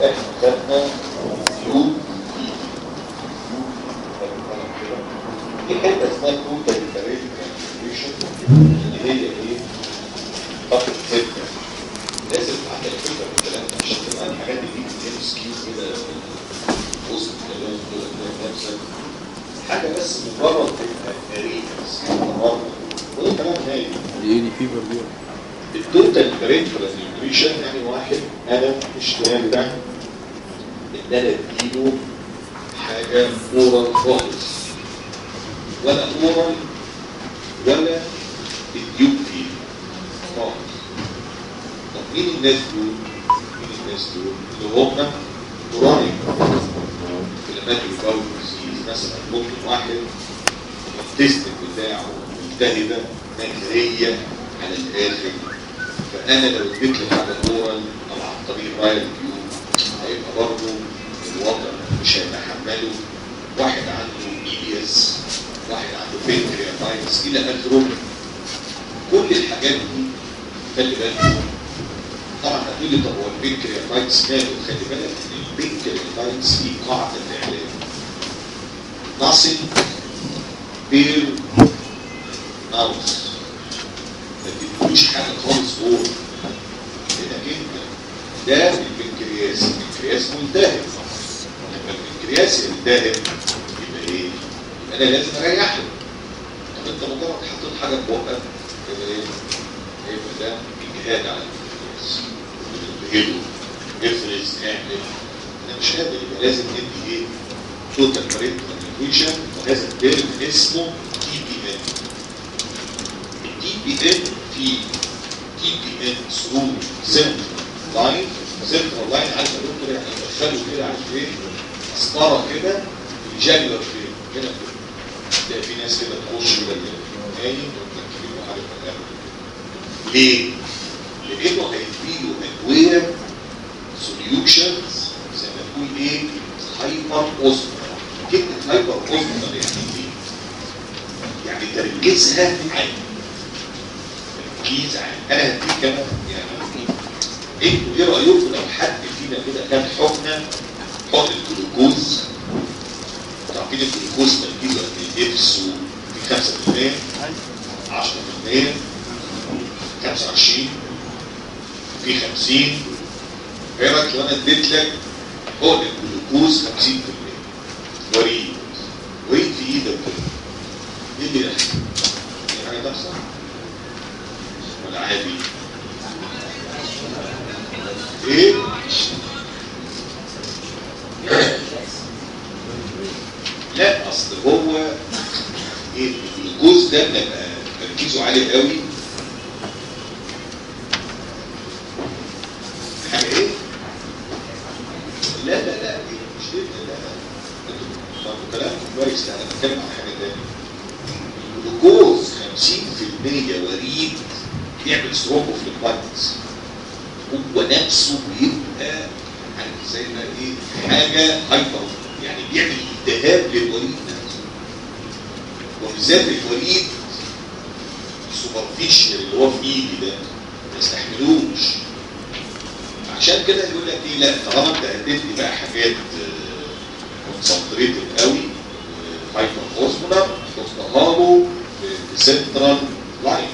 احنا خدنا يو في حته اسمها توتال كارير اللي هي ايه؟ خط السته لازم عندك فكره في الكلام ده عشان تبقى الحاجات دي في ام اس كيو كده في وسط الكلام كده تلاقي نفسك حاجه بس مجرد تبقى قريب بس النهارده وده كلام هايل دي دي فيفر دي التوتال برينفرال نيوتريشن يعني واحد انا مش نافع ان انا اديله حاجه اورال خالص ولا اورال ولا الديوب فيه خالص طب مين الناس دول؟ مين الناس دول؟ اللي هم كرونيك انفلاماتوري باول ديزيز مثلا ممكن واحد التست بتاعه ملتهبه نهريه على الاخر فانا لو اديت له حاجه اورال او عن طريق رايل كيو هيبقى برضه الوضع مش هيتحمله واحد عنده ايلياس واحد عنده بنكرياتايتس الى اخره كل الحاجات دي خلي بالك طبعا هتقول لي طب هو البنكرياتايتس ماله خلي بالك ان البنكرياتايتس دي قاعده العلاج نصل بير ماوس ما تديلوش حاجه خالص هو لانك انت ده البنكرياس البنكرياس ملتهب لما البنكرياس يلتهب يبقى ايه؟ يبقى انا لازم اريحه طب انت مجرد حطيت حاجه في بقك يبقى ايه؟ يبقى ده اجهاد على البنكرياس بتجهده افرز اعمل انا مش قادر يبقى لازم ندي ايه؟ توتال برينتال نيوتريشن وهذا الترم اسمه تي بي ان التي بي ان في تي بي ان ثرو سنترال لاين سنترال لاين عارف يا دكتور يعني يدخلوا كده على الفين مسطره كده الجاجلر فين هنا كده تلاقي في ناس كده تخش كده كده تاني وتركب له حاجه في القلب ليه؟ لانه هيديله ادويه سوليوشنز زي ما تقول ايه؟ هايبر اوزمر كلمه هايبر اوزمر يعني ايه؟ يعني تركيزها عالي تركيز عالي انا هديك انا يعني انتوا ايه رايكم لو حد فينا كده خد حقنه حقنه جلوكوز عارفين الجلوكوز تركيزه قد ايه في السوق في 5% 10% 25 في 50 ايه رايك لو انا اديت لك حقنه جلوكوز 50% وريد وريد في ايدك كده ايه اللي يحصل؟ في حاجه تحصل؟ ولا عادي؟ ايه؟ لا اصل هو ايه الجلوكوز ده بيبقى تركيزه عالي قوي حاجه ايه؟ لا لا لا مش كده لا انتوا انتوا كلامكم كويس لا انا بتكلم عن حاجه ثانيه الجلوكوز 50% وريد يعمل ثرومبوفليبايتس هو نفسه بيبقى يعني زي ما ايه حاجه هايبر يعني بيعمل التهاب للوريد نفسه وبالذات الوريد سوبرفيشال اللي هو في ايدي ده ما يستحملوش عشان كده يقول لك ايه لا طالما انت هتدي بقى حاجات كونسنتريتد قوي هايبر اوزمولار حطها له في سنترال لاين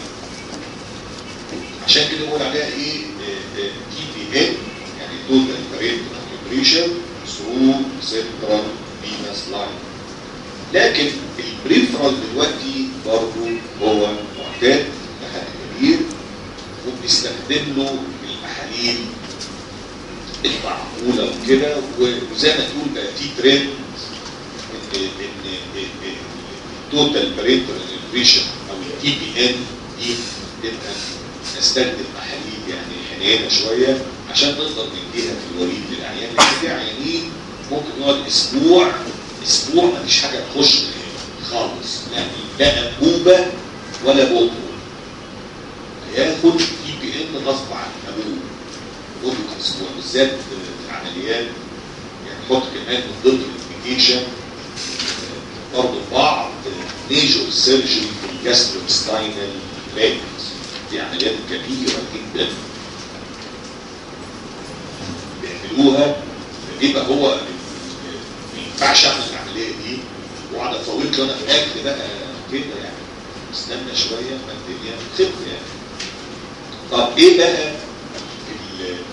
عشان كده بقول عليها ايه تي بي ان يعني توتال بريد نيوتريشن ثرو سنترال فينس لاين لكن البريفرال دلوقتي برضه هو معتاد لحد كبير وبنستخدم له المحاليل المعقوله وكده وزي ما تقول بقى في ترند ان ان التوتال برينتال نيوتريشن او التي بي ان دي تبقى نستخدم محاليل يعني حنينه شويه عشان نقدر نديها في الوريد للعيان لان في عيانين ممكن يقعد اسبوع اسبوع ما فيش حاجه تخش خالص يعني لا انبوبه ولا بطن هياخد تي بي ان غصب عن ابوه مده اسبوع بالذات في العمليات يعني حط كمان من ضمن الانفيكيشن برضه بعض ميجور سيرجري في الجاستروستاينال باكت دي عمليات كبيرة جدا بيعملوها يبقى هو ما ينفعش اعمل العمليه دي واقعد افوت له انا في الاكل بقى كده يعني استنى شويه ما الدنيا تخف يعني طب ايه بقى ال- ال-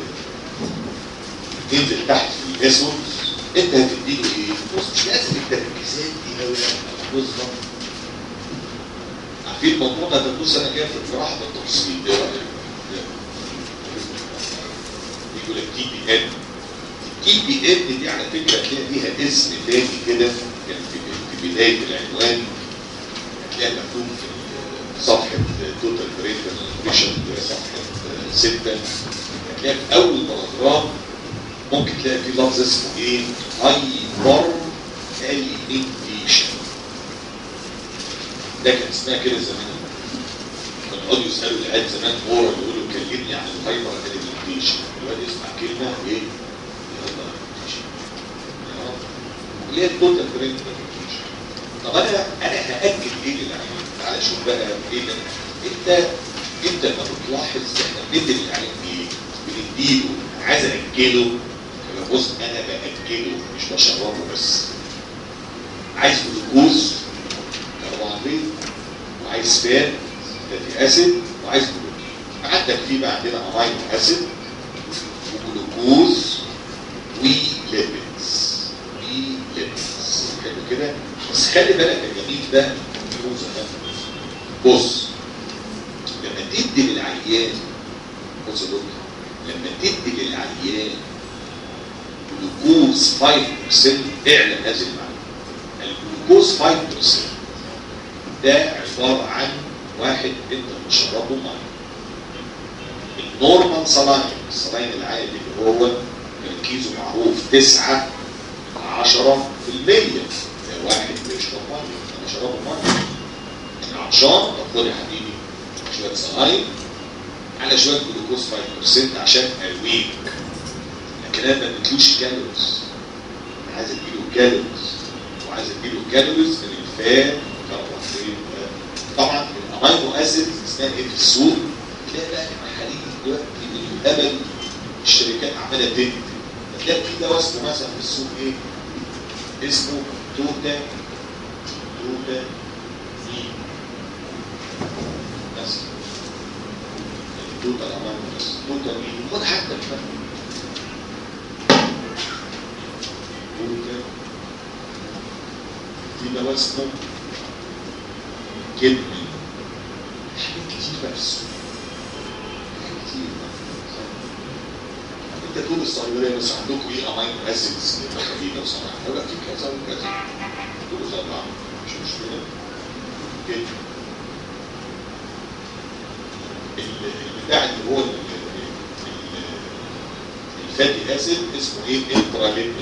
تنزل تحت في الاسود انت هتديله ايه؟ بص مش لازم التركيزات دي قوي بالظبط عارفين الموضوع ده هتدوس انا جاي في الجراحه بالتفصيل ايه رايك؟ يقول لك تي بي ان التي بي ان دي على فكره هتلاقي ليها اسم تاني كده كان في في بدايه العنوان هتلاقي مكتوب في صفحه توتال بريد نوتريشن صفحه 6 هتلاقي في اول باراجراف ممكن تلاقي في لفظ اسمه ايه؟ هايبر اليمنتيشن ده كان اسمها كده زمان كانوا يقعدوا يسالوا العيال زمان مورا يقولوا كلمني عن الهايبر اليمنتيشن الواد يسمع كلمه ايه؟ الهايبر اليمنتيشن اللي هي التوتال برين اليمنتيشن طب انا انا هاكد ايه للعيال؟ تعالى شوف بقى ايه اللي انت انت لما بتلاحظ احنا بندي للعيال ايه؟ بنديله عايز اكله يبقى بص انا باكله مش بشربه بس عايز جلوكوز كربوهيدرات وعايز فات فاتي اسيد وعايز بروتين عندك في بقى عندنا امينو اسيد وجلوكوز وليبيدز وليبيدز حلو كده بس خلي بالك يا جميل ده ملحوظه ده. بص لما تدي للعيان بص يا دكتور لما تدي للعيان جلوكوز 5% اعلى هذه المعلومه الجلوكوز 5% ده عباره عن واحد انت بتشربه ميه النورمال سلاين السلاين العادي اللي هو تركيزه معروف 9 10 في المية ده واحد بيشرب ميه انا شربه ميه انا عطشان طب خد يا حبيبي شويه سلاين على شويه جلوكوز 5% عشان ارويك لكن انا ما بديلوش كالوريز انا عايز اديله كالوريز وعايز اديله كالوريز من الفات والكربوهيدرات طبعا الامينو اسيد اسمها ايه في السوق تلاقي بقى المحاليل دلوقتي من الهبل الشركات عماله تدي تلاقي في دواء اسمه مثلا في السوق ايه؟ اسمه توتا توتا مين بس توتا الامينو اسيد توتا مين خد حتى الفرق توتا في دواء اسمه كدني حاجات كتير بقى في السوق حاجات كتير بقى. انت تقول الصيدليه بس عندكم ايه امينو اسيدز خفيفه وصناعه يقول لك في كذا وكذا تقول له طبعا مش مشكله كده ال- البتاع اللي هو ال- ال- الفاتي اسيد اسمه ايه انتراليبيد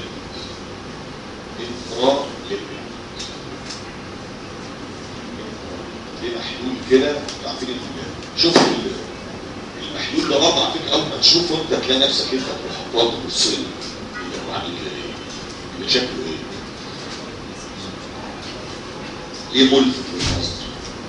انتراليبيد ليه محلول كده عارفين ال- شوف ال- المحلول ده برضه على فكره اول ما تشوفه انت تلاقي نفسك انت تروح برضه تبص له هو عامل كده ايه؟ يبقى شكله ايه؟ ليه ملفت للنظر؟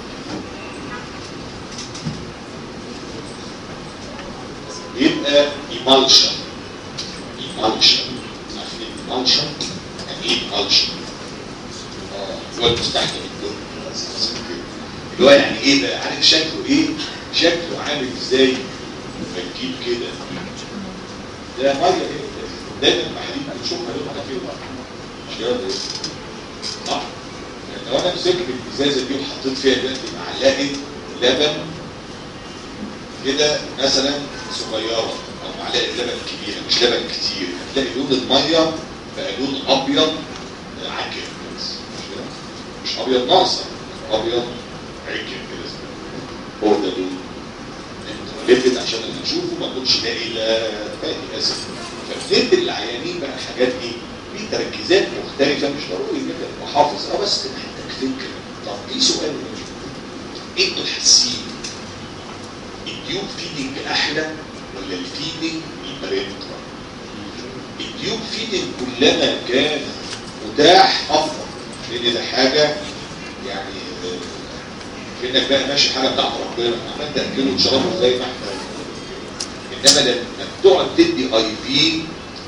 يبقى ايمالشن ايمالشن عارفين ايمالشن؟ يعني ايه ايمالشن؟ اه هو المستحكم الدم اللي هو يعني ايه بقى عارف شكله ايه شكله عامل ازاي بنجيب كده ده ميه ايه دايما المحاليل بنشوفها لونها كده مش كده ولا ايه؟ صح يعني لو انا مسكت الازازه دي وحطيت فيها دلوقتي معلقه لبن كده مثلا صغيره او معلقه لبن كبيره مش لبن كتير هتلاقي لون الميه بقى لون ابيض عكر بس مش كده؟ مش ابيض ناصع ابيض عكر كده زي هو ده لون لفت عشان اللي نشوفه ما نقولش لا اله فاتي اسف فبندي للعيانين بقى الحاجات دي في تركيزات مختلفه مش ضروري جدا وحافظ اه بس محتاج فكره طب في سؤال مهم انتوا حاسين الديوب فيدنج احلى ولا الفيدنج البارنترا الديوب فيدنج كلما كان متاح افضل لان ده حاجه يعني آه، كانك بقى ماشي حاجه بتاعت ربنا عمال تاكله وتشربه زي ما احنا انما لما بتقعد تدي اي في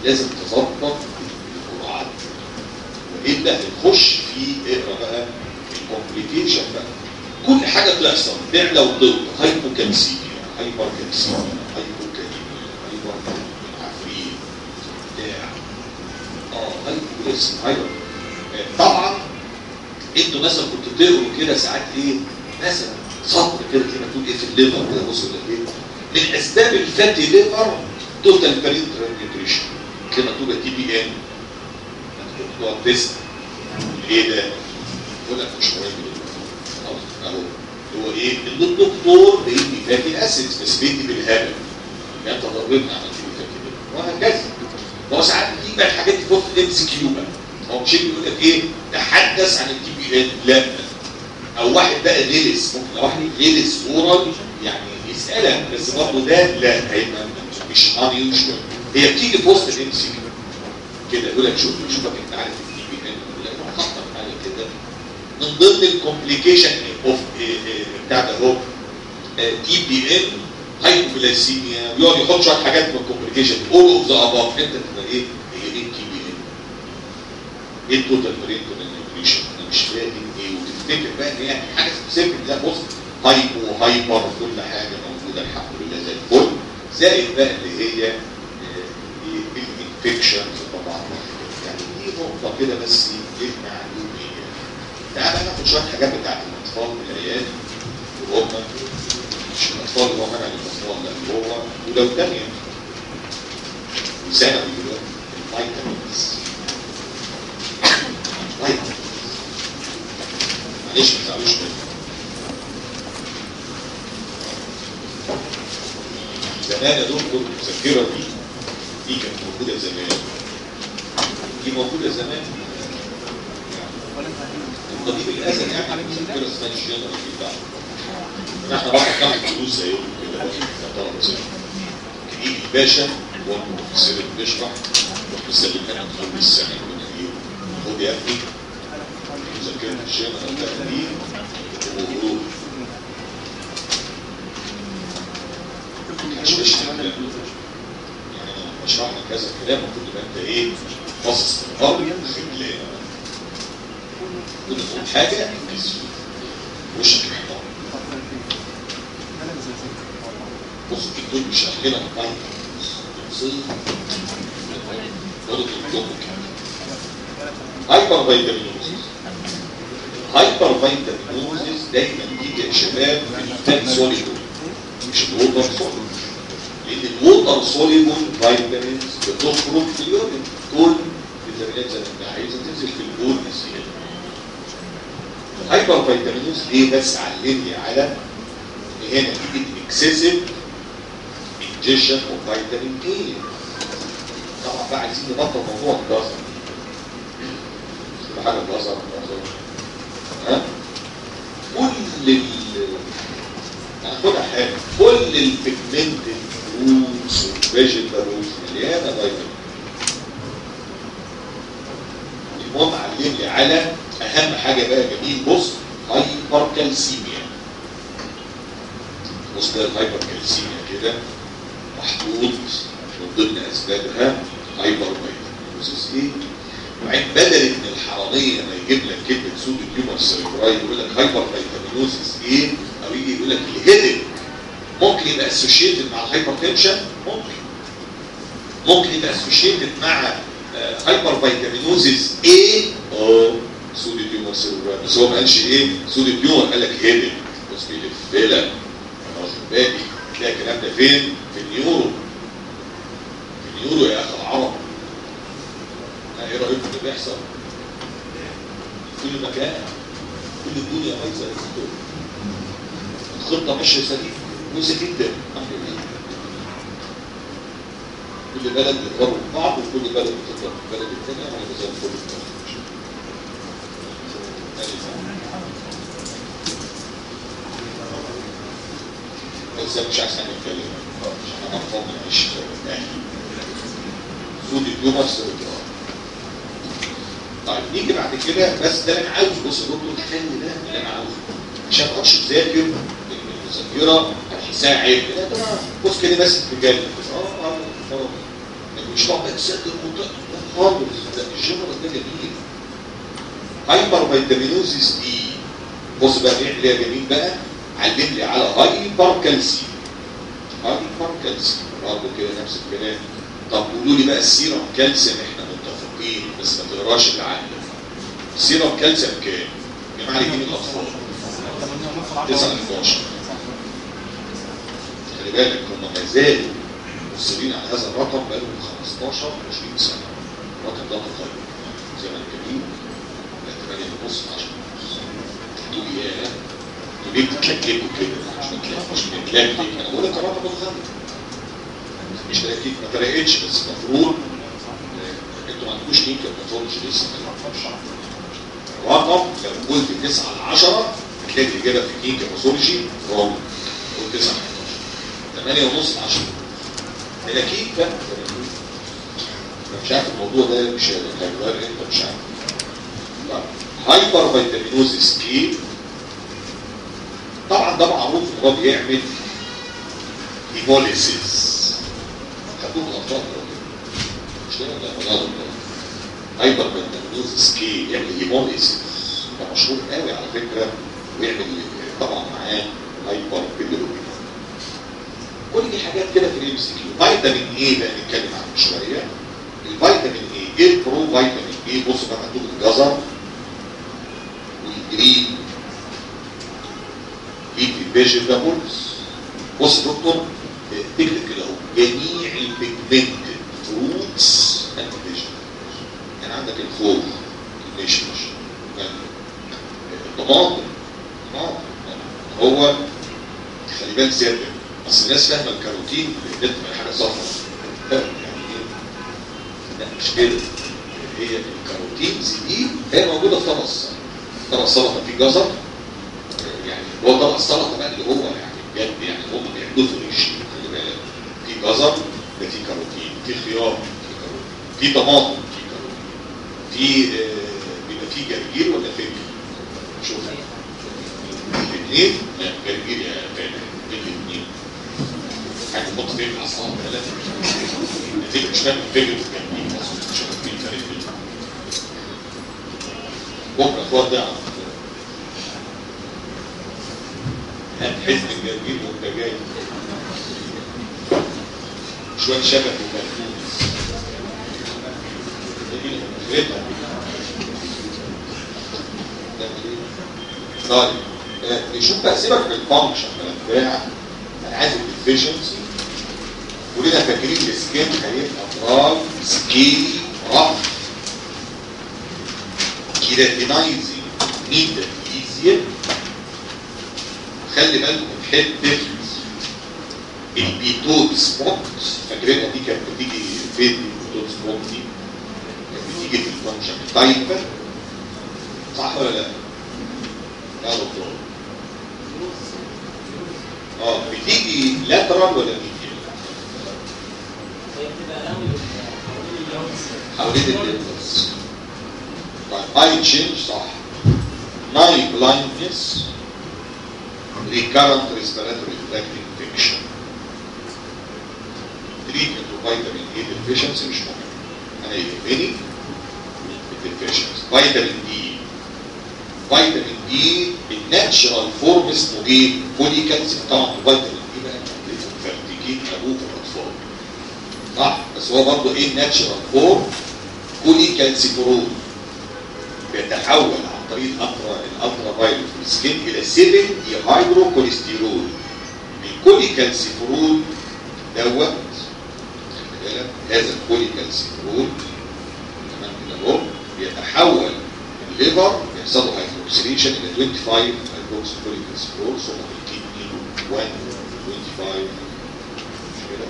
لازم تظبط الجرعات والا هنخش في اقرا بقى الكومبليكيشن بقى كل حاجه بتحصل فعل وضد هايبوكالسيميا هايبر كالسيميا هايبوكاليميا هايبر عفريت بتاع اه هايبوكالسيميا هايبر آه، طبعا انتوا مثلا كنتوا تقروا كده ساعات ايه مثلا سطر كده كده مكتوب ايه في الليفر كده بص ولا ايه من اسباب الفاتي ليفر توتال بارنترال نيوتريشن كده مكتوبه تي بي ان تقعد تسال ايه ده؟ يقول لك مش مهم خلاص اهو هو ايه؟ ان الدكتور بيدي فاتي اسيدز بس بيدي بالهبل يعني انت ضربتنا عملت لي فاتي ليفر وهكذا هو ساعات بيجي بقى الحاجات دي فوق ام سي كيو بقى هو مش يجي يقول لك ايه؟ تحدث عن التي بي ان لا او واحد بقى غلس ممكن لو واحد غلس اورال يعني يسالك بس برضه ده لا هيبقى مش unusual هي بتيجي في وسط الام سي كده يقول لك شوف شوفك انت عارف التي بي ان ولا لا خطر حاجه كده من ضمن الكومبليكيشن اوف بتاع ده هو تي بي ان هايبوغلايسيميا بيقعد يحط شويه حاجات من الكومبليكيشن اول اوف ذا اباف انت تبقى ايه هي ايه التي بي ان ايه التوتال برينكو نيوتريشن انا مش فاهم ايه وتفتكر بقى ان هي حاجه سبيسيفيك لا بص هايبو هايبر كل حاجه موجوده الحمد لله زي الفل زائد بقى اللي هي الانفكشن طبعا يعني دي نقطه كده بس ايه معلوميه تعالى ناخد شويه حاجات بتاعت الاطفال بالعيال وهم مش الاطفال اللي هو منع الاطفال لا اللي هو ولو تانية وثانوي دلوقتي الفيتامينز فيتامينز معلش ما تزعلوش مني زمان يا دكتور المذكره دي دي كانت موجوده زمان دي موجوده زمان القديم الازل يعني المذكره اسمها الجنرال بتاعه احنا راح ناخد فلوس زيهم كده طبعا زي كريم الباشا هو المفسر اللي بيشرح يروح مسلمها لنا طول السنه من ايه خد يا ابني مذكره الجنرال ده دي وغروب مش بشتغل يعني انا بشرح لك كذا كلام المفروض يبقى انت ايه باصص في الارض خجلان كنت تقول حاجه انجز وشك محتار بص الدكتور مش لنا القلب صيف برضه الدكتور هايبر فيتامينوزيس هايبر فيتامينوزيس دايما بيجي يا شباب في الفات سوليدول مش الووتر سوليدول لان الووتر سوليبل فيتامينز بتخرج في اليورين كل فيتامينات زي ما انت عايزه تنزل في البول بزياده الهايبر فيتامينوز ليه بس علمني على ان هنا نتيجه اكسسيف انجيشن اوف فيتامين اي طبعا بقى عايزين نبطل موضوع الجزر كل حاجه جزر جزر ها كل ال هناخدها حاجه كل البيجمنتد فروتس والفيجيتابلز مليانه فيتامين المهم علمني على اهم حاجه بقى جميل بص هايبر كالسيميا بص ده الهايبر كالسيميا كده محطوط من ضمن اسبابها هايبر فيتامينوزيس ايه وبعدين بدل ان الحراميه ما يجيب لك كلمه سود التيومر سيريبراي يقول لك هايبر فيتامينوزيس ايه او يجي يقول لك الهيدك ممكن يبقى اسوشيتد مع الهايبر تنشن ممكن ممكن يبقى اسوشيتد مع هايبر فيتامينوزيس ايه اه سود التيومر سيريبراي بس هو ما قالش ايه سود التيومر قال لك هيدك بس بيلف لك انا واخد بالي تلاقي الكلام ده فين؟ في النيورو في النيورو يا اخي العرب ايه رايكم اللي بيحصل؟ في كل مكان كل الدنيا بايظه يا دكتور الخطه ماشيه سليمه كويسه جدا الحمد لله كل بلد بيضربوا في بعض وكل بلد بتضرب في البلد الثانيه على زي الفل بس مش عايز نتكلم عشان انا فاضي مش سود اليوم السيرجرال طيب نيجي بعد كده بس ده اللي انا عاوزه بص يا دكتور خلي ده اللي انا عاوزه عشان ما اقعدش تذاكر المذاكره حسها عيب لا ده بص كده بس تتكلم اه اه مش طبعا تسد المنطقه لا خالص ده الجنرال ده جميل هايبر فيتامينوزيس دي بص بقى بيعمل ايه يا جميل بقى علم لي على هايبر كالسيوم هايبر كالسيوم برضه كده نفس الكلام طب قولوا لي بقى السيرم كالسيوم احنا متفقين بس ما تقراش اللي عندك السيرم كالسيوم كام؟ يا جماعه يجيب الاطفال 9 ل 11 خلي بالك هم ما زالوا مصرين على هذا الرقم بقالهم 15 20 سنه الرقم ده متغير زي ما الكريم لا 8 ونص 10 ونص تقول يا ليه بتتلككوا كده مش بتتلكك مش بتتلكك انا بقول لك الرقم متغير مش تلكيك ما فرقتش بس المفروض انتوا ما عندكوش لينك الباثولوجي لسه رقم لو قلت 9 ل 10 هتلاقي الاجابه في كينج باثولوجي رقم قلت 9 ل 11 8 ونص 10 تلاكيك بقى مش عارف الموضوع ده مش هيتغير انت مش عارف هايبر فيتامينوزيس كي طبعا ده معروف ان هو بيعمل هيموليسيس خدوه الاطفال مش كده ولا ولا هايبر فيتامينوزيس كي يعمل هيموليسيس ده مشهور قوي على فكره ويعمل طبعا معاه هايبر بيليروبين كل دي حاجات كده في الام سي كيو فيتامين اي بقى نتكلم عنه شويه الفيتامين اي ايه البرو فيتامين اي بص بقى مكتوب الجزر والجرين ليفي فيجيتابلز بص يا دكتور تكتب كده اهو جميع البيجمنتد فروتس اند فيجيتابلز يعني عندك الخوخ المشمش الطماطم الطماطم هو خلي بالك سيادتك اصل الناس فاهمه الكاروتين بتبقى حاجه صفرا يعني ايه؟ لا مش كده هي الكاروتينز دي هي موجوده في طبق السلطه طبق السلطه فيه جزر يعني هو طبق السلطه بقى اللي هو يعني بجد يعني هم بيعملوه في الريشين خلي بالك في جزر ده فيه كاروتين في خيار في كاروتين في طماطم في كاروتين في آه بيبقى فيه جرجير ولا فجل شوف الاثنين لا جرجير يا فاتح الاثنين حاجه تحط فيه اصلا ولا لا الفكر مش فاهم الفكر في الجنبين اصلا مش فاهم مين فرق بينهم بكره اخوات ده هتحس الجنبين وانت جاي شويه شبك وملفوف طيب نشوف بقى سيبك من الفانكشن بتاع انا عايز الافشنسي ولنا فاكرين السكين هيبقى براي سكيلي رف كيراتينايزنج نيدا ايزيا خلي بالكم من حته البيتود سبوت فاكرينها دي كانت بتيجي فين البيتود سبوت دي؟ كانت بتيجي في الفانكشن التايبر صح ولا لا؟ يا دكتور اه بتيجي لاترال ولا ميديال؟ حوالين الليمبس طيب اي تشينج صح ناي بلايندنس recurrent respiratory tract infection treatment of vitamin A deficiency مش مهم انا يهمني الديفيشنسي فيتامين دي فيتامين دي الناتشرال فورم اسمه ايه؟ فوليكالسيوم طبعا الفيتامين دي بقى مفرتكين ابوه في الاطفال صح بس هو برضه ايه الناتشرال فورم كوليكالسيفورول بيتحول عن طريق الالترا الالترا فايلوت في السكين الى 7 دي هيدرو كوليسترول الكوليكالسيفورول دوت خلي بالك هذا الكوليكالسيفورول تمام كده اهو بيتحول الليفر بيحصل له هيدروكسيليشن الى 25 هيدروكسيكوليك سبور ثم الكدني 1 25 مش كده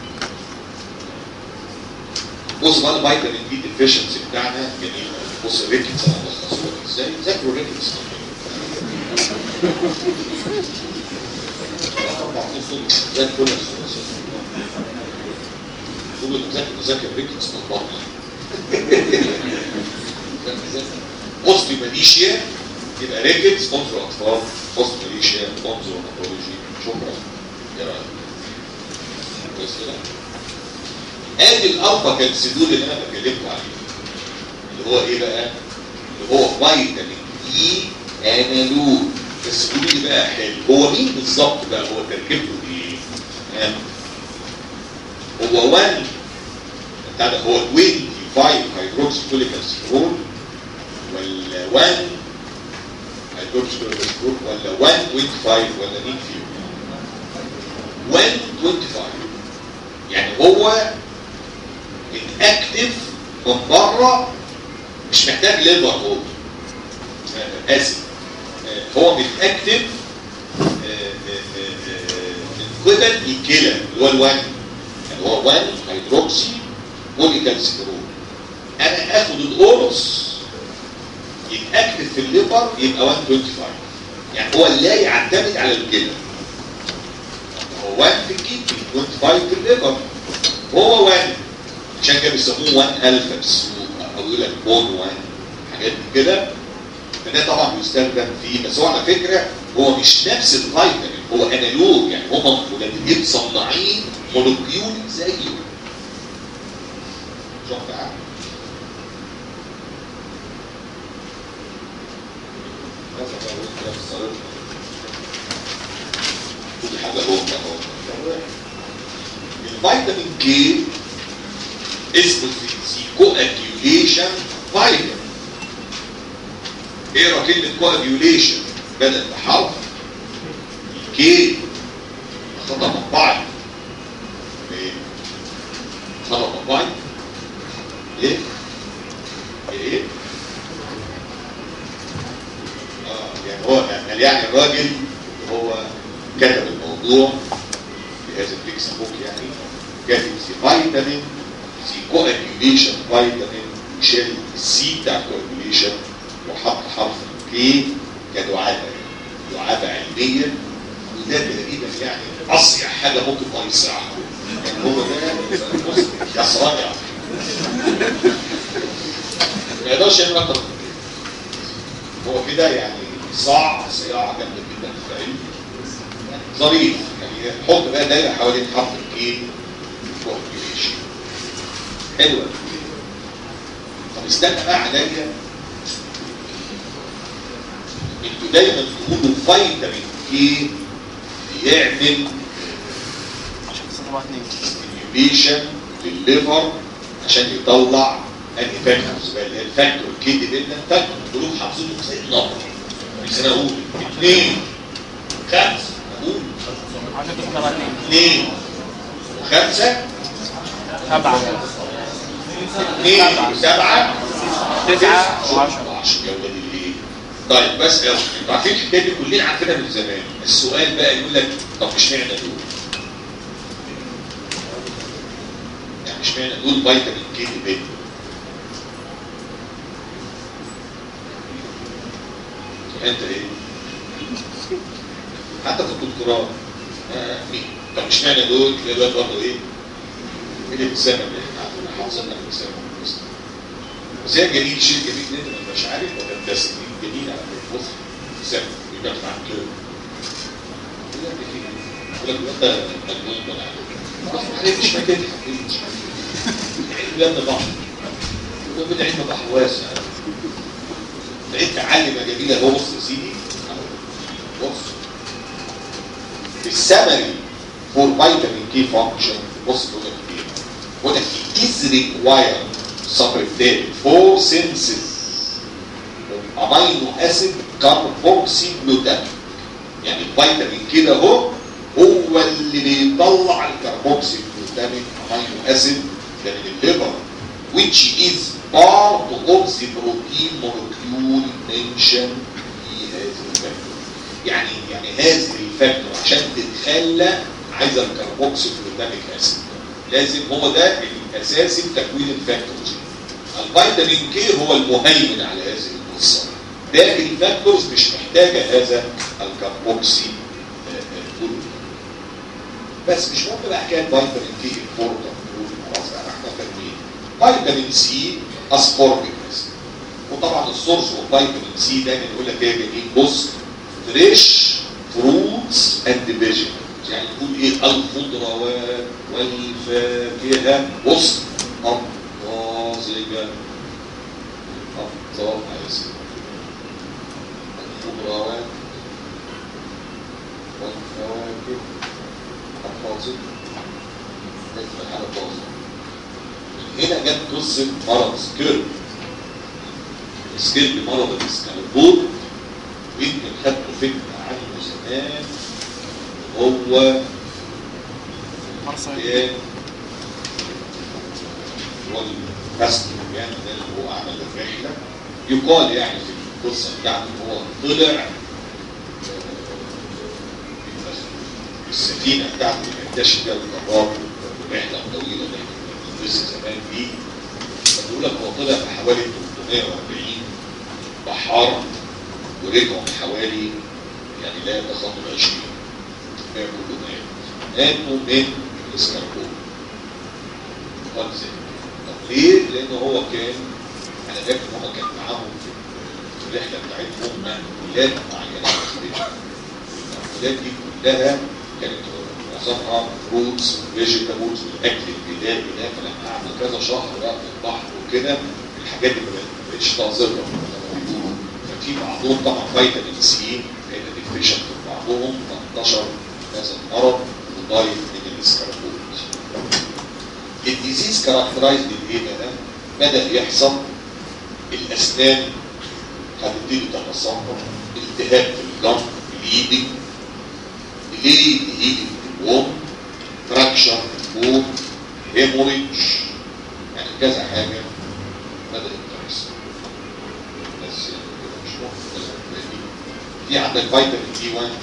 بص بقى الفيتامين دي ديفيشنسي بتاعنا جميل بص الريكتس انا بلخصه لك ازاي ذاكروا الريكتس اربع فصول زي كل الفصول تقول ذاكر ذاكر الريكتس من بطن اوستي ماليشيا يبقى ريكت سبونسر اطفال اوستي ماليشيا سبونسر ماتولوجي شكرا يا راجل كويس كده ادي الالفا كالسيدول اللي انا بكلمكم عليه اللي هو ايه بقى؟ اللي هو فيتامين اي انالول بس قولوا لي بقى حلو هو مين بالظبط بقى هو تركيبته ايه؟ ها؟ هو 1 بتاع ده هو 25 هيدروكسي فوليك اسيدول ولا 1 هيدروكسي فوليك اسيدول ولا 125 ولا مين فيهم؟ 125 يعني هو الاكتف من بره مش محتاج ليفر هو آه، اسف آه، هو بيتاكتف آه، آه، آه، آه، من قبل الكلى اللي هو الوان يعني هو 1 هيدروكسي بوليكالسيفيرول انا اخد القرص يتاكتف في الليفر يبقى 125 يعني هو لا يعتمد على الكلى هو 1 في الكيدني 25 في الليفر هو 1 عشان كده بيسموه 1 الفا بالسوق او يقول لك بون 1 حاجات دي كده فده طبعا بيستخدم فيه بس هو على فكره هو مش نفس الفيتامين هو انالوج يعني هم مولدين صناعين مولكيول زيه شفت عارف كل حاجه هو الفيتامين كي اسمه سيكو اكيوليشن فيتامين اقرا كلمه كواجيوليشن بدل بحرف الكي خطا مطبعي ايه خطا مطبعي ايه ايه اه يعني هو يعني يعني الراجل هو كتب الموضوع في هذا التكست بوك يعني كاتب سي فيتامين سي كواجيوليشن فيتامين شال السي بتاع كواجيوليشن وحط حرف كي كدعابة دعابة علمية وده تقريبا يعني أصيع حاجة ممكن ما يصيعها يعني هو ده بص يصرع ما يقدرش يعمل أكتر من كده هو كده يعني صاع صياعة جامدة جدا في العلم ظريف يعني حط بقى دايرة حوالين حرف الكي كوكيوليشن حلوة طب استنى بقى عليا انتوا دايما تقولوا فيتامين كي بيعمل ستيميوليشن للليفر عشان يطلع انهي فاكتورز بقى اللي هي الفاكتور كي دي بينا فاكتور كلهم حافظينه زي النمر بس انا اقول اثنين خمسه اقول اثنين وخمسه سبعة اثنين وسبعه تسعة وعشرة وعشرة يا ولاد الايه طيب بس يلا انتوا عارفين الحكايه دي كلنا عارفينها من زمان السؤال بقى يقول لك طب اشمعنى دول؟ يعني اشمعنى دول فيتامين كي دي بيتا؟ انت ايه؟ حتى في الدكتوراه آه، مين؟ طب اشمعنى دول؟ تلاقي الواد برضه ايه؟ اللي بتسمى اللي احنا عارفينها حافظينها بتسمى بس هي جميل شيء جميل ان انت ما تبقاش عارف وتبتسم جميل على فكره بص ابتسام يبقى معاك كده يقول لك ايه؟ يقول لك انت مجنون ولا حاجه خلاص عليك مش فاكر حبيبي مش فاكر العلم بحر وده العلم بحر واسع لقيت تعلم يا جميل اهو بص يا سيدي اهو بص السمري فور فيتامين كي فانكشن بص بيقول لك ايه؟ بيقول لك is required سبريتات فور سينسز امينو اسيد كاربوكسي جلوتاميك يعني الفيتامين كده اهو هو اللي بيطلع الكربوكسي جلوتاميك امينو اسيد ده من الليفر which is part of the protein molecule mentioned في هذه الفاكتور يعني يعني هذه الفاكتور عشان تتخلى عايزه الكربوكسي جلوتاميك اسيد لازم هو ده الاساسي في تكوين الفاكتورز الفيتامين كي هو المهيمن على هذه القصه لكن الفاكتورز مش محتاجه هذا الكربوكسي جلوتاميك بس مش مهم بقى حكايه فيتامين كي امبورتنت خلاص بقى احنا فاهمين فيتامين سي اسبوربيك اسيد وطبعا السورس اوف فيتامين سي دايما يقول لك ايه جميل بص فريش فروتس اند فيجيتابلز يعني تقول ايه الخضروات والفاكهه بص الطازجه الطازجه الخضروات والفواكه الطازجه لازم حاجه طازجه هنا جت قصه مرض سكيرب سكيرب مرض الاسكالبوت ويمكن خدتوا فكره عنه زمان هو كان والباستر يعني ده اللي هو عمل الرحله يقال يعني في القصه بتاعته هو طلع السفينه بتاعته اللي اكتشف فيها القرار الرحله الطويله اللي احنا بندرسها زمان دي بقول لك هو طلع بحوالي 340 بحاره ورجعوا حوالي يعني لا يتخطوا 20 ما كله مات ماتوا من الاسكربون قال زي طب ليه؟ لان هو كان انا فاكر ان هو كان معاهم في الرحله بتاعتهم مأكولات معينه المأكولات دي كلها كانت معظمها فروتس وفيجيتابلز والاكل البدائي ده فلما قعدنا كذا شهر بقى في البحر وكده الحاجات دي ما بقتش تعذرها ففي بعضهم طبعا فيتامين سي كانت ديفيشنت في بعضهم فانتشر هذا المرض وضايق من الاسكربوت الديزيز كاركترايز بايه بقى؟ بدا يحصل الاسنان هتبتدي تتصنع التهاب في الجنب بليدنج ليه يجي البون فراكشر البون هيموريدج يعني كذا حاجه بدات تحصل بس يعني مش مهم في عندك فيتامين دي 1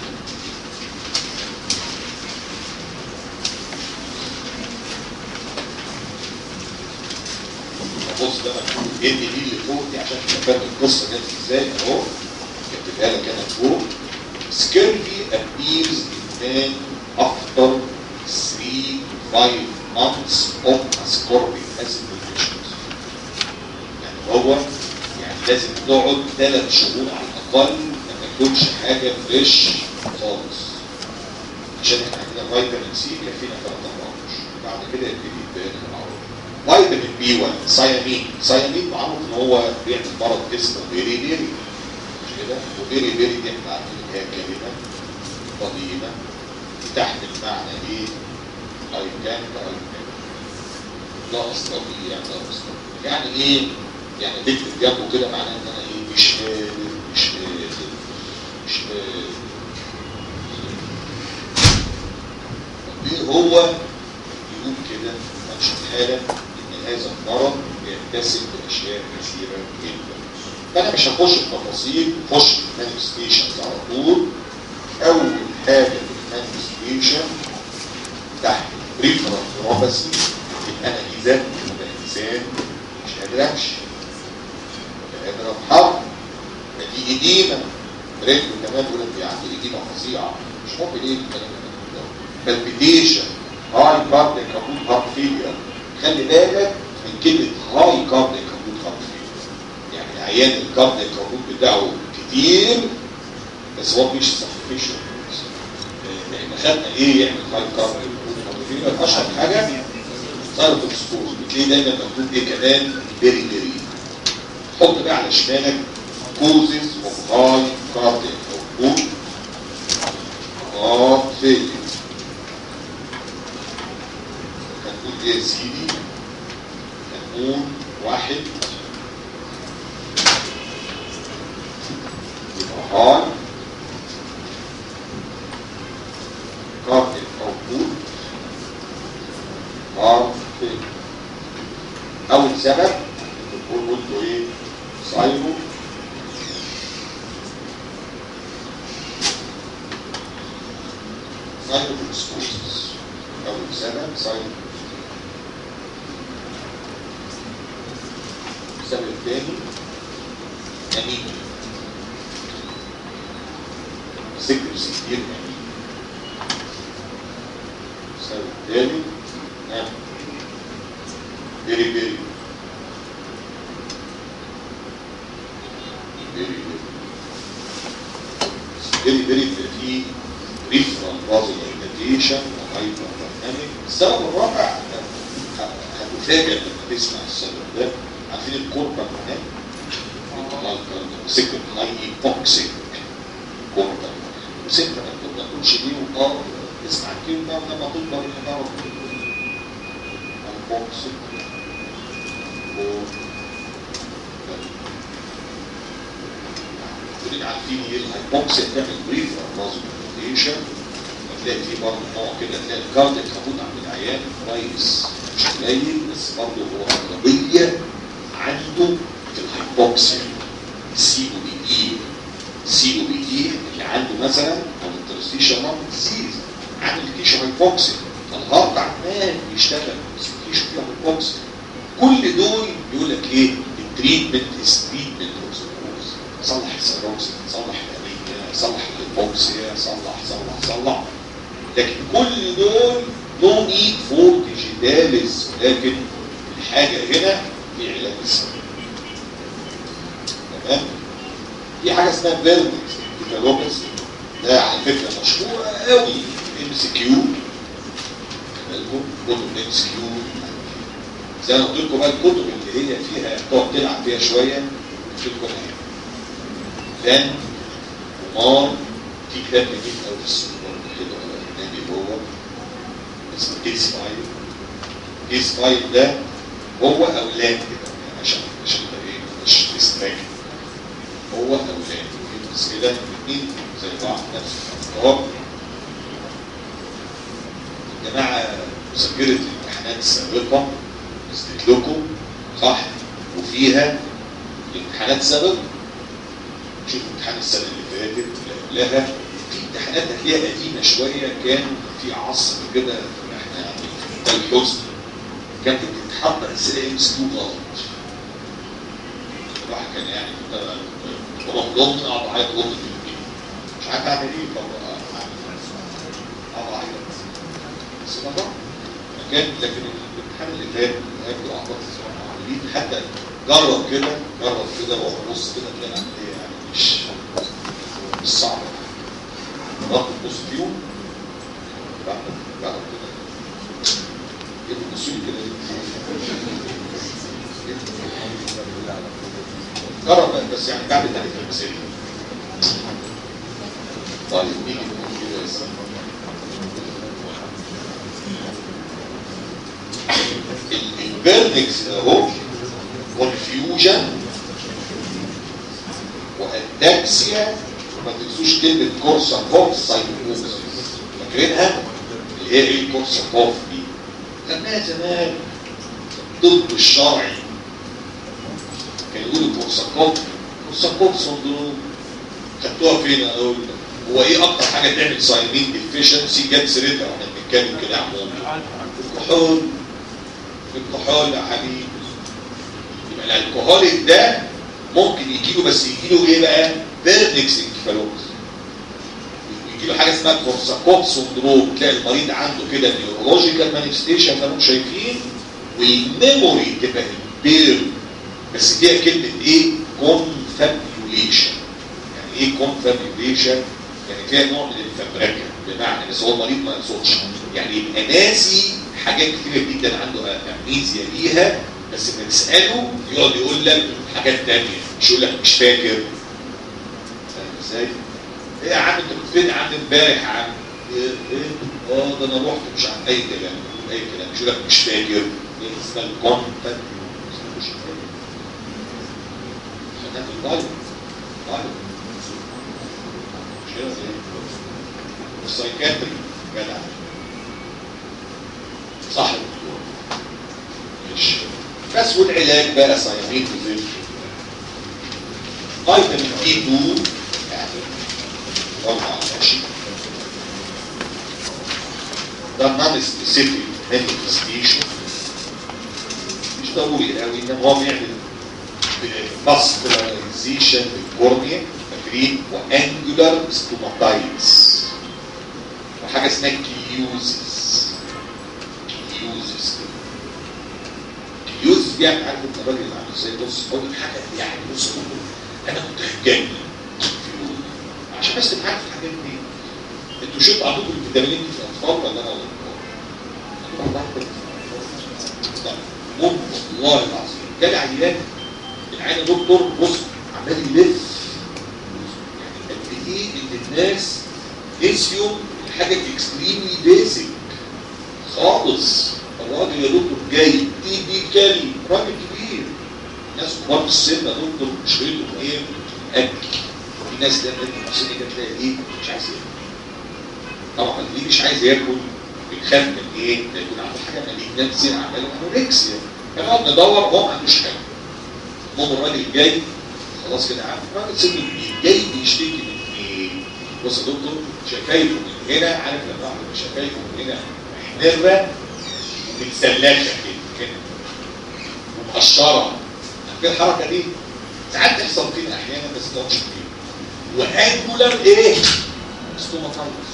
بص ده مكتوب ان دي اللي فوق دي عشان تبقى فاهم القصه جت ازاي اهو كاتبها لك انا فوق scurvy appears in men after 3 5 months of ascorbic acid deficiency يعني هو يعني لازم تقعد ثلاث شهور على الاقل ما تاكلش حاجه فريش خالص عشان احنا عندنا فيتامين سي كافينا ثلاث مرات بعد كده يبتدي يبان العروض فيتامين بي 1 سيامين سيامين معروف ان هو بيعمل مرض اسمه بيري بيري مش كده وبيري بيري دي احنا عارفين ان هي كلمه قديمه تحمل معنى ايه؟ ايكان كايكان لا استطيع لا استطيع يعني ايه؟ يعني تكتب جنبه كده معناه ان انا ايه مش قادر مش قادر مش قادر طب ليه هو يقول كده عشان حاله ان هذا المرض يتسم باشياء كثيره جدا فانا مش هخش في تفاصيل خش في المانيفستيشنز على طول اول حاجه في المانيفستيشن تحت بريفرال نيوروباثي يبقى انا اذا انا انسان مش قادر امشي مش قادر اتحرك دي اديمه رجله كمان يقول لك دي عندي اديمه فظيعه مش ممكن ايه الكلام ده بالبيتيشن هاي كارديك كابوت هارت فيلير خلي بالك من كلمه هاي كارديك كابوت هارت فيلير يعني العيان الكارديك كابوت بتاعه كتير بس هو مش سفيشن احنا خدنا ايه يعمل هاي كارديك كابوت هارت فيلير اشهر حاجه سايروت اكسبوز بتلاقي دايما مكتوب ايه كمان بيري بيري حط بقى على شمالك كوزز اوف هاي كارديك كابوت هارت فيلير هنقول ايه يا سيدي هنقول واحد يبقى هاي كارتل او كود هارت فيل اول سبب بتقول قلتوا ايه سايبو سايبو اكسبوزس اول سبب سايبو السبب الثاني أنيميا سكر كتير أنيميا السبب الثالث نعم بيري بيري بيري بيري بيري بيري بيبقى فيه ريفرال فازولاريتيشن الرابع هتفاجئ لما تسمع السبب ده عارفين الكوربا هناك سكر هاي ايبوكسيك كوربا بس انت ما تقولش دي واه اسمع الكلمه ولما تكبر الحمار ايبوكسيك كلنا عارفين ايه الهايبوكسيك تعمل بريف فازوليشن هتلاقي فيه برضه نوع كده تلاقي الكارديك هبوط عند العيان كويس مش قليل بس برضه هو اغلبيه عنده في الهايبوكسيا سي او بي دي سي او بي دي اللي عنده مثلا او الترستيشن لامب ديزيز عامل تيشو هايبوكسيا فالهارت عمال يشتغل بس التيشو فيها هايبوكسيا كل دول يقول لك ايه التريتمنت از تريتمنت صلح السيروكسين صلح الانيميا صلح الهيبوكسيا صلح صلح صلح لكن كل دول نو نيد فور ديجيتاليز لكن الحاجه هنا في علاج السبب تمام في حاجه اسمها فيرنكس ديفلوبس ده على فكره مشهوره قوي ام سي كيو بالكم كتب ام سي كيو زي ما قلت لكم بقى الكتب اللي هي فيها تقعد تلعب فيها شويه قلت لكم ايه فان ومار في كتاب جديد قوي في السوق كده اجنبي هو اسمه كيس فايل كيس فايل ده هو اولاد كده يعني عشان عشان ده ايه مش ديستراكت هو اولاد بس كده الاثنين زي بعض نفس الافكار الجماعه مسجله الامتحانات السابقه نزلت لكم صح وفيها امتحانات سابقه شوف امتحان السنه اللي فاتت اللي قبلها في امتحانات هتلاقيها قديمه شويه كان في عصر كده احنا ده الحزن كانت بتتحط اسئله ام اس غلط الواحد كان يعني بروح لهم اقعد اعيط لهم مش عارف اعمل ايه اقعد اعيط بس ده كان لكن الامتحان اللي فات هيبدو اعطاك عاملين حتى جرب كده جرب كده وبص كده تلاقي عمليه يعني مش مش صعبه رقم بص فيهم بعد بعد كده يبقى لي كده جرب بس يعني بعد تعريف المسائل طيب نيجي كده البيرنكس اهو كونفيوجن واتاكسيا وما تنسوش كلمه كورساكوف سايكوزيس فاكرينها اللي هي ايه الكورساكوف دي خدناها زمان ضد الشرعي كان يقولوا كورساكوف كورساكوف سندروم خدتوها فين اقول هو ايه اكتر حاجه تعمل سايمين ديفيشنسي جت سيرتها واحنا بنتكلم كده عموما الكحول الكحول يا حبيبي يبقى الكحوليك ده ممكن يجيله بس يجيله ايه بقى فيرنكس انكفالوز يجيله حاجه اسمها كورساكوف سندروم تلاقي المريض عنده كده نيورولوجيكال مانيفستيشن زي ما انتم شايفين والميموري تبقى امبير بس فيها كلمه ايه كونفابيوليشن يعني ايه كونفابيوليشن يعني فيها نوع من الفبركه بمعنى بس هو المريض ما يقصدش يعني يبقى ناسي حاجات كتيره جدا عنده امنيزيا ليها بس لما تساله يقعد يقول لك حاجات تانية مش يقول لك مش فاكر فاهم ازاي؟ ايه يا عم انت كنت فين يا عم امبارح يا عم؟ ايه ايه؟ اه ده انا رحت مش عن اي كلام اي كلام مش يقول لك مش فاكر ايه اسمها الكونتاكت مش فاكر خدناها في البايو بايو مش كده ايه؟ السايكاتري جدع صح الدكتور مش بس والعلاج بقى صيامين وزيت فيتامين دي 2 يعني طبعا ماشي ده نون سبيسيفيك مانيفستيشن مش ضروري قوي انما هو بيعمل فاسكولاريزيشن للكورنيا فاكرين وانجولار ستوماتايتس وحاجه اسمها كيوزز كيوزز كيوز بيعمل عارف انت الراجل اللي عامل ازاي بص هو حاجه يعني بص انا كنت هتجنن عشان بس تبقى عارف الحاجات دي انتوا شفتوا عندكم الفيتامينات دي في الاطفال ولا انا ولا الله طب ممكن والله العظيم جالي عيان العيان يا دكتور بص عمال يلف يعني قد ايه ان الناس نسيوا الحاجه الاكستريملي بيزك خالص الراجل يا دكتور جاي تي بي كالي راجل كبير ناس كبار في السن يا دكتور مشكلتهم ايه؟ الاكل في ناس لما انت في السن كده تلاقي ايه؟ مش عايز ياكل طبعا اللي مش عايز ياكل بيخاف من ايه؟ ده يكون عنده حاجه مالجنسي عماله انوركسيا فنقعد ندور هو ما عندوش حاجه المهم الراجل جاي خلاص كده عارف الراجل سنه كبير جاي بيشتكي من ايه؟ بص يا دكتور شفايفه من هنا عارف لما واحد شفايفه من هنا محمره ومتسلخه كده كده ومقشره عارفين الحركه دي؟ ساعات تحصل فينا احيانا بس ده مش كتير وانجولار ايه؟ ستوماتايتس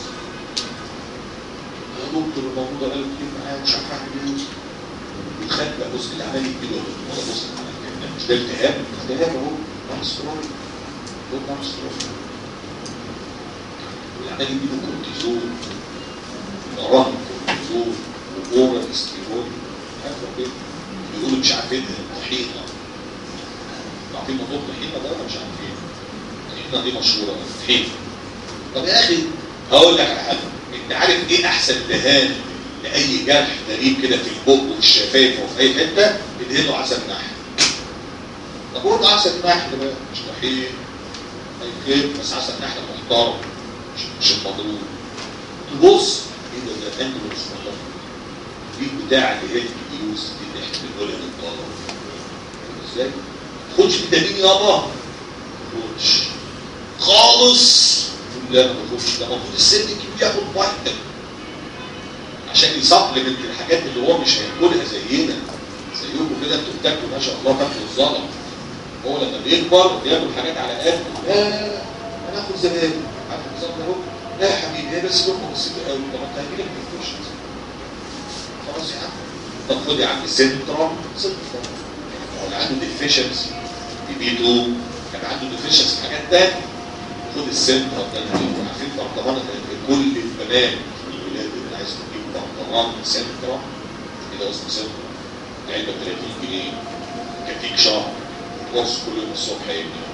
يا دكتور الموضوع ده بقاله كتير معايا مش عارف اعمل ايه بيتخانق بقى بص كده عمال يديله هو بص مش ده التهاب التهاب اهو نقص سترويد دول نقص سترويد والعمال يديله كورتيزون وراه كورتيزون وجورا ستيرويد عارف كده بيقولوا مش عارفين الطحينه عارفين موضوع الطحينه ده ولا مش عارفين؟ الطحينه دي مشهوره الطحينه طب يا اخي هقول لك على حاجه انت عارف ايه احسن دهان لاي جرح غريب كده في البق والشفايف وفي اي حته ادهنه عسل نحل طب قول عسل نحل بقى مش طحين طيب بس عسل نحل محترم مش مش المضروب تبص ايه ده ده انجل مش محترم دي بتاع اللي هي الفلوس دي اللي احنا بنقولها للطلبه ازاي؟ خدش فيتامين يابا خدش خالص لا ما باخدش ده المفروض السن الكبير ياخد فيتامين عشان يسبلمنت الحاجات اللي هو مش هياكلها زينا زيكم كده انتوا بتاكلوا ما شاء الله تاكلوا الزلط هو لما بيكبر بياكل حاجات على قده لا انا اخد زبادي عارف النظام ده اهو لا يا حبيبي هي بس لقمه بسيطه قوي طب انت هيجيلك انفكشن خلاص يا عم طب خد يا عم سنترا سنترا هو اللي عنده ديفيشنسي في بي 2 كان عنده ديفيشنسي في حاجات تانيه خد السنترا ده انتوا عارفين برطمان كل البنات الولاد اللي عايز تجيب برطمان سنترا كده اسمه سنترا علبه 30 جنيه كتيك شهر كورس كل يوم الصبح يبني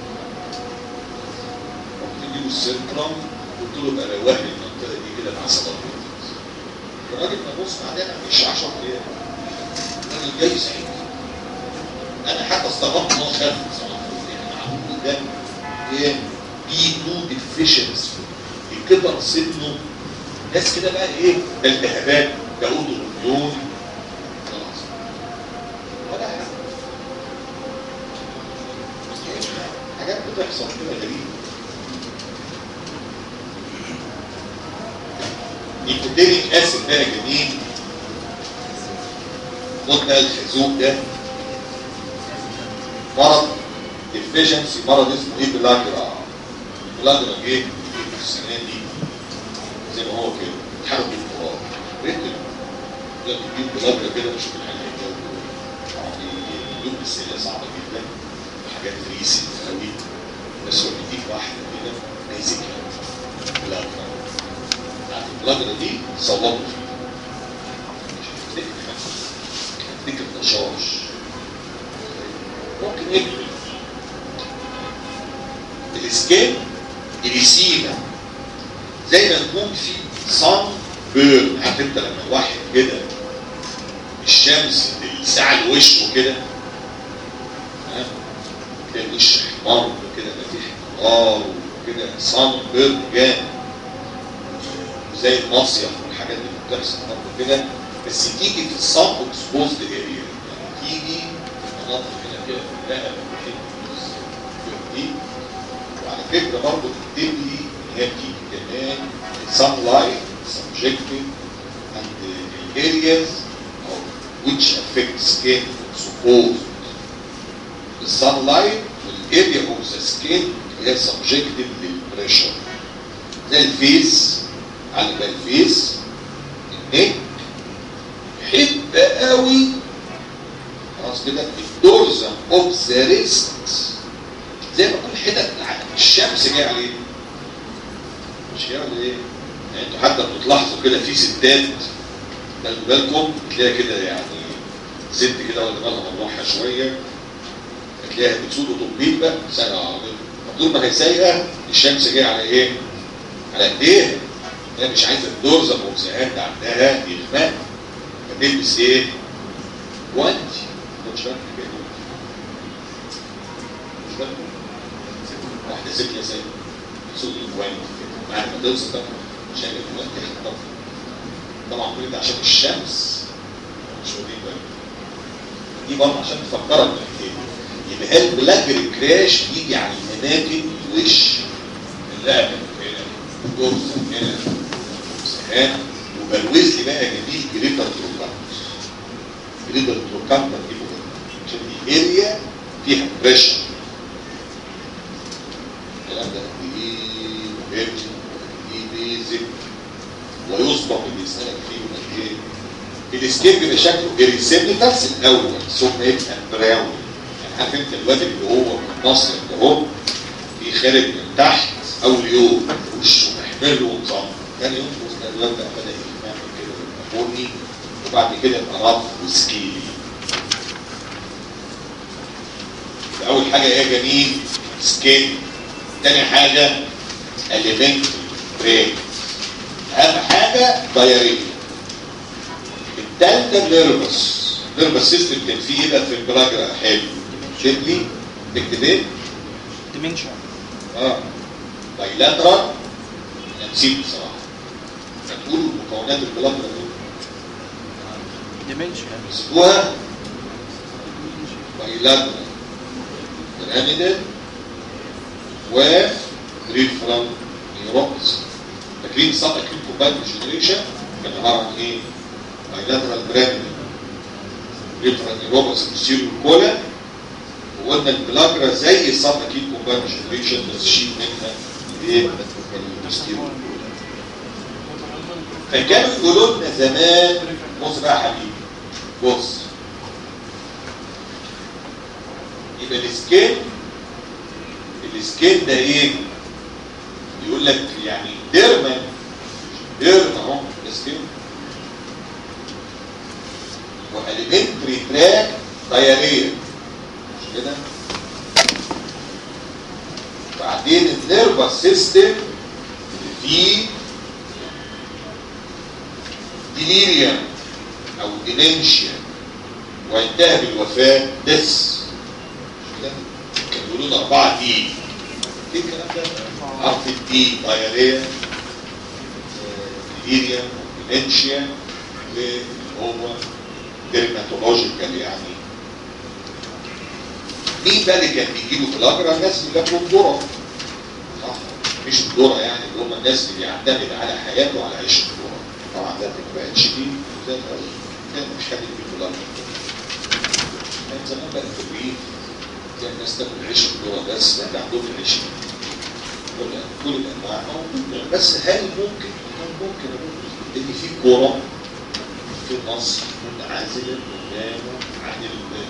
تجيبوا السنترا قلت له بقى رواه لي المنطقه دي كده مع صدى الراجل ما بص بعدين مش 10 ايام الراجل جاي سعيد انا حتى استغربت ان هو خاف معقول ده ايه بي 2 ديفيشنسي الكبر سنه ناس كده بقى ايه ده التهابات ده اوتوميون خلاص ولا حاجه حاجات بتحصل كده غريبه الكوتينيك اسيد ده يا جميل خد بقى الخازوق ده مرض ديفيشنسي مرض اسمه ايه بلاجرا بلاجرا جه في السنه دي زي ما هو كده اتحرق بالتراب ريت لما تجيب بلاجرا كده نشوف الحاجه الجو اليوم السنه صعبه جدا وحاجات ريسنت قوي بس هو بيديك واحده كده بيزك بلاجرا عارف البلاجرا دي صوتوا فيها هتديك التشاش ممكن يجري الاسكان اليسينا زي ما يكون في صن بيرن عارف انت لما الواحد كده الشمس تلسع له وشه كده ها تلاقي الوش احمر كده ما فيه احمرار وكده صن بيرن جامد زي المصيف والحاجات اللي بتحصل برضه كده بس تيجي في الصن اكسبوزد اريا يعني تيجي في المناطق هنا كده كلها دي وعلى فكره برضه بتكتب لي ان هي بتيجي كمان السان لايت subjective and the areas of which affect skin supposed the sunlight والاريا of the skin هي subjective للبريشر زي الفيس على بقى الفيس النك حته قوي خلاص كده الدورزم اوف ذا ريست زي ما تكون حتت الشمس جايه عليه مش جايه ولا ايه؟ يعني انتوا حتى بتلاحظوا كده في ستات خلي بالكم تلاقي كده يعني ست كده ولا بالها مروحه شويه هتلاقيها بتسوق اوتوموبيل بقى سايقه عربيه طول ما هي سايقه الشمس جايه على ايه؟ على ايديها هي مش عايزه الدور زي ما وسعات عندها يغمق فتلبس ايه؟ جوانتي مش فاهم كده مش فاهم واحده ست يا سيد تسوق الجوانتي كده بعد ما توصل بقى عشان الجوانتي هتطفي طبعا كل ده عشان الشمس مش واخدين بالك دي برضه عشان تفكرك بالحكايه يبقى هي البلاك كراش بيجي على الاماكن الوش اللعبه هنا الجرس هنا سهام وبلوز لي بقى جميل جريتر تروكانتر جريتر تروكانتر دي مهمه عشان دي اريا فيها بريشر الكلام ده قد ايه مهم وقد ايه بيزك ويسبق اللي يسالك فيه قد ايه السكيب بيبقى شكله اريسيميتاس الاول ثم يبقى براون يعني عارف انت الواد اللي هو من مصر اللي هو في خارج من تحت اول يوم وشه محمر ونظام ثاني يوم وسط الواد بقى بدا يعمل كده يبقى بني وبعد كده يبقى رف وسكيلي يبقى اول حاجه ايه يا جميل سكين تاني حاجه اليمنت بريك اهم حاجه دايريه الثالثه نيرفس نيرفس سيستم كان فيه ايه بقى في البراجرا حلو شوف لي تكتب ايه؟ ديمنشن اه بايلاترال انا نسيت بصراحه هتقولوا مكونات البلاجرا دول ديمنشن مسكوها بايلاترال بيراميدال و ريفرال نيوروبس فاكرين صح اكيد كومبايند جنريشن كان عباره عن ايه؟ بايلاترال بيراميدال ريفرال نيوروبس بيصيروا الكولا وقلنا البلاجرا زي الصب اكيد كومبايند جنريشن بس شيل منها الايه؟ الستيرو فكانوا يقولوا لنا زمان بص بقى يا حبيبي بص يبقى السكين السكين ده ايه؟ يقول لك يعني ديرما ديرما اهو السكين واليمنتري تراك دايريه مش كده؟ بعدين النيرفس سيستم فيه ديليريوم او ديمنشيا وانتهى بالوفاه دس مش كده؟ كانوا بيقولوا لنا اربعه دي ايه الكلام ده؟ حرف الدي دايريا ديليريوم ديمنشيا وهو ديرماتولوجيكال يعني مين بقى اللي كان بيجيله فلاجرا الناس اللي جابوا الذره صح مش الذره يعني اللي هم الناس اللي بيعتمد على حياته وعلى عيش الذره طبعا ده ما بقتش دي زي الأول. كان مش حد يجيب فلاجرا كان زمان بقى في الريف كان الناس تاكل عيش الذره بس لا ده عندهم العيش كل كل الانواع موجوده بس هل ممكن هل ممكن أقول ان في كوره في مصر منعزله تماما عن ال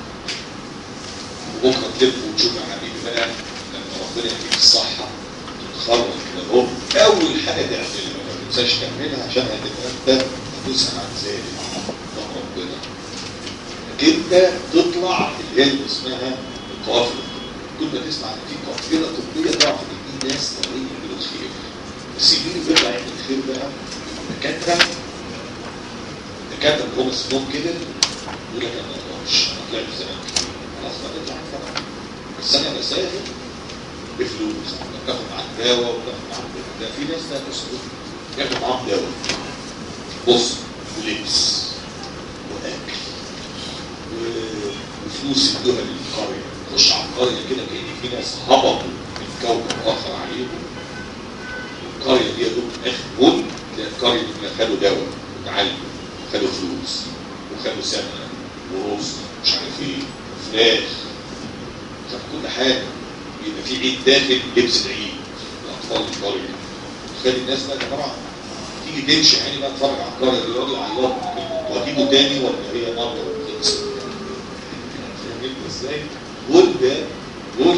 وبكره تلف وتشوف يا حبيبي بقى لما ربنا يديك الصحه تتخرج كده اهو اول حاجه تعملها ما تنساش تعملها عشان هتبقى انت هتسال عن ذلك ده ربنا انك انت تطلع اللي هي اللي اسمها القوافل كل ما تسمع ان في قافله طبيه تعرف ان في ناس ناويين يعملوا خير بس مين اللي بيطلع يعمل خير بقى؟ الدكاتره الدكاتره اللي هم اسمهم كده يقول لك انا ما اقدرش انا طلعت زمان كتير خلاص ما تطلع انت بقى. بس انا بسافر بفلوس باخد معاك دواء وباخد معاك ده في ناس لا تسكت ياخد معاهم دواء بص ولبس واكل و- وفلوس يدوها للقريه تخش على القريه كده كان في ناس هبطوا من كوكب اخر عليهم القريه دي يا دوب اخر جول تلاقي القريه دي خدوا دواء وتعالجوا خدوا فلوس وخدوا سمنه ورز مش عارف ايه فراخ خد كل حاجه يبقى في عيد داخل لبس العيد الاطفال القريه تخلي الناس بقى يا جماعه تيجي تمشي يعني بقى تتفرج على القريه دي يقعدوا يعيطوا وهتيجوا تاني ولا هي مره وخلصت فاهمين ازاي؟ جول ده جول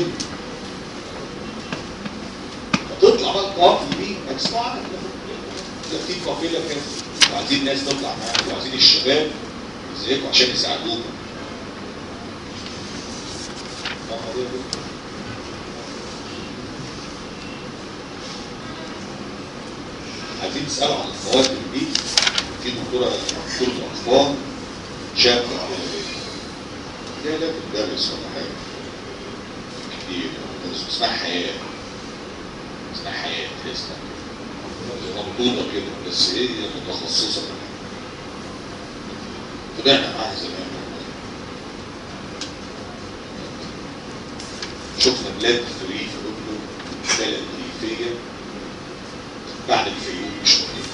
فتطلع بقى القافله دي هتسمع عنها ده في قافله كانت وعايزين ناس تطلع معاكم وعايزين الشباب زيكم عشان يساعدوكم فاهم قضية كده؟ عايزين تسألوا عن المواد اللي دي في دكتورة دكتورة أطفال شابة لا لا بتدرس ولا حاجة كتير بتدرس اسمها حياة اسمها حياة اسمها مبطولة كده بس هي متخصصة طلعنا معاها زمان شفنا بلاد في ريف قبله بلد ريفية بعد الفيوم بشوية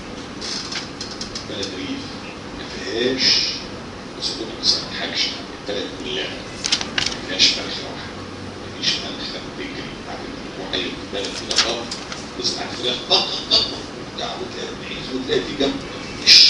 بلد ريف ما فيهاش بس دول بس ما تضحكش البلد كلها ما فيهاش فرخة واحدة ما فيش فرخة بتجري بعد المحيط البلد كده خط تسمع الفراخ طق طق بتاع وتلاقي بعيد وتلاقي في جنب مش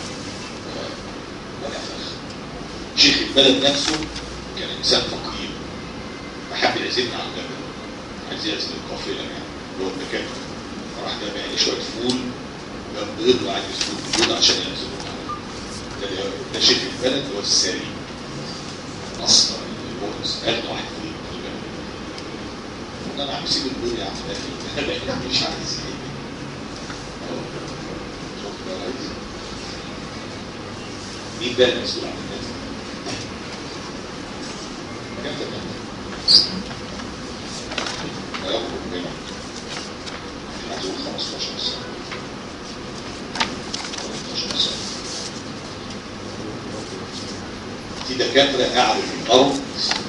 ولا فرخة شيخ البلد نفسه كان انسان فقير فحب يعزمنا على الجبل عايز يعزم القافله يعني اللي هو الدكاتره فراح جاب يعني شويه فول وجاب بيض وعايز فول بيض عشان يعزموه ده ده شيخ البلد هو الساري اصلا البونس اغنى واحد فيه في البلد قلنا انا عم سيب البيض يا عم ده انا مش عايز ايه شوف بقى عايز مين بقى المسؤول عن الناس دي؟ كم تمام ويخرج منها معزول 15 سنة 18 سنة في دكاترة قعدوا في الأرض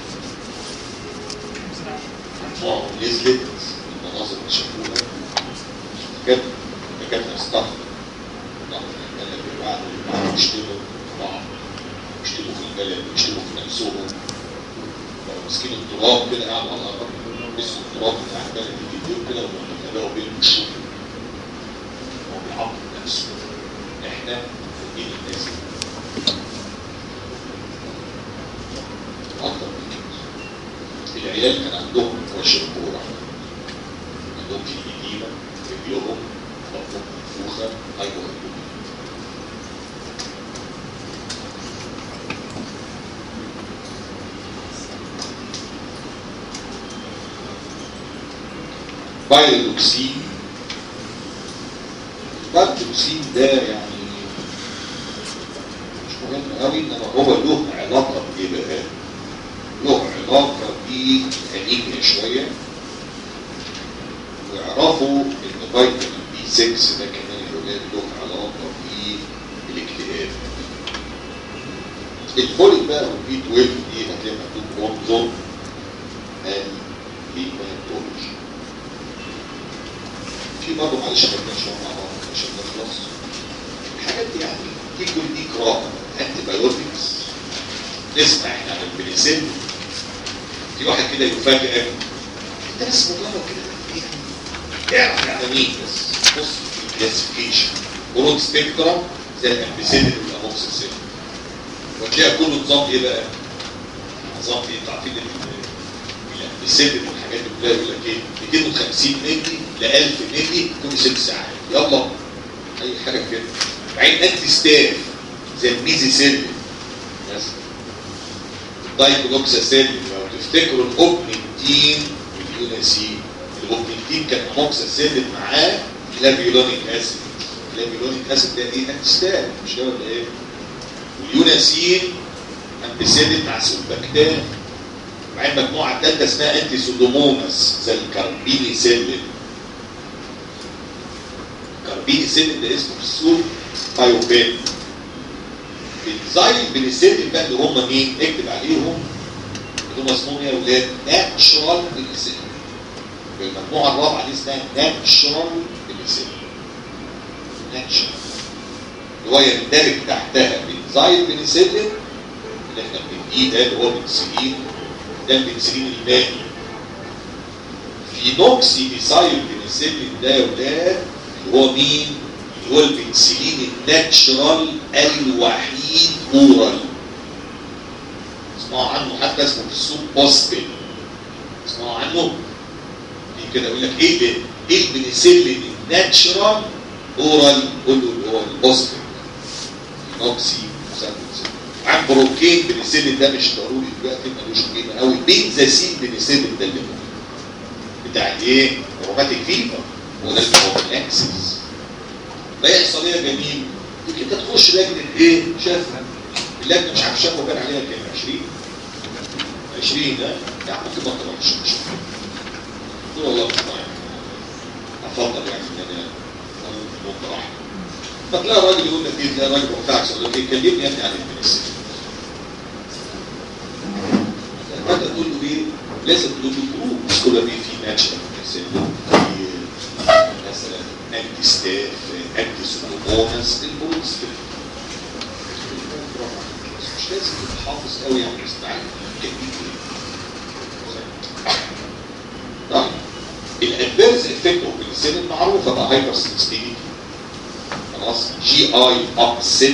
اه نزلت المناظر اللي شافوها دكاترة دكاترة استخدموا البلد بعد بعد يشتغلوا في بعض يشتغلوا في البلد يشتغلوا في نفسهم بقوا ماسكين التراب كده قاعد على الارض مسكوا التراب بتاع البلد اللي كده ولما تلاقوا بين الشغل هو بيعاقب نفسه احنا فوقين الناس اكتر من كده العيال كان عندهم وش كوره عندهم في ايدينا رجلهم بطنهم منفوخه ايوه بايروكسين البايروكسين ده يعني مش مهم قوي انما هو له علاقه بايه بقى؟ له علاقه بانيميا شويه ويعرفوا ان فيتامين بي 6 ده كمان يا ولاد له علاقه بالاكتئاب الفوليك بقى والبي 12 دي هتلاقي مكتوب بونزون الهيماتولوجي في برضه معلش خلينا شويه مع بعض عشان نخلص الحاجات دي يعني دي كل دي قراءه انتي بايوتكس نسمع احنا عن البنسلين في واحد كده يفاجئك انت بس مجرد كده يعني اعرف يعني مين بس بص في الكلاسيفيكيشن برود سبيكترم زي الامبيسيلين والاموكسيسين وتلاقي كله نظام ايه بقى؟ نظام ايه؟ انتوا عارفين الامبيسيلين والحاجات دي كلها يقول لك ايه؟ 250 مللي ل 1000 مللي كل ست ساعات يلا اي حاجه كده بعدين انتي ستاف زي الميزيسيلين بس الدايكلوكساسيلين لو تفتكروا الاوبنتين واليوناسين الاوبنتين كان اموكساسيلين معاه لافيولونيك اسيد لافيولونيك اسيد ده ايه انتي ستاف مش كده ولا ايه؟ واليوناسين امبيسيلين مع سلبكتان وبعدين مجموعه ثالثه اسمها انتي سودوموناس زي الكاربيني سيلين الكاربيني سيلين ده اسمه في السوق بايوبين الزايل بنسيلين بقى اللي هم مين؟ اكتب عليهم اللي هم اسمهم يا اولاد ناتشرال بنسيلين المجموعه الرابعه دي اسمها ناتشرال بنسيلين ناتشرال اللي هو يندرج تحتها بنزايل بنسيلين اللي احنا بنديه ده اللي هو بنسلين ده البنسلين المائي في نوكسي بيسايل بنسلين ده يا ولاد اللي هو مين؟ اللي هو البنسلين الناتشرال الوحيد اورال اسمعوا عنه حتى اسمه في السوق بوستن اسمعوا عنه في كده يقول لك ايه ده؟ ايه البنسلين الناتشرال اورال قول له اللي اللي هو البوستيك نوكسي مسدس عن بروكين بنسيلين ده مش ضروري دلوقتي ملوش قيمه قوي بنزاسين بنسيلين ده اللي هو بتاع الايه؟ روماتيك فيفر وده اللي هو الاكسس فيحصل ايه يا جميل؟ يمكن انت تخش لجنه ايه؟ شاف اللجنه مش عارف شافوا كان عليها كام 20 20 ده يعني ممكن ما تروحش مش قلت له والله مش طايق افضل يعني ان انا ممكن راح فتلاقي الراجل يقول لك ايه تلاقي الراجل بتاعك يقول لك ايه كلمني يا ابني عن البنسلين فانت تقول له ايه لازم تقول له جروب مش كل ما في ماتش بنسلين في مثلا انتي ستاف انتي سودوموناس البولس مش لازم تبقى حافظ قوي يعني بس تعرف كلمة ايه طيب الادفيرس افكت اوف البنسلين معروفه بقى هايبر سنسيتيفيتي خلاص جي اي ابسيت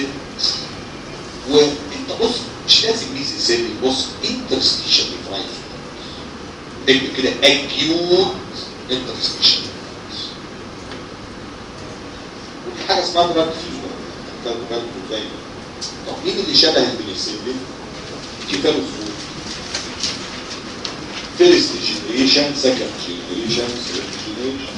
وانت بص مش لازم ميزي سيلي بص انترستيشن فرايز اكتب كده اكيوت انترستيشن وفي حاجه اسمها دراج فيبر خدوا بالكم دايما طب مين اللي شبه البنسلين؟ كيفالوزول فيرست جنريشن سكند جنريشن ثيرد جنريشن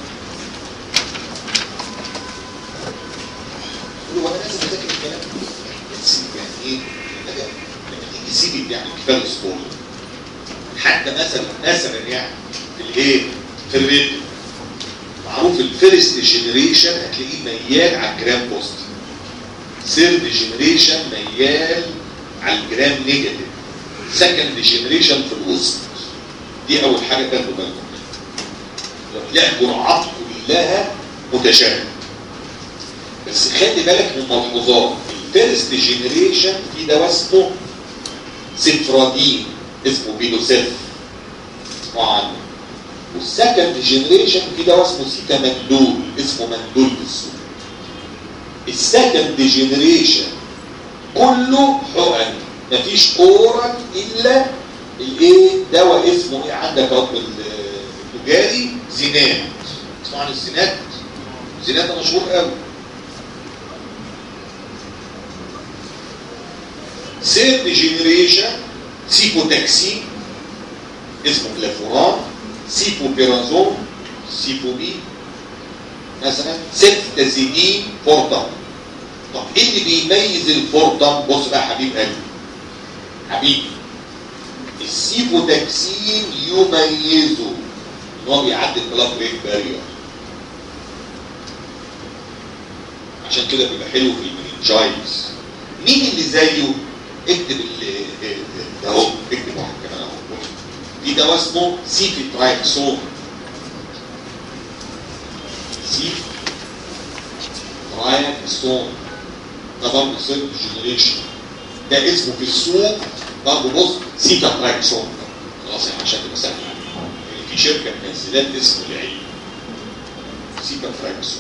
هو انا لازم اذاكر الكلام بس يعني ايه لما تيجي سيدي يعني كفايه الاسطول حتى مثلا مثلا يعني في الايه في الريد معروف الفيرست جنريشن هتلاقيه ميال على الجرام بوست سيرد جنريشن ميال على الجرام نيجاتيف سكند جنريشن في الوسط دي اول حاجه تاخدوا بالكم تلاقي الجرعات كلها متشابهه بس خلي بالك من ملحوظات الفيرست جنريشن في دواء اسمه سيفرادين اسمه بيلوسيف اسمه عنه والسكند جنريشن في دواء اسمه سيتا مندول اسمه مندول بالسوق السكند جنريشن كله حقن مفيش اورال الا الايه دواء اسمه ايه عندك اهو التجاري زينات اسمه عن الزينات زينات ده مشهور قوي سيرد جنريشن سيبوتاكسين اسمه جلافوران سيبوبيرازون سيبوبي مثلا سيفتازيدين فورتان طب ايه اللي بيميز الفورتان بص بقى حبيب قلبي حبيبي السيبوتاكسين يميزه ان هو بيعدي البلاد بريك بارير عشان كده بيبقى حلو في المننجايتس مين اللي زيه اكتب ده اهو اكتب واحد كمان اهو في دواء اسمه سيفي ترايكسون سيف ترايكسون ده برضه سيرد جنريشن ده اسمه في السوق برضه بص سيفا ترايكسون خلاص يعني عشان تبقى سهله يعني في شركه منزلات اسم العلم سيفا ترايكسون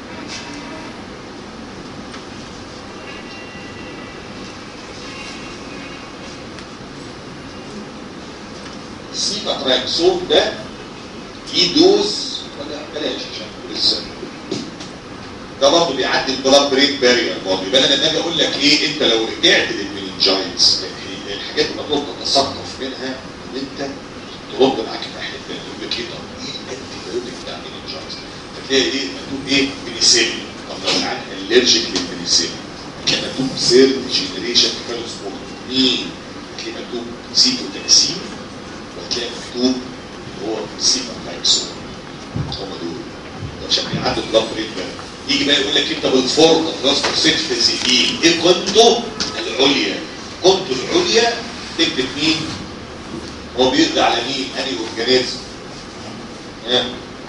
السيباتراكسون ده ليه دوز ولا بلاش عشان لسه ده برضه بيعدي البلاد بريك بارير برضه يبقى انا لما اجي اقول لك ايه انت لو رجعت للمننجايتس الحاجات اللي المفروض تتثقف منها ان انت ترد معاك في ناحيه ثانيه يقول لك ايه طب ايه الانتي بايوتيك بتاع المننجايتس فتلاقي ايه مكتوب ايه بنسلين طب لو العيان الرجيك للبنسلين هتلاقي مكتوب سيرد جنريشن كالوسبورت مين هتلاقي مكتوب سيتوتاكسين وهتلاقي مكتوب هو سيفا لايكسون هم دول ده عشان بيعدوا بلاد بريك يجي بقى يقول لك انت بالفرقه خلاص ست سنين ايه كنتو العليا كنتو العليا تكتب مين هو بيقضي على مين انهي اورجانيزم ها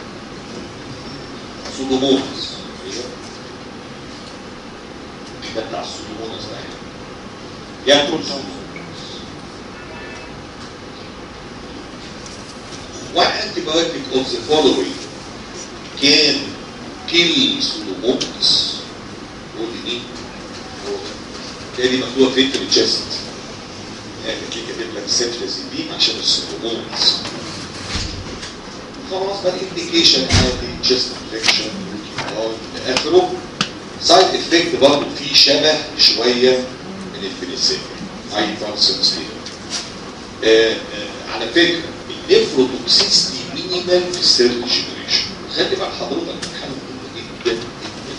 سودومونس ده بتاع السودومونس ده ياكل What antibiotic of the following can kill pseudomonas? قول لي مين؟ هي دي مكتوبه في التشيست يعني تلاقي كاتب لك سيترازيدين عشان السودوموناس خلاص بقى الانديكيشن عادي تشيست انفكشن الى اخره سايد افكت برضه فيه شبه شويه من البنسلين هايبر سنسيتيف على فكره النيفروتوكسيستي مينيمال في الثيرد جنريشن خلي بقى حضرتك من حاجه مهمه جدا جدا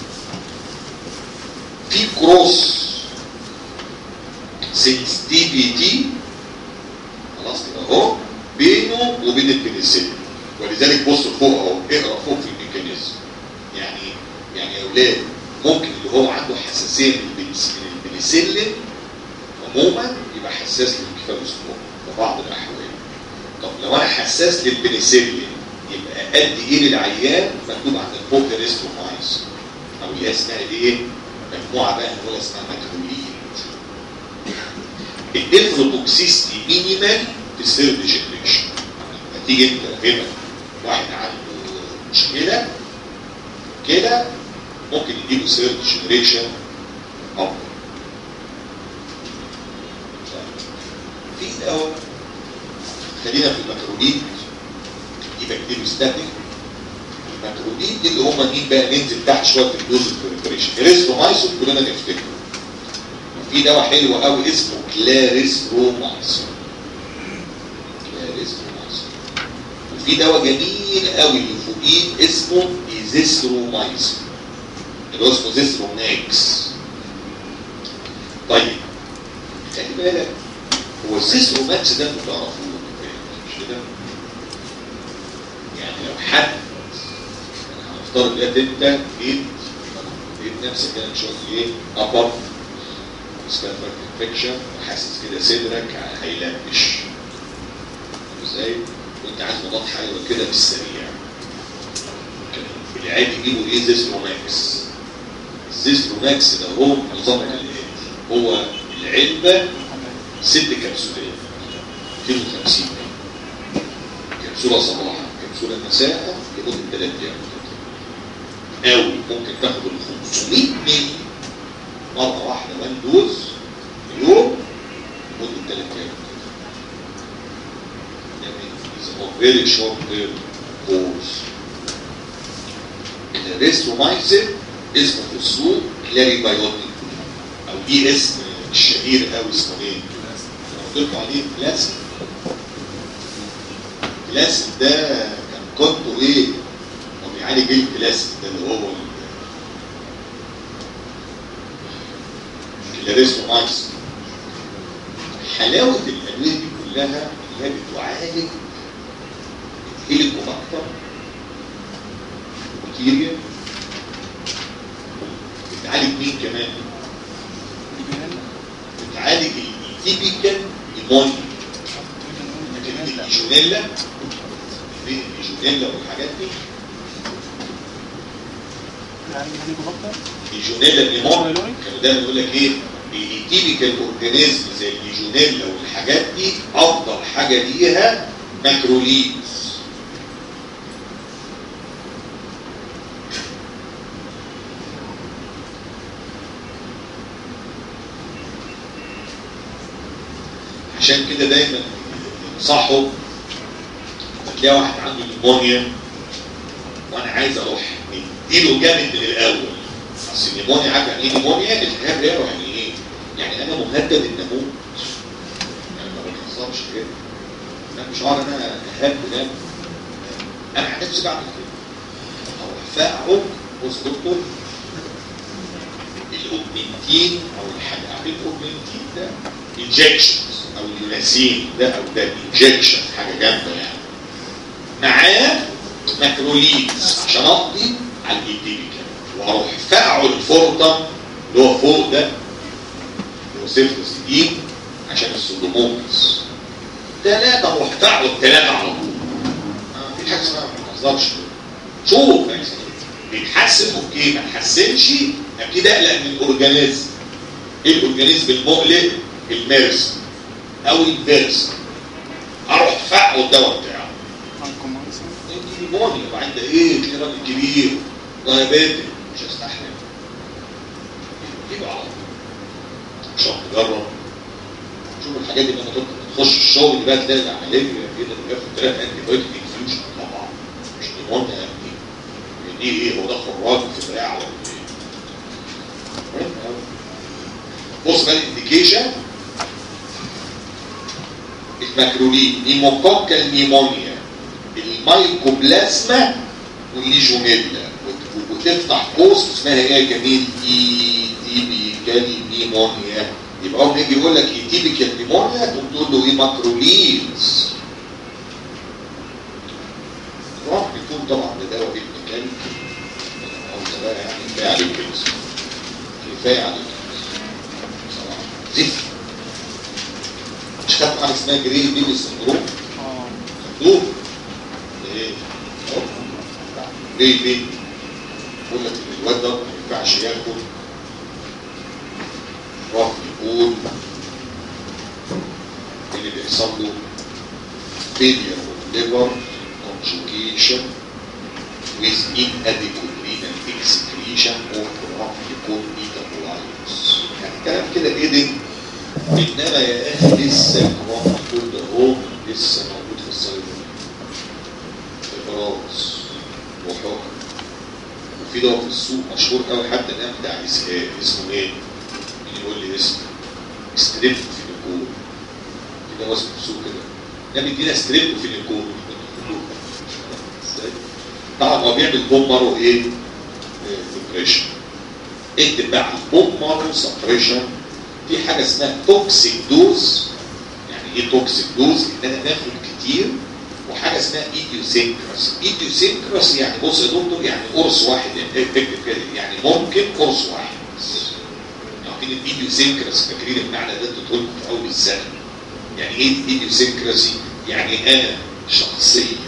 في كروس سنسيتيفيتي خلاص كده اهو بينه وبين البنسلين ولذلك بص فوق اهو اقرا فوق في الميكانيزم يعني يعني يا اولاد ممكن اللي هو عنده حساسيه من البنس- من البنسلين عموما يبقى حساس للكفالوسكوب في بعض الاحوال طب لو انا حساس للبنسلين يبقى قد ايه للعيان مكتوب عند الفوق ريسترومايز او اللي هي اسمها ايه مجموعه بقى اللي هو اسمها ماكروليد النيفروتوكسيستي مينيمال في الثيرد جنريشن هتيجي انت هنا واحد عنده مشكله كده ممكن يديله ثيرد جنريشن افضل في دواء خلينا في المكروليد يبقى كتير ستاتيك المكروليد دي اللي هم مين بقى ننزل تحت شويه في الدوز بريبريشن اريثرومايسين كلنا نفتكره في دواء حلو قوي اسمه كلاريسترومايسين كلاريسترومايسين وفي دواء جميل قوي اللي فوقيه اسمه ايزيسترومايسين اللي هو اسمه زيستروماكس طيب خلي بالك هو الزيستروماكس ده انتوا تعرفوه مش كده؟ يعني لو حد هنفترض ان انت جيت لقيت نفسك كده شويه ايه ابر ستافك انفكشن وحاسس كده صدرك هيلبش ازاي؟ وانت عايز مضاد حيوي كده بالسريع العادي يجيبوا ايه زيستروماكس الزيستروماكس ده هو نظام الاتي هو العلبه ست كبسولات 250 كبسوله صباحا كبسوله مساء لمده ثلاث ايام او ممكن تاخد ال 500 مللي مره واحده وان دوز في يوم لمده ثلاث ايام يعني فيري شورت كورس الريسترومايسين اسمه في السوق كلاري بايوتيك او دي اسم الشهير قوي اسمه ايه؟ انا قلت لكم عليه كلاسيك كلاسيك ده كان كنتوا ايه؟ هو بيعالج ايه الكلاسيك ده اللي هو الكلاريستومايسين حلاوه الادويه دي كلها ان هي بتعالج الهيليكوباكتر بكتيريا بتعالج مين كمان؟ بتعالج التيبيكال نيمونيا لكن الليجونيلا الليجونيلا والحاجات دي الليجونيلا نيمونيا كانوا دايما يقول لك ايه التيبيكال اورجانيزم زي الليجونيلا والحاجات دي افضل حاجه ليها ماكروليدز عشان كده دايما ينصحوا تلاقي واحد عنده نيمونيا وانا عايز اروح اديله جامد من الاول اصل النيمونيا عارف يعني ايه نيمونيا الالتهاب ده يعني ايه؟ يعني انا مهدد ان اموت يعني ما بنهزرش كده انا مش عارف انا التهاب ده انا عن نفسي بعمل كده اروح فاقعد بص دكتور الاوجمنتين او الحاجه عارف الاوجمنتين ده انجكشنز او اليوناسين ده او ده انجكشن حاجه جامده يعني معاه ماكروليدز عشان اقضي على الايديبيكال واروح فقعه الفورتم اللي هو فوق ده اللي هو سيفلس دي عشان السودومونس ثلاثة اروح فقعه الثلاثة على طول ما في حاجة اسمها ما تهزرش شوف بيتحسن اوكي ما تحسنش ابتدي اقلق من الاورجانيزم ايه الاورجانيزم المقلق الميرس او الفيرس اروح فقعه الدواء بتاعه نيمونيا وبعدين ده ايه في راجل كبير دايابيتك مش هستحمل يبقى على طول عشان تجرب شوف الحاجات دي لما تخش الشغل بقى تلاقي العمليه كده بياخد ثلاث انتي بايوتيك انفيوجن طبعا مش نيمونيا يا ابني دي ايه هو ده خراج في دراع ولا ايه بص بقى الانديكيشن الماكرولين نيموكوكال نيمونيا المايكوبلازما والليجونيلا وت- وتفتح قوس اسمها ايه يا جميل اي تيبيكال نيمونيا يبقى اول ما يجي يقول لك اي تيبيكال نيمونيا تقوم تقول له ايه ماكرولينز راح بيكون طبعا ده دواء ابن كلب او بقى يعني كفايه عليك كده كفايه عليك بصراحه زفت مش خدت حاجه اسمها جري بيبي سندروم اه خدوه ايه أهو. ليه ليه بقول لك ان الواد ده ما ينفعش ياخد راح يقول إيه اللي بيحصل له failure of liver conjugation with inadequate renal excretion of راح يكون metabolites يعني كلام كده ايه انما يا اخي لسه الراح يقول ده هو لسه موجود في الصيدليه ابراز وحكم وفي دواء في السوق مشهور قوي حتى الان بتاع اسهال اسمه ايه؟ مين يقول لي اسمه؟ ستريبتوفينيكول في دواء اسمه في السوق كده ده بيدينا ستريبتوفينيكول ازاي؟ طبعا هو بيعمل بوم مارو ايه؟ ديبريشن اكتب بقى بوم مارو سبريشن في حاجه اسمها توكسيك دوز يعني ايه توكسيك دوز؟ ان انا باخد كتير وحاجه اسمها ايديوسينكراس ايديوسينكراس يعني بص يا دكتور يعني قرص واحد يعني اكتب كده يعني ممكن قرص واحد بس عارفين الايديوسينكراس فاكرين المعنى ده اديته لكم في اول السنه يعني ايه الايديوسينكراسي؟ يعني انا شخصيا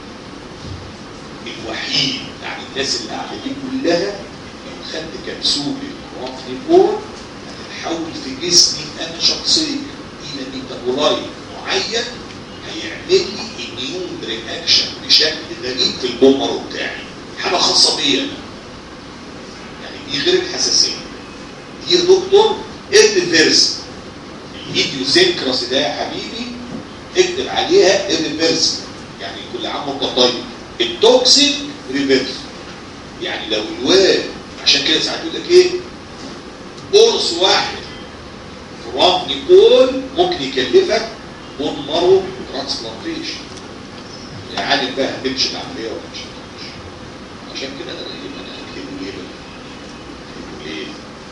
الوحيد يعني الناس اللي قاعده دي كلها لو خدت كبسوله رافنيبور هتتحول في جسمي انا شخصيا الى ميتابولايت معين هيعمل لي اميون رياكشن بشكل غريب في البومر بتاعي حاجه خاصه بيا أنا. يعني دي غير الحساسيه دي يا دكتور الريفيرس الايديوسينكراس ده يا حبيبي اكتب عليها الريفيرس يعني كل عام وانت طيب التوكسيك ريفيرس يعني لو الواد عشان كده ساعات يقول لك ايه قرص واحد فرام نيكول ممكن يكلفك بون مارو ترانسبلانتيشن يا عالم بقى هتمشي العمليه ولا مش هتمشي عشان كده انا يبقى انا هكتبه ليه بقى؟ هكتبه ليه؟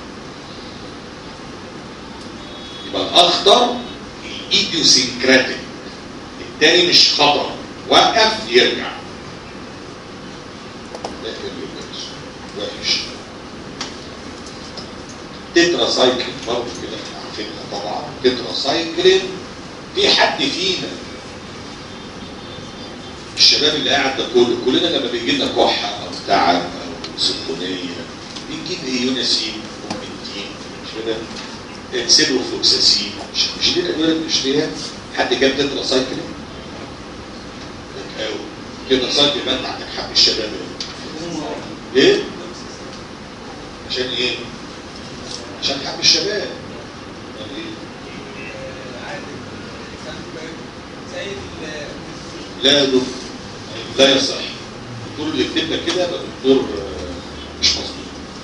يبقى الاخضر الايديوسينكراتيك التاني مش خطر وقف يرجع ده اللي بيحصل. وحش تترا سايكلين برضه كده احنا عارفينها طبعا تترا سايكلين في حد فينا الشباب اللي قاعد ده كله كلنا لما بيجي لنا كحه او تعب او سخونيه بنجيب ايه يوناسين ومنتين مش كده سيلوفلوكساسين مش مش دي الادويه اللي بنشتريها حد جاب تترا سايكلين لك قوي تترا سايكلين يبقى انت عندك حق الشباب ايه؟ عشان ايه؟ عشان حق الشباب يعني ايه؟ لا يا دكتور لا يصح الدكتور اللي يكتب لك كده يبقى دكتور آه، مش مظبوط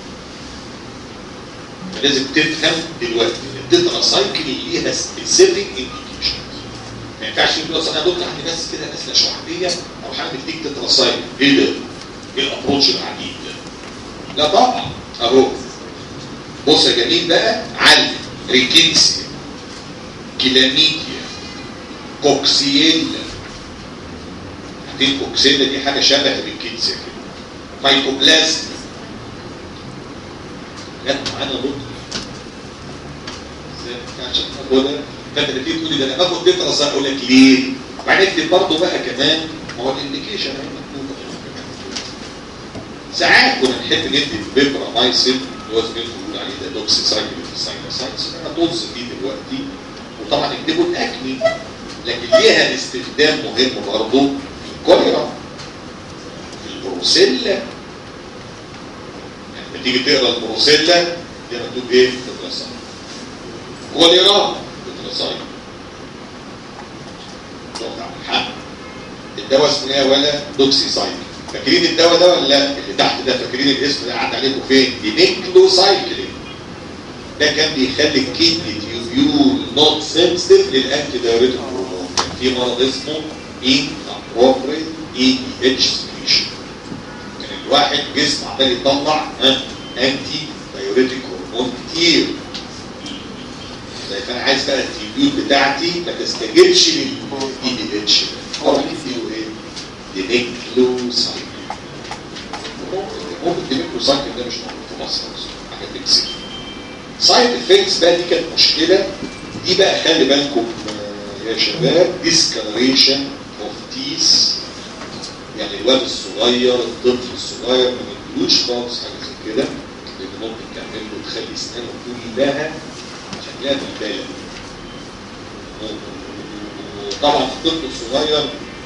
لازم تفهم دلوقتي ان التترا سايكل ليها سبيسيفيك انديكيشن ما ينفعش تقول اصل انا يا دكتور عندي ناس كده ناس لا شعبيه او حاجه بتديك تترا سايكل ايه ده؟ ايه الابروتش العجيب ده؟ لا طبعا اهو بص يا جميل بقى علم ريكينسيا كلاميديا كوكسييلا دي الكوكسيلا دي حاجه شبه الريكينسيا كده مايكوبلازم جت معانا نقطه ازاي عشان هو ده فانت اللي تيجي تقول لي ده انا باخد تترا سايكل اقول لك ليه؟ وبعدين اكتب برضه بقى كمان ما هو الانديكيشن اهي مكتوبه ساعات كنا نحب ندي البيبرامايسين اللي هو زميلكم بيقول عليه ده دوكسي سايكل في الساينوسايتس انا طز فيه دلوقتي وطبعا اكتبوا الاكني لكن ليها استخدام مهم برضه في الكوليرا في البروسيلا يعني لما تيجي تقرا البروسيلا دي مكتوب ايه؟ تتراسايكل كوليرا تتراسايكل شوف عم الحق الدواء اسمه ايه ولا دوكسي سايكل فاكرين الدواء ده ولا لا؟ اللي تحت ده فاكرين الاسم ده قعد عليكم فين؟ دي نيكلوسايكلين ده كان بيخلي الكدني تيوبيول نوت سنسيتيف للانتي دايوريتيك هرمون كان في مرض اسمه ان ابروبريت اي دي اتش سكريشن كان الواحد جسم عمال يطلع ها انتي دايوريتيك هرمون كتير فانا عايز بقى التيوبيول بتاعتي ما تستجبش للاي دي اتش هو فيه ايه؟ دينيكلوسايد ممكن دينيكلوسايد ده مش موجود في مصر بس حاجه تكسب سايد افكتس بقى دي كانت مشكله دي بقى خلي بالكم آه، يا شباب ديسكالريشن اوف تيس يعني الواد الصغير الطفل الصغير ما يدلوش خالص حاجه زي كده لان ممكن تعمل له تخلي اسنانه كلها شكلها بالبالة طبعا الطفل الصغير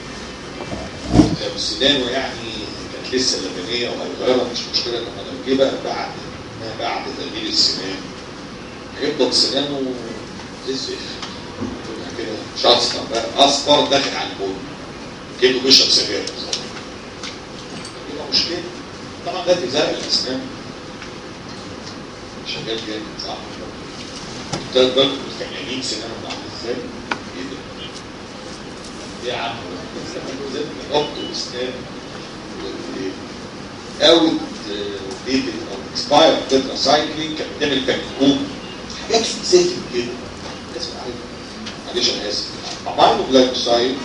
لو سنانه يعني كانت لسه لبنيه وهيغيرها مش مشكله لما لو جه بقى بعد بعد تغيير السنان هيفضل سنانه تزف يبقى كده مش اصفر بقى اصفر داخل على البن كانه بيشرب سجاير بالظبط يبقى مشكله طبعا ده تزرع الاسنان شغال جامد صح تلات بالكم الفنانين سنانهم عامل ازاي؟ ايه ده؟ ايه يا عم؟ نحط اسنان اوت ديتد او اكسباير تترا سايكلينج كانت بتعمل كانكوم حاجات زي كده لازم اعرفها معلش انا اسف امينو جلايكوسايد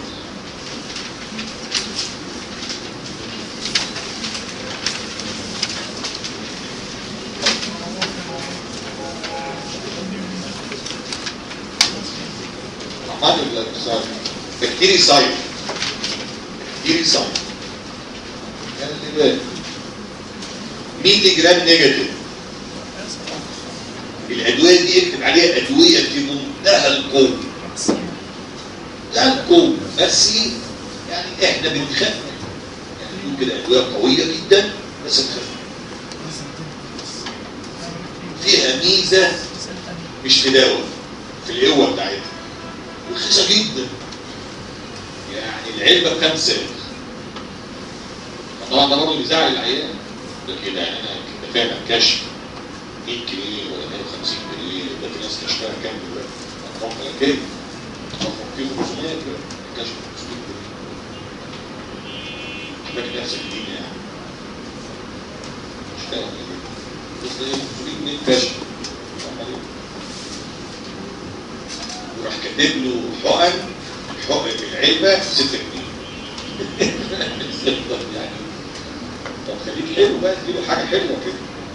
امينو جلايكوسايد بكتيري سايد بكتيري سايد خلي بالك ميلي جرام نيجاتيف الادويه دي اكتب عليها ادويه في منتهى القوه منتهى القوه بس يعني احنا بنخاف يعني نقول كده ادويه قويه جدا بس نخاف فيها ميزه مش في دواء في القوه بتاعتها رخيصه جدا يعني العلبه بكام سعر طبعا ده برضه بيزعل العيان ده كده يعني انا كنت فاهم كشف 100 جنيه ولا 150 جنيه ده في ناس كشفها كام دلوقتي؟ ارقام فلكيه ارقام في 500 دلوقتي كشف 500 جنيه فاكر نفسك دين يعني مش فاهم بس ده 500 جنيه كشف وراح كاتب له حقن حقن العلبه 6 جنيه يعني طب خليك حلو بقى تجيله حاجه حلوه كده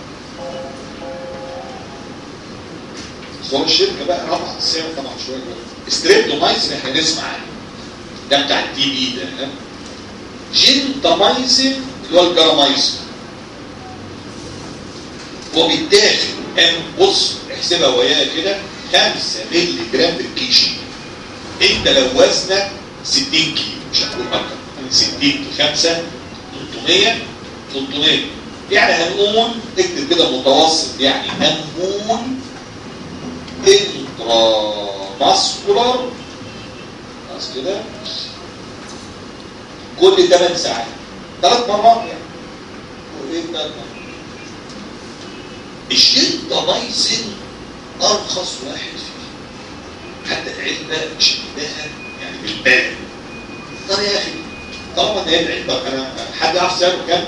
بس هو الشركه بقى رفعت السعر طبعا شويه ستريبتومايسين احنا نسمع عنه ده بتاع التي بي ده ها جنتامايسين اللي هو الجرامايسين هو بيتاخد كان بص احسبها وياه كده 5 مللي جرام بالكيشي انت لو وزنك 60 كيلو مش هقول اكتر من 60 ل 5 300 300 يعني هنقول اكتب كده متوسط يعني هنقول انترا ماسكولار خلاص كده كل 8 ساعات ثلاث مرات يعني وايه ثلاث مرات الجنتامايسين ارخص واحد فيه حتى العلبه شدها يعني بالبال طب يا اخي طالما ان هي العلبه انا حد يعرف سعره كام؟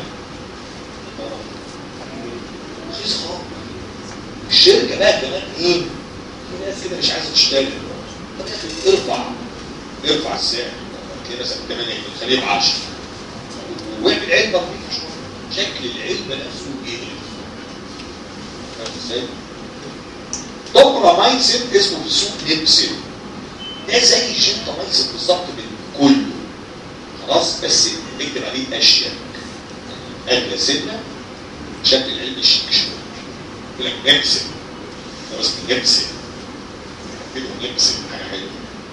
رخيص خالص الشركه بقى كمان ايه؟ في ناس كده مش عايزه تشتغل طب يا اخي ارفع ارفع السعر كده مثلا 8 خليه ب 10 واعمل علبه نظيفه شويه شكل العلبه نفسه يقلب فاهم ازاي؟ توبرامايسين اسمه في السوق نيبسين ده زي الجنتامايسين بالظبط من كله خلاص بس اكتب عليه اشياء اغلى سنه شكل العلم الشيك شويه يقول لك نبسن ده اسمه نبسن كده نبسن حاجه حلوه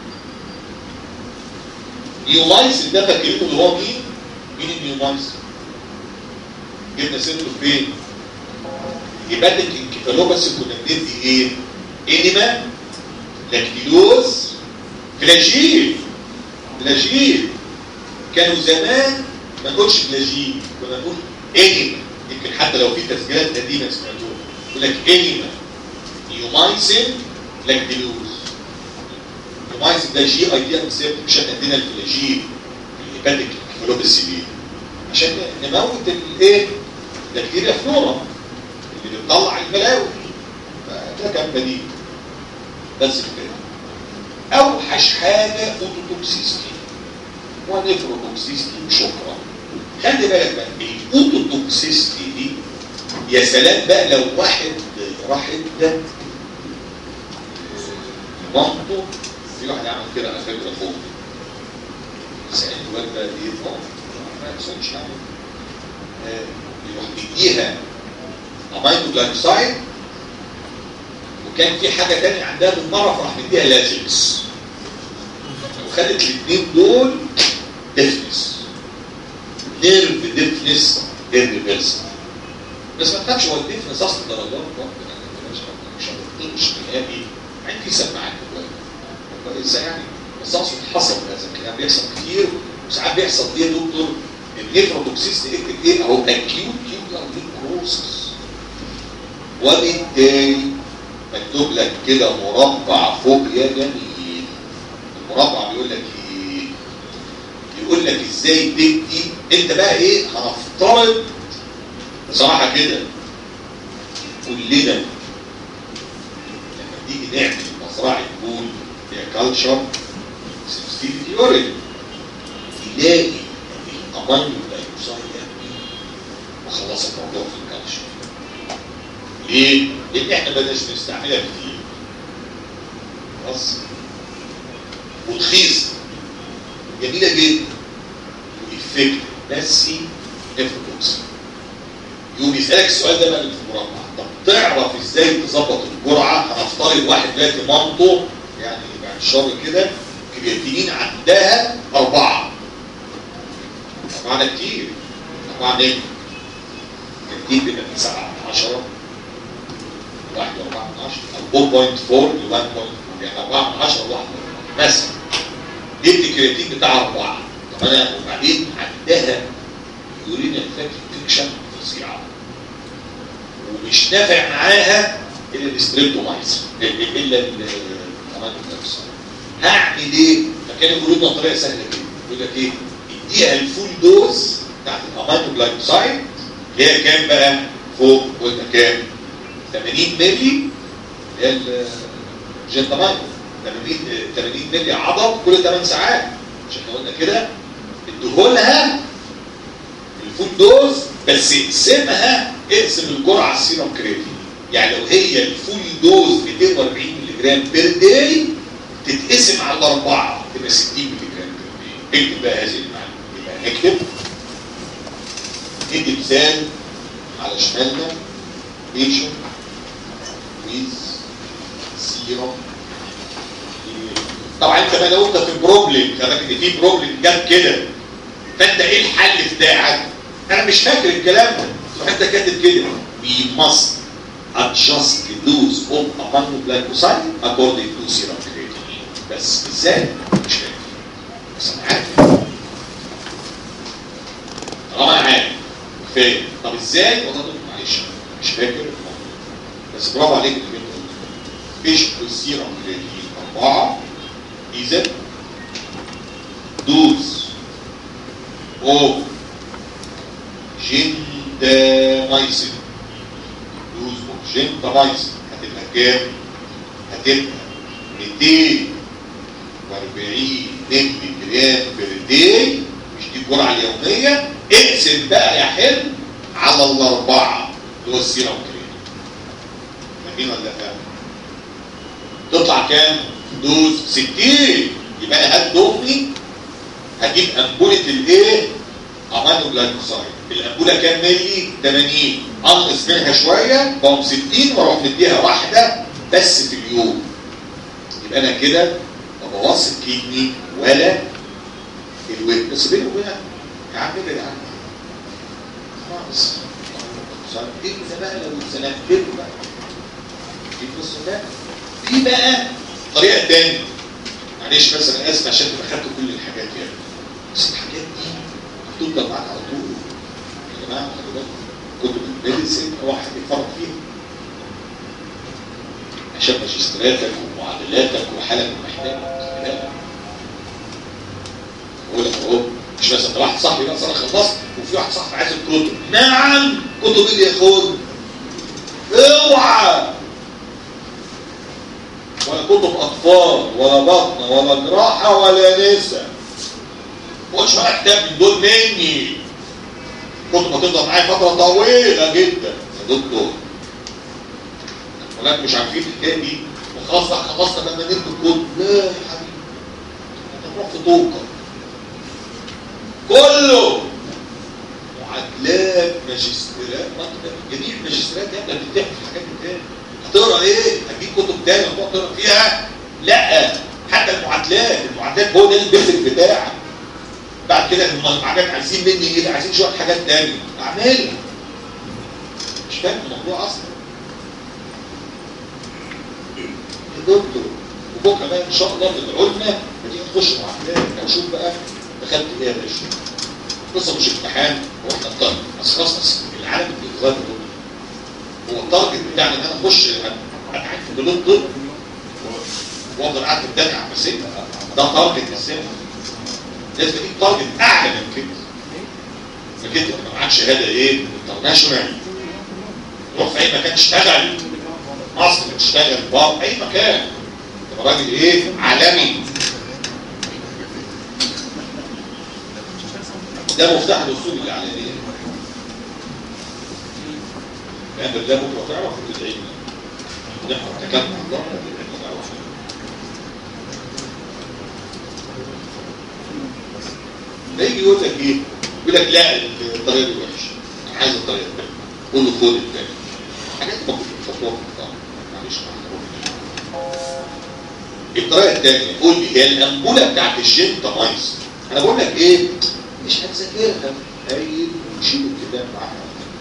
نيومايسن ده فاكرينه اللي هو مين؟ مين النيومايسن؟ جبنا سيرته فين؟ هيباتيك انكفالوباثي كنا بندي ايه؟ انيما لاكتيلوز فلاجيل فلاجيل كانوا زمان ما نقولش فلاجيل كنا نقول انيما يمكن حتى لو في تسجيلات قديمه سمعتوها يقول لك انيما ايزومايسين لاكتيلوز الايزومايسين ده جي اي دي انسيبت مش احنا ادينا الفلاجيل الهيباتيك كلوبس بي عشان نموت الايه البكتيريا فلورا اللي بتطلع البلاوي فده كان بديل بس كده اوحش حاجه اوتوتوكسيستي ونيفروتوكسيستي وشكرا خلي بالك بقى الاوتوتوكسيستي دي يا سلام بقى لو واحد راح ادى مامته في واحد عمل كده على فكره فوق سألت الواد ده ايه اه ما يحصلش يعني آه، يروح يديها امينو جلايكوسايد وكان في حاجه تانية عندها بالمره فراح مديها لازكس وخدت الاثنين دول ديفنس نيرف ديفنس irreversible بس ما تخافش هو الديفنس اصلا درجات برضه يعني مش مش مش نهائي عندي سماعات كويس كويسه يعني بس اقصد حصل هذا الكلام بيحصل كتير وساعات بيحصل ايه يا دكتور النيفروتوكسيس اكتب ايه اهو اكيوت تيوبلر نيكروسس وبالتالي مكتوب لك كده مربع فوق يا جميل المربع بيقول لك ايه يقول لك ازاي تدي انت بقى ايه هنفترض بصراحه كده كلنا لما تيجي نعمل مزرعه بول فيها كالتشر سنسيتيفيتي اوريدي تلاقي الامينو دايوكسيد وخلص الموضوع في الكالتشر ليه؟ لان احنا بدناش بنستعملها كتير خلاص وتخيص جميله جدا وإفكت بس افريكوكس يقوم يسالك السؤال ده بقى اللي في المربع طب تعرف ازاي تظبط الجرعه هنفترض واحد دلوقتي مامته يعني بعد الشر كده كرياتينين عندها اربعه طبعا كتير طبعا ايه كرياتين بيبقى من 7 من 10 1 4 من 10 او 4.4 ل 1. يعني 4 من 10 1 مثلا دي الكرياتين بتاعها اربعه طب انا وبعدين عندها يورينا انفكشن فظيعه ومش نافع معاها الا الستريبتومايسين الا الامانو هعمل ايه؟ فكانوا يقولوا لنا طريقه سهله كده يقول لك ايه؟ اديها الفول دوز بتاعت الامانو جلايكوسايد اللي هي كام بقى؟ فوق قلنا كام؟ 80 مللي اللي هي الجنتامايكو 80 80 مللي عضل كل 8 ساعات مش احنا قلنا كده اديهولها الفول دوز بس اقسمها اقسم الجرعه على السيرم كرياتين يعني لو هي الفول دوز 240 مللي جرام بير داي تتقسم على الاربعه تبقى 60 مللي جرام بير داي اكتب بقى هذه المعلومه يبقى نكتب ندي مثال على شمالنا بيشن ويز سيرم طبعا انت بقى لو انت في بروبلم كمان ان في بروبلم جاب كده فانت ايه الحل بتاعك؟ انا مش فاكر الكلام ده انت كاتب كده we must adjust the dose of aminoglycoside according to serum creatinine بس ازاي؟ مش فاكر بس انا عارف طالما انا عارف فاهم طب ازاي؟ والله دكتور معلش مش فاكر بس برافو عليك اللي انت فيش السيرم كرياتين اربعه اذا دوز اوف جنتامايسين دوز اوف جنتامايسين هتبقى كام؟ هتبقى 240 مللي جرام بير داي مش دي الجرعه اليوميه اقسم بقى يا حلم على الاربعه اللي هو السيرم كريم فاهمين ولا لا فاهم؟ تطلع كام؟ دوز 60 يبقى انا هات ضمني هجيب انبوله الايه؟ امانو جلايكوسايد الانبوله كام ملي 80 انقص منها شويه بقوم 60 واروح مديها واحده بس في اليوم يبقى انا كده ما بوظش الكدني ولا الويت بس بيني وبينك يا عم ابعد عني خلاص ايه ده بقى لو اتزنقت له بقى في بص ده في بقى طريقه تانية معلش بس انا اسف عشان تبقى خدت كل الحاجات يعني بس الحاجات دي هتفضل معاك على طول يا جماعه خلي بالكم كتب الميديسين واحد يتفرج فيها عشان ماجستيراتك ومعادلاتك وحالك محتاج بقول لك اهو مش مثلا واحد صاحبي مثلا انا خلصت وفي واحد صاحبي عايز الكتب نعم كتب ايه اللي ياخد اوعى ولا كتب اطفال ولا بطن ولا جراحه ولا نساء خدش بقى كتاب من دول مني كتب هتفضل معايا فتره طويله جدا يا دكتور ولكن مش عارفين الحكايه دي وخلاص بقى خلصنا لما نكتب كتب لا يا حبيبي انت تروح في طوقه كله معادلات ماجستيرات جميع الماجستيرات يا ابني بتفتح في الحاجات دي تاني هتقرا ايه؟ هتجيب كتب تاني هتقعد تقرا فيها؟ لا حتى المعادلات المعادلات هو ده البيزك بتاعك بعد كده المعادلات عايزين مني ايه؟ عايزين شويه حاجات تانية اعملها مش فاهم الموضوع اصلا يا دكتور وبكره بقى ان شاء الله بالعلمة ما تيجي تخش معادلات او شوف بقى دخلت ايه يا باشا قصه مش امتحان هو احنا الطالب بس خلاص بس العالم بيتغير هو التارجت بتاعنا ان انا اخش اتعين في كليه الطب وافضل قاعد في الدنيا على المسيره ده تارجت للسنه لازم يبقى تارجت اعلى من كده انك انت تبقى معاك شهاده ايه؟ انترناشونال تروح في اي مكان تشتغل مصر تشتغل بره اي مكان تبقى راجل ايه؟ عالمي ده مفتاح الوصول للإعلانية يعني بالله بكرة تعرف وتدعي لنا ونحن تكلم الله ده يجي يقول لك ايه؟ يقول لك لا الطريقة دي وحشة انا عايز الطريقة دي قول له خد التاني حاجات ما كنتش خطوات معلش الطريقة الثانية قول لي هي الأنبولة بتاعت الجنتامايز أنا بقول لك إيه؟ مش هتذاكرها قايل وشيل الكتاب معاها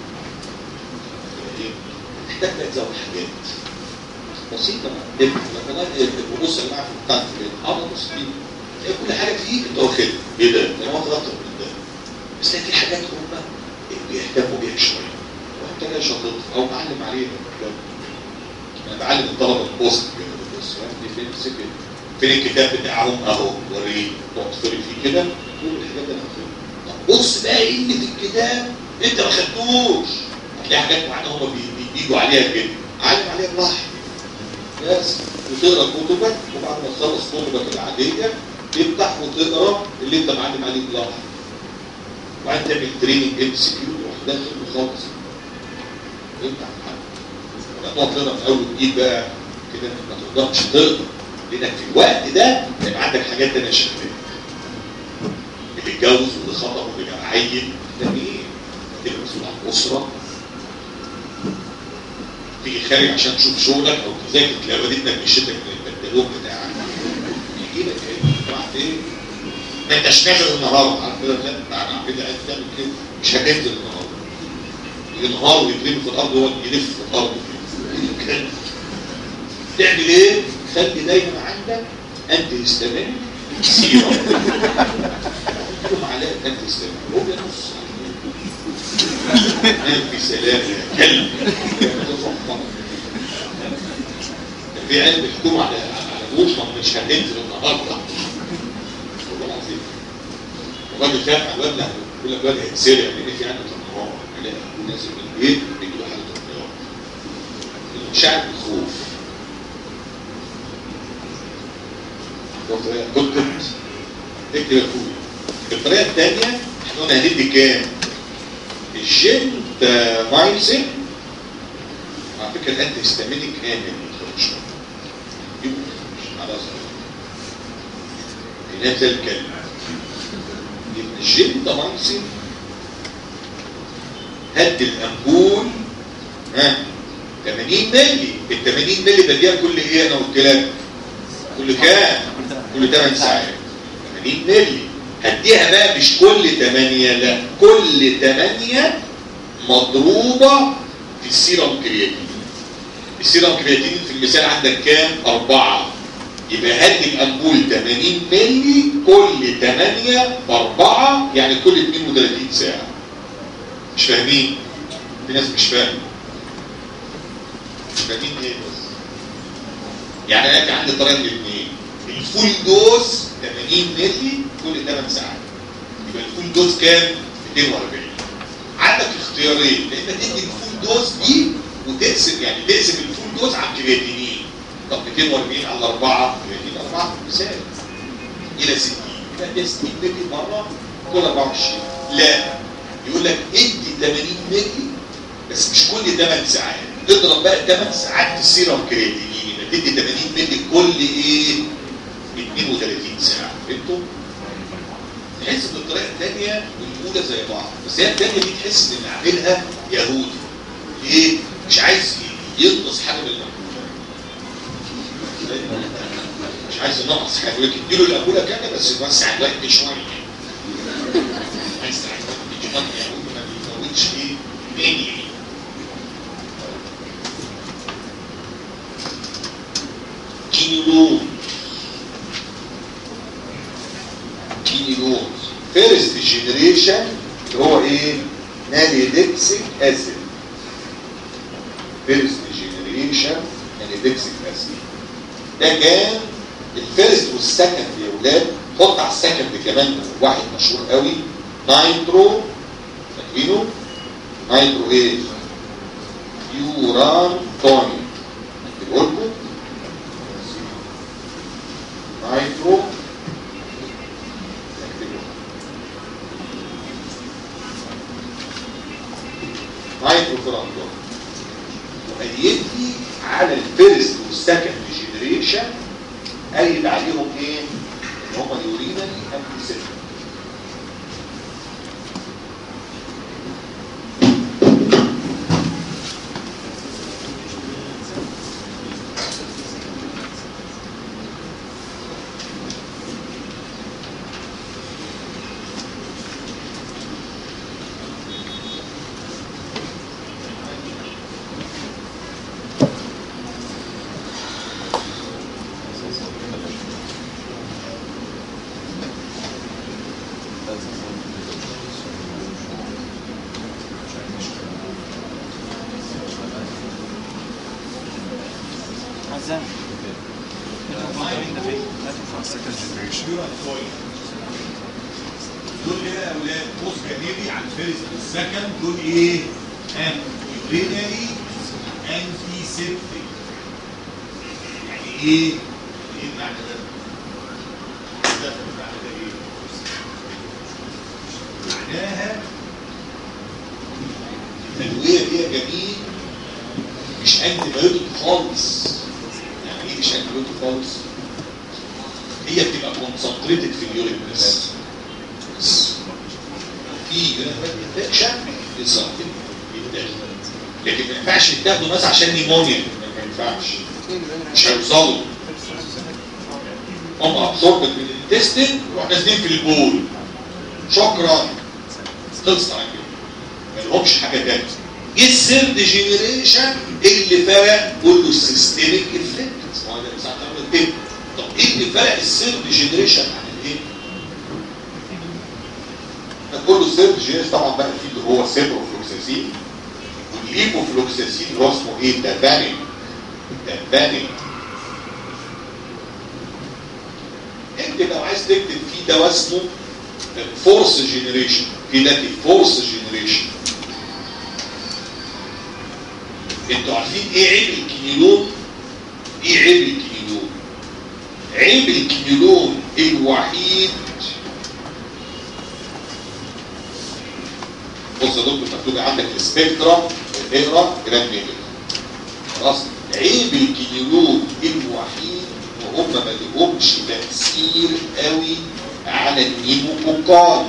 محتاج بقى تزود حاجات بسيطه ابن لما ببص يا جماعه في بتاع الكتاب اه بص فيه تلاقي كل حاجه فيه انت واخدها ايه ده؟ ده انا واخد اكتر من ده بس تلاقي في حاجات هم بيهتموا بيها شويه وانت جاي شاطط او معلم عليها انا بعلم الطلبه البوست كده بص دي فين سكت فين الكتاب بتاعهم اهو وريه تقعد تفرق فيه كده كل الحاجات اللي طب بص بقى ايه اللي في الكتاب انت ما خدتوش هتلاقي حاجات معينه هم بيجوا عليها كده علم عليها بلاحظ بس وتقرا كتبك وبعد ما تخلص كتبك العاديه تفتح وتقرا اللي انت معلم عليه بلاحظ وبعدين تعمل تريننج ام سي كيو لوحدها خالص انت هتحل تقعد تقرا من اول وجديد بقى كده ما تقدرش تقرا لانك في الوقت ده يبقى عندك حاجات تانيه شغاله اللي اتجوز واللي خطب واللي كان عيل ده مين؟ تبقى مسؤول عن اسره تيجي خارج عشان تشوف شغلك او تذاكر تلاقي والدتك مشيتك من البنطلون بتاعك يجي لك ايه؟ راح فين؟ ما انتش نازل النهارده عارف كده لا انت عارف كده عايز تعمل كده مش هتنزل النهارده ينهار ويترمي في الارض هو يلف في الارض كده تعمل ايه؟ خلي دايما عندك انت هيستامينك سيرة معلقة انت هيستامينك هو ده نص نام في سلام يا كلب في علم يحكم على على بوشنا مش هتنزل النهارده والله العظيم الراجل خاف على الواد لا يقول لك الواد هيتسرع لان في عنده تنمر نازل من البيت بيجي له حاله انهيار المشاعر بالخوف كنت اكتب يا اخويا الطريقه الثانيه احنا قلنا هندي كام؟ الجنت مايزن على فكره الانتي هيستامينيك امن ما تخرجش على هناك زي الكلمه يبقى الجنت مايزن هد الانبول ها 80 مللي ال 80 مللي بديها كل ايه انا قلت لك كل كام كل 8 ساعات 80 مللي هديها بقى مش كل 8 لا كل 8 مضروبة في السيرم كرياتين السيرم كرياتين في المثال عندك كام؟ أربعة يبقى هدي الأنبول 80 مللي كل 8 بأربعة يعني كل 32 ساعة مش فاهمين؟ في ناس مش فاهمة مش فاهمين ايه بس يعني انا عندي طريقه الاثنين الفول دوز 80 مللي كل 8 ساعات يبقى الفول دوز كام 240 عندك اختيارين لان تدي الفول دوز دي وتقسم يعني تقسم الفول دوز على الكرياتينين طب 240 على 4 كرياتين 4 مثال الى 60 يبقى ده 60 مللي مره كل 24 لا يقول لك ادي 80 مللي بس مش كل 8 ساعات تضرب بقى 8 ساعات في السيرم كرياتينين يبقى تدي 80 مللي كل ايه 32 ساعه فهمتوا؟ تحس ان الطريقه الثانيه والاولى زي بعض بس هي الثانيه دي تحس ان اللي عاملها يهودي ليه؟ مش عايز ينقص حاجه من المأكولة مش عايز ينقص حاجه يقول لك اديله الأكولة كامله بس يوسع الوقت شويه عايز يوسع الوقت شويه يعني ما بيفوتش ايه؟ تاني كيلو كيلو فيرست جينيريشن اللي هو ايه؟ ناليدكسيك اسيد فيرست جينيريشن ناليدكسيك اسيد ده كان الفيرست والسكند يا ولاد حط على السكند كمان واحد مشهور قوي نايترو فاكرينه؟ نايترو ايه؟ يوران توني بقول لكم نايترو نايترو فرانتون وهيدي على الفيرست والسكند جينيريشن قايل عليهم ايه؟ ان هم يورينالي انتي عزام دول هنا يا اولاد بص جانبي على الفيرست والسكند دول ايه؟ يورينري انتي سيبتيك يعني ايه؟ ايه المعنى ده؟ ده المعنى ده ايه؟ معناها التدوية دي يا جميل مش انتي بايوتيك خالص يعني ايه مش انتي بايوتيك خالص؟ هي بتبقى كونسنتريتد في اليورين بس في انفكشن يظهر يتاخد لكن ما ينفعش تاخده مثلا عشان نيمونيا ما ينفعش مش هيوصلوا هم ابسوربت من الانتستين يروح نازلين في البول شكرا خلص على كده ما لهمش حاجه تانيه جه الثيرد جينيريشن اللي فرق كله السيستميك افكت هو ده ساعه ما قلت طب ايه اللي فرق الثيرد جينيريشن عن الايه؟ ده كله الثيرد جينيريشن طبعا بقى في اللي هو سيبروفلوكساسين والليبوفلوكساسين اللي هو اسمه ايه؟ دافانين دافانين اكتب لو عايز تكتب في دواء اسمه فورس جينيريشن في ده فورس جينيريشن انتوا عارفين ايه عيب الكنيلون؟ ايه عيب الكنيلون؟ عيب الكنيلون الوحيد بص يا دكتور مكتوب عندك السبيكترا اقرا جرام نيجل خلاص عيب الكنيلون الوحيد وهم ما لهمش تاثير قوي على النيموكوكاي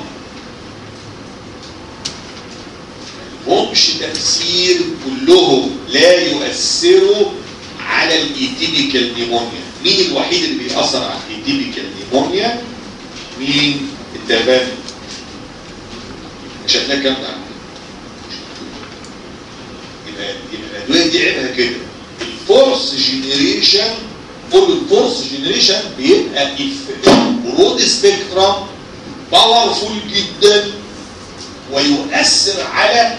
همش تأثير كلهم لا يؤثروا على الايتيبيكال نيمونيا مين الوحيد اللي بيأثر على الايتيبيكال نيمونيا مين التباني مش هتلاقي كام ده يبقى يبقى الادويه دي عيبها كده الفورس جينيريشن كل الفورس جينيريشن بيبقى برود سبيكترم باورفول جدا ويؤثر على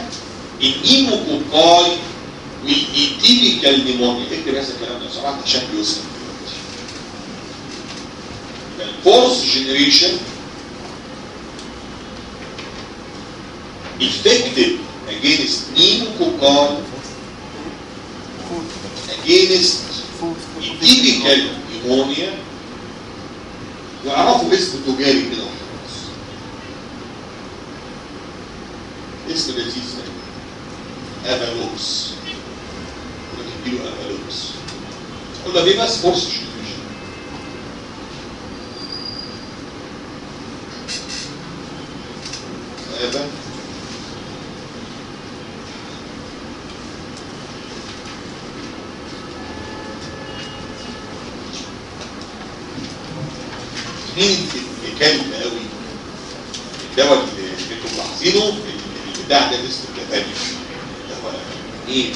النيموكوكاي والايتيبيكال نيمونيا اكتب هذا الكلام ده بصراحه عشان بيوصل الفورث جنريشن effective against pneumococcal against atypical pneumonia واعرفوا اسم تجاري كده وخلاص اسم لذيذ يعني افالوكس نديله افالوكس قلنا ليه بس فورس جنريشن افا مين اللي كلب قوي الدواء اللي انتوا ملاحظينه البتاع ده اسمه التفاني دواء جميل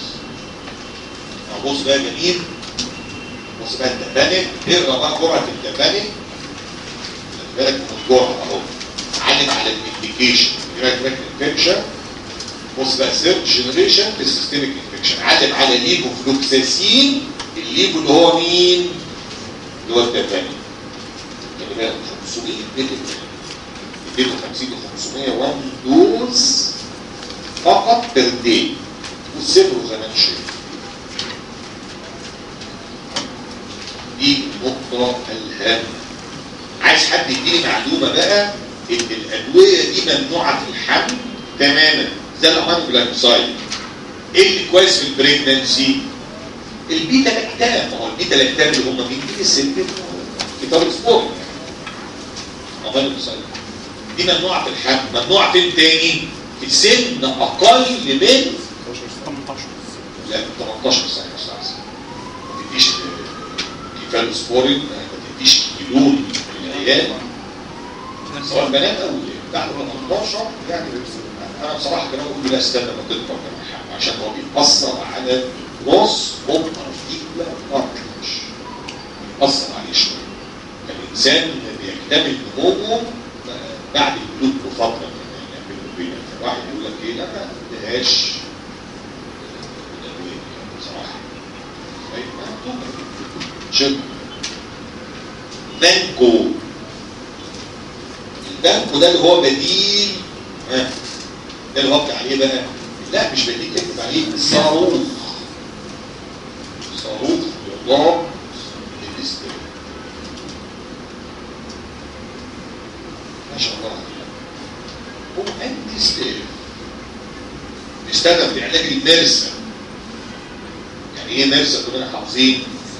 بص بقى جميل بص بقى التفاني اقرا بقى جرعه التفاني خلي بالك من الجرعه اهو علم على الانديكيشن يبقى انفكشن بص بقى سيرت جنريشن للسيستميك انفكشن علم على ليفو فلوكساسين الليفو اللي هو مين؟ اللي هو التفاني خلي بالك 500 مللي 250 ل 500 1 دوز فقط بير داي وسيبه زي ما انت شايف دي النقطة الهامة عايز حد يديني معلومة بقى ان الأدوية دي ممنوعة في الحمل تماما زي الأمان جلايكوسايد ايه اللي كويس في البريجننسي؟ البيتا لاكتام ما هو البيتا لاكتام اللي هم مين؟ دي الست كتاب السبور أمان جلايكوسايد دي ممنوعة في الحمل ممنوعة فين تاني؟ في سن أقل من 18 لا 18 سنة أستاذ ما تديش كفال سبورين ما تديش كيلون للعيال سواء بنات أو بعد 18 يعني أنا بصراحة كمان أقول لا استنى ما تكبر كمان عشان هو بيأثر على نص أوبر ديكلا كارتلج بيأثر عليه شوية الإنسان بيكتمل نموه بعد البلوغ بفترة يعني بينه وبينك فالواحد يقول لك إيه لا ما اديهاش بصراحة شوف بانكو البانكو ده اللي هو بديل ها ده اللي هو بتاع عليه بقى لا مش بديل اكتب عليه صاروخ صاروخ يضاد للاستيلاء ما شاء الله هو انتي ستيل بيستخدم في علاج المرسى يعني ايه مرسى كلنا حافظين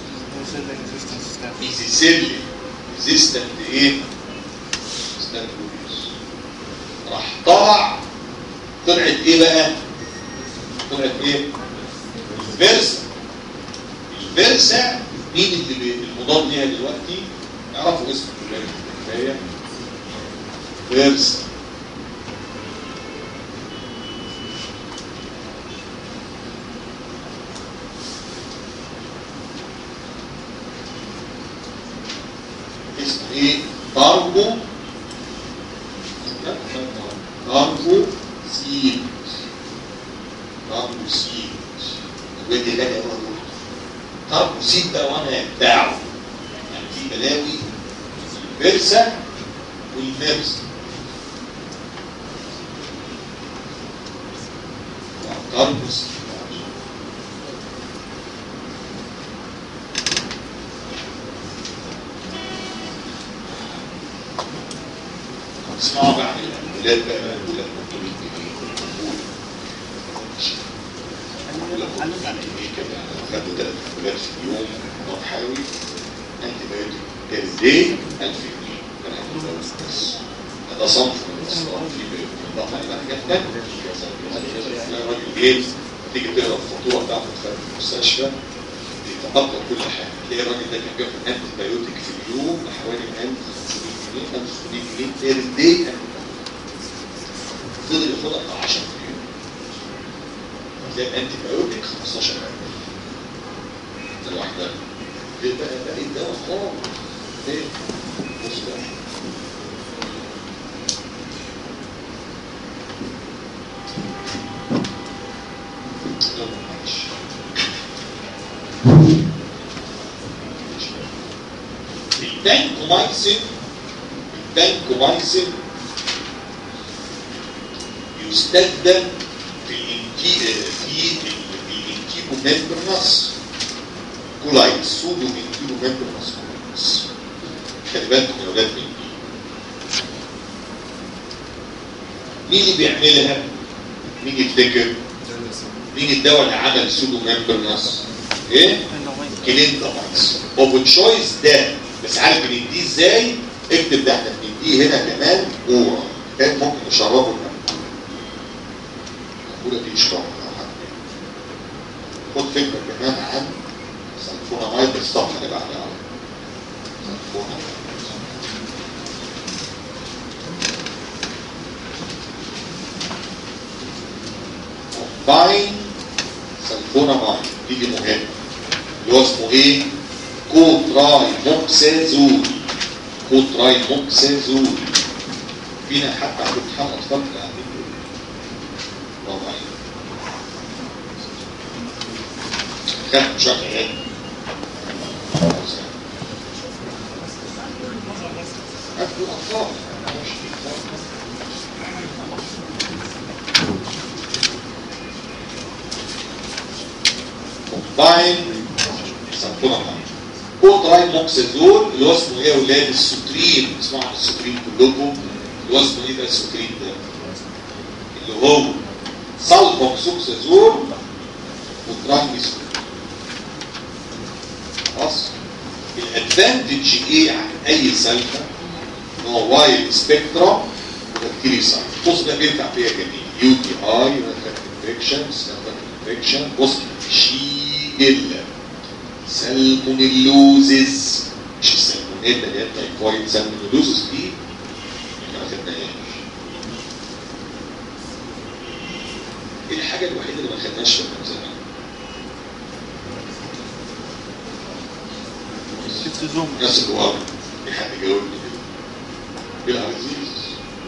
ميزيسيلي ريزيستنت ايه ريزيستنت راح طلع طلعت ايه بقى طلعت ايه الفيرسا الفيرسا مين اللي المضاد ليها دلوقتي يعرفوا اسم كفايه فيرسا اسمه ايه تاربو تاربو سيد تاربو سيد الواد ده يا ولد تاربو سيد ده وانا بتاعه يعني في بلاوي الفرسة والفرسة تاربو سيد اسمعوا بقى عن الأولاد بقى الأولاد مطلوبين بإيه؟ خدوا ثلاث أولاد في اليوم نوع حيوي أنتي بايوتيك بير داي 1000 جنيه كان هياخدوا بس هذا صنف من الإسراف في بيوتيك طبعا يبقى حاجات تانية الراجل ايه تيجي تقرا الفاتوره بتاعته في المستشفى بيتقطع كل حاجه تلاقي الراجل ده كان بياخد انتي بايوتيك في اليوم بحوالي 1500 جنيه 1500 جنيه بير داي فضل ياخدها بتاع 10 جنيه تلاقي الانتي بايوتيك 15000 ده لوحدها ليه بقى بقى ايه الدواء خالص ليه؟ بص بقى يلا معلش البانكومايسين البانكومايسين يستخدم في الانتي في الانتيبو ممبرنس كولايتس سودو انتيبو ممبرنس كولايتس خلي بالكم يا اولاد من دي مين اللي بيعملها؟ مين يفتكر؟ مين الدواء اللي عمل سودو ممبرنس؟ ايه؟ كلينتامايس وبتشويس ده بس عارف بنديه ازاي؟ اكتب ده احنا بنديه هنا كمان اورا كان ممكن نشربه لنا الأولى دي اشتغل خد فكرة كمان عن سلفونامايد الصفحة اللي بعدها سلفونامايد كومباين سلفونامايد دي دي مهمة اللي هو اسمه ايه؟ كوتراي موكسازول كوتراي موكسازول فينا حتى عند امتحان اطفال قاعدين برافو عليك خدت شويه عيال هاتوا اطفال كومباين سامبونا كوتراي موكسازول اللي هو اسمه ايه يا اولاد السوترين اسمعوا عن السوترين كلكم اللي هو اسمه ايه ده السوترين ده اللي هو سلفوكسوكسازول وترانجسول خلاص الادفانتج ايه عن اي سلفه ان هو وايد سبيكترا وبكتيري سايت بص ده بينفع فيها جميل يو تي اي انفكشن انفكشن بص شيجل سالمونيلوزز مش السالمونيلا اللي هي التايفويد سالمونيلوزز دي احنا ما خدناهاش ايه الحاجة الوحيدة اللي ما خدناش في زمان؟ التزوم الناس اللي ورا في حد جاوبني كده بالعزيز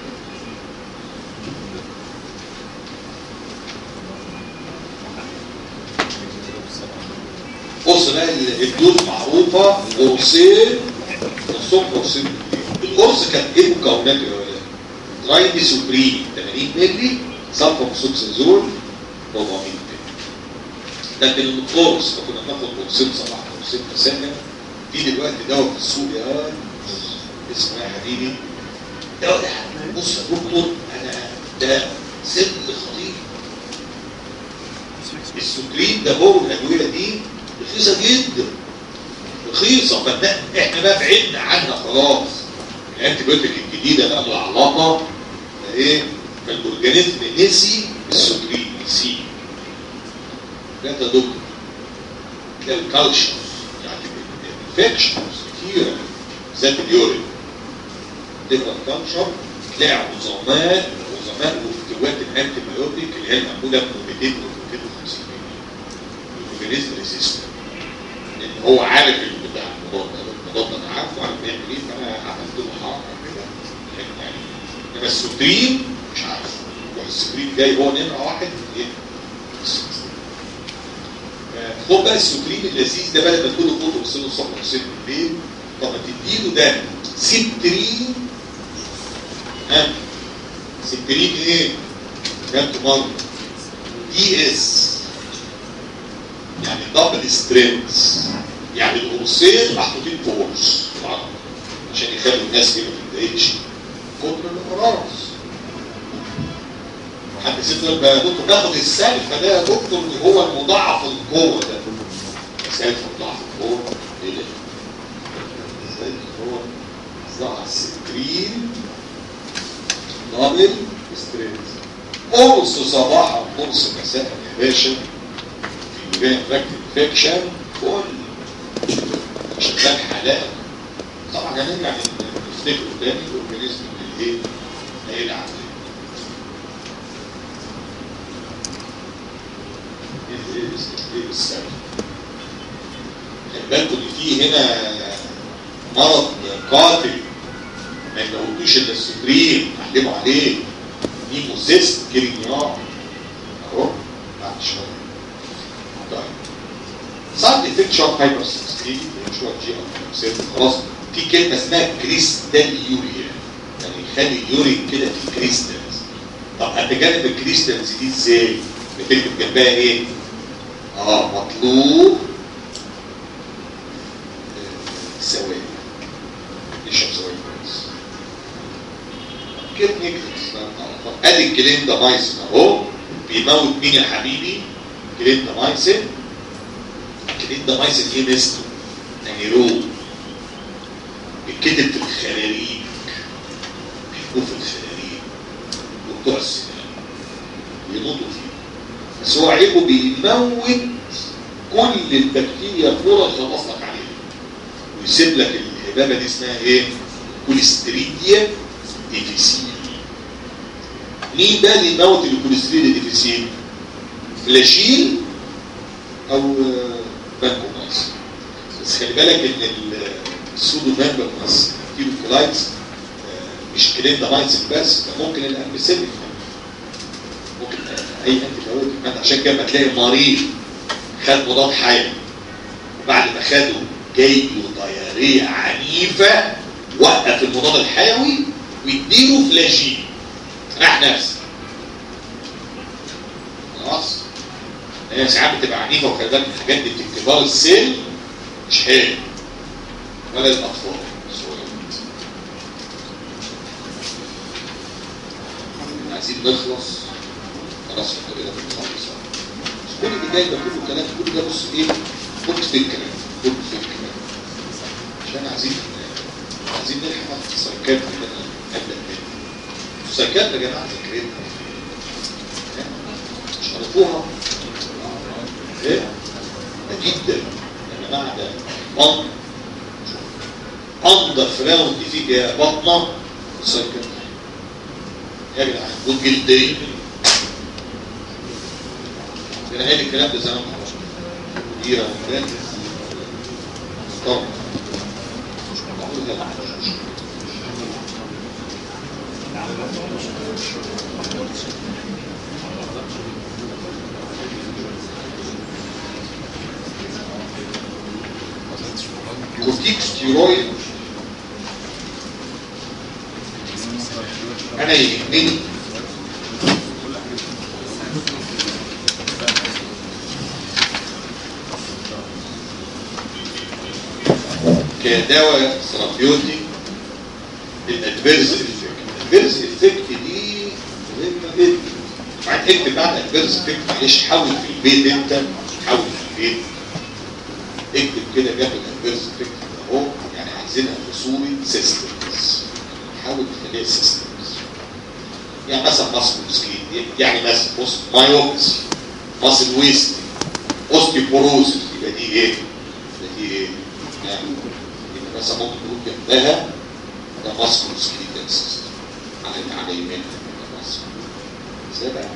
بص بقى الدوز معروفة قرصين نصهم قرصين القرص كان ايه مكوناته يا ولاد؟ ترايدي سوبريم 80 مللي سلفوكسوكسازول 400 مللي لكن القرص كنا بناخد قرصين صباح قرصين مساء في دلوقتي دواء في السوق يا اسمه ايه يا حبيبي؟ دواء ده بص يا دكتور انا ده سن خطير السكرين ده هو الادويه دي رخيصه جدا رخيصه فاحنا احنا بقى بعدنا عنها خلاص الانتي بيوتيك الجديده بقى العلاقه ايه فالاورجانيزم نسي السكرين نسي ده ده دكتور ده الكالشر يعني الانفكشنز كتيره بالذات اليورين تقرا الكالشر تلاقي عظماء عظماء وفتوات الانتي بايوتيك اللي هي المعموله ب 200 و 250 الاورجانيزم ريزيستنت لان هو عارف البتاع المضاد ده المضاد ده انا عارفه عارف بيعمل ايه فانا عملت له حركه كده يعني انما السكرين مش عارف والسكرين جاي هو نمره واحد ايه خد بقى السكرين اللذيذ ده بدل ما تقول له خد اغسله الصبح واغسله بالليل طب ما تديله ده سبترين ها سبترين ايه؟ كام مرة دي اس يعني دبل سترينث يعني القرصين محطوطين في قرص عشان يخلوا الناس كده ما تتضايقش كتر القراص حد سيد يقول بقى يا دكتور ناخد السالفه ده يا دكتور اللي هو المضاعف القوه ده سالفه مضاعف القوه ايه ده؟ ازاي هو ظهر سكرين دبل سترينث قرص صباحا قرص مساء يا باشا في جاي تراكت انفكشن كل شغال حالات طبعا هنرجع نفتكر تاني الاورجانيزم اللي ايه هيلعب ايه ايه السبب خلي بالكم ان في هنا مرض قاتل ما يموتوش الا السكرين علموا عليه نيموزيست كيرينيار اهو بعد شويه طيب سايد افكت شوت هايبر سنسيتيفيتي شويه جي ار خلاص في كلمه اسمها كريستال يوريا يعني يخلي اليورين كده في كريستالز طب هتجنب الكريستالز دي ازاي؟ بتكتب جنبها ايه؟ اه مطلوب آه، سواد يشرب سواد كويس كده نكتب ادي الكليندامايسين اهو بيموت مين يا حبيبي؟ كليندامايسين الكليندامايسين ايه ميزته؟ انيروب بيتكتب في الخلاريج بيكون في الخلاريج وبتوع السنان بيموتوا فيه بس هو عيبه بيموت كل البكتيريا فورا يخلص لك عليها ويسيب لك الهبابه دي اسمها ايه؟ كوليستريديا ديفيسيل مين ده اللي يموت الكوليستريديا ديفيسيل؟ فلاشيل او آه، بانكومايس بس خلي بالك ان ال- السودو بانكومايس كيلوكولايتس آه، مش كليندامايسين بس ده ممكن الامبيسيلين ممكن اي انتي بايوتيك ما أنت عشان كده لما تلاقي مريض خد مضاد حيوي وبعد ما خده جاي له ضياريه عنيفه وقف المضاد الحيوي ويديله فلاشين راح نفسه خلاص هي ساعات بتبقى عنيفه وخلي بالك الحاجات دي في كبار السن مش حلو ولا الاطفال الصغيرين عايزين نخلص خلاص احنا كده بنخلص بس كل اللي جاي ده كله كلام كل ده بص ايه خد فكره خد فكره عشان عايزين عايزين نلحق السايكات كده قبل التاني السايكات يا جماعه ذاكرتنا مش عرفوها ايه ده جدا يا جماعه ده بطن انضف راوند فيك يا بطنه السايكات يا جدعان والجلديه كان قايل الكلام ده زمان كبيره وكلام طبعا كورتيكوستيرويد انا يهمني كدواء ثيرابيوتيك للادفيرس افكت الادفيرس افكت دي مهمه جدا بعد اكتب بعد ادفيرس افكت معلش حاول في البيت انت حاول في البيت اكتب كده جنب الادفيرس افكت اهو يعني عايزينها في صوره سيستمز حاول تخليها سيستمز يعني مثلا ماسكو سكين يعني مثلا بص مايوبسي ماسل ويست اوستيوبوروزس يبقى دي ايه؟ يبقى دي ايه؟ يعني يبقى مثلا ممكن نقول جنبها ده ماسكو سكين سيستم على على يمينها ده ماسكو ازاي بقى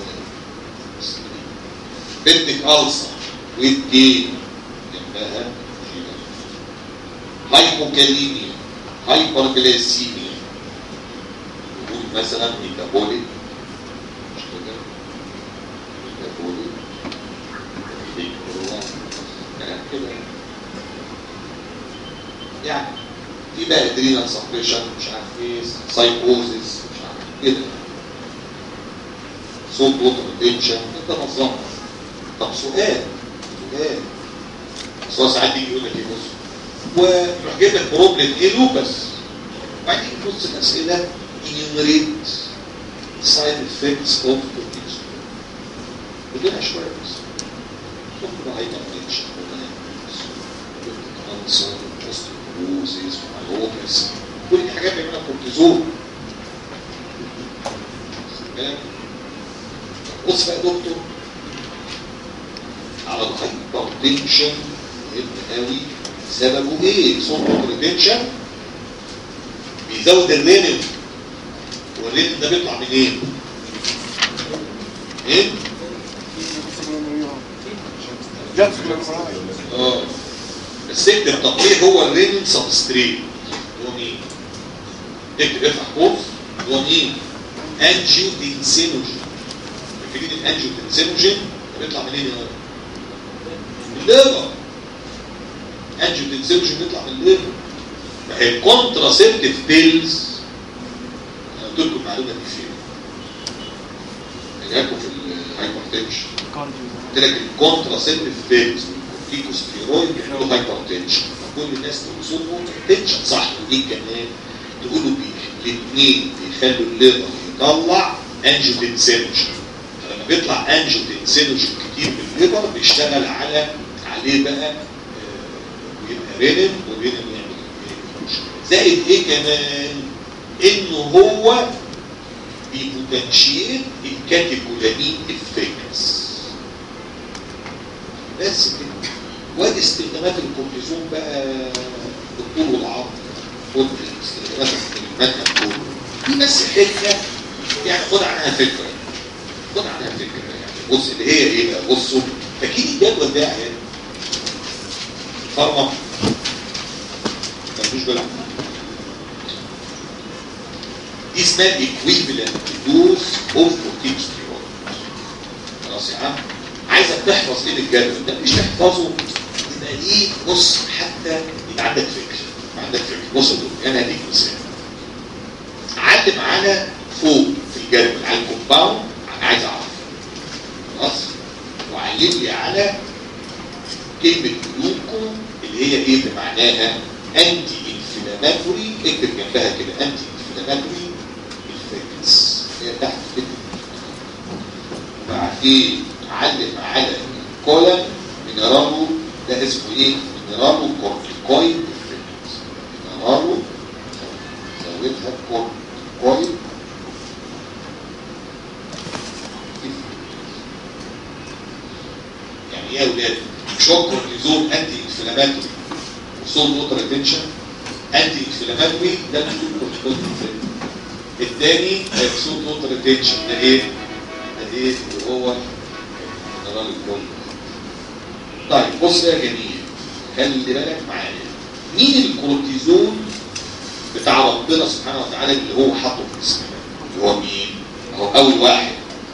بنتك ألسر ويت جين جنبها هايبوكاليميا هايبرجليسيميا نقول مثلا ميتابوليك مش كده ميتابوليك ديكورا كلام كده يعني في بقى ادرينال سبريشن مش عارف ايه سايكوزيس مش عارف كده صوت ووتر ريتنشن انت نظمها طب سؤال سؤال بس هو ساعات يجي يقول لك ايه بص ويروح جايب لك بروبلم ايه لوبس وبعدين يبص الاسئله enumerate side effects of cortisol بدنا شويه بس ثم هايبر تنشن كانسر اوستيوبروزيس مايوبس كل دي حاجات بيعملها كورتيزون بص بقى يا دكتور على الهايبر تنشن مهم قوي سببه ايه؟ صوت ريتنشن بيزود الرينين والرينين ده بيطلع منين؟ ايه؟ اه بس اكتب تقرير هو الرينين سبستريت هو مين؟ اكتب افتح قوس هو مين؟ انجيو دينسينوجين فاكرين الانجيو دينسينوجين بيطلع منين يا ولد؟ من الليفر انجيو دينسينوجين بيطلع من الليفر الكونتراسيبتيف بيلز انا قلت لكم المعلومه دي فين؟ جاكم في الهايبرتنشن كارديو قلت لك الكونتراسيبتيف بيلز والكورتيكوستيرويد بيعملوا هايبرتنشن فكل الناس تقصدهم تنشن صح ودي كمان تقولوا بيه الاثنين بيخلوا الليفر يطلع انجيوتنسينوجين فلما بيطلع انجيوتنسينوجين كتير من الليفر بيشتغل على عليه بقى آه، ويبقى رينين والرينين يعمل يعمل زائد ايه كمان انه هو بيبوتنشيت الكاتيكولامين افكتس بس كده وادي استخدامات الكورتيزون بقى بالطول والعرض خد استخدامات المنهج كله دي بس حته يعني خد عنها فكره خد عنها فكره يعني بص اللي هي ايه بقى بصوا اكيد الجدول ده يعني فارما ما تاخدوش بالك دي اسمها الايكويفالنت دوز اوف كورتيكوستيرويد خلاص يا عم عايزك تحفظ ايه الجدول ده مش تحفظه يبقى ليه بص حتى يبقى عندك فكره يبقى عندك فكره بص يا دكتور، انا هديك مثال علم على فوق في الجدول على الكومباوند انا عايز اعرف خلاص وعلم لي على كلمه جلوكو اللي هي ايه بمعناها انتي انفلاماتوري اكتب جنبها كده انتي انفلاماتوري افكتس هي تحت كده وبعدين علم على الكولن مينرالو ده اسمه ايه؟ مينرالو كورتيكويد افكتس مينرالو زودها كورتيكويد يعني ايه يا ولاد؟ مش هو كورتيزون انتي انفلاماتوري وصول ووتر ريتنشن انتي انفلاماتوري ده مش كورتيكويد الثاني صوت ووتر ريتنشن ده ايه؟ ده ايه اللي هو مينرال الكل طيب بص يا جميل خلي بالك معايا مين الكورتيزون بتاع ربنا سبحانه وتعالى اللي هو حاطه في جسمنا اللي هو مين؟ هو اول واحد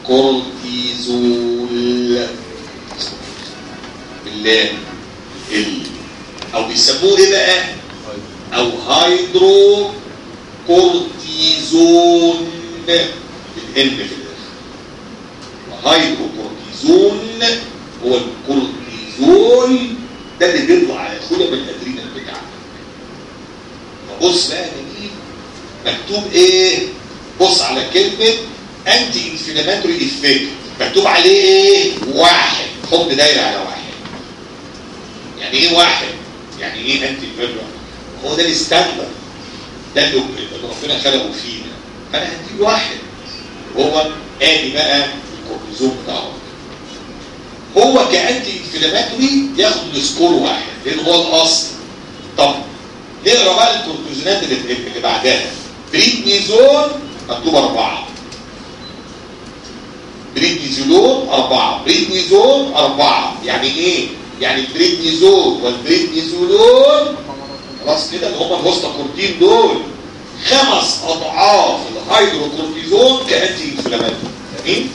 كورتيزول بالله ال او بيسموه ايه بقى؟ او هيدرو كورتيزون بالان في الاخر هيدرو كورتيزون هو الكورتيزول ده اللي بيطلع على اخويا من الادرينال بتاعنا فبص بقى يا جميل مكتوب ايه بص على كلمه انتي انفلاماتوري افكت مكتوب عليه ايه واحد حط دايره على واحد يعني ايه واحد يعني ايه انتي انفلاماتوري هو ده الستاندرد ده اللي اللي ربنا خلقه فينا فانا هديله واحد هو ادي بقى الكورتيزون بتاعه هو كانتي انفلاماتوري ياخد السكور واحد لان هو الاصل طب نقرا بقى الكورتيزونات اللي, اللي بعدها بريدنيزون مكتوب اربعه بريدنيزولون اربعه بريدنيزون اربعه يعني ايه؟ يعني البريدنيزون والبريدنيزولون خلاص كده اللي هم الهوستاكورتين دول خمس اضعاف الهيدروكورتيزون كانتي انفلاماتوري جميل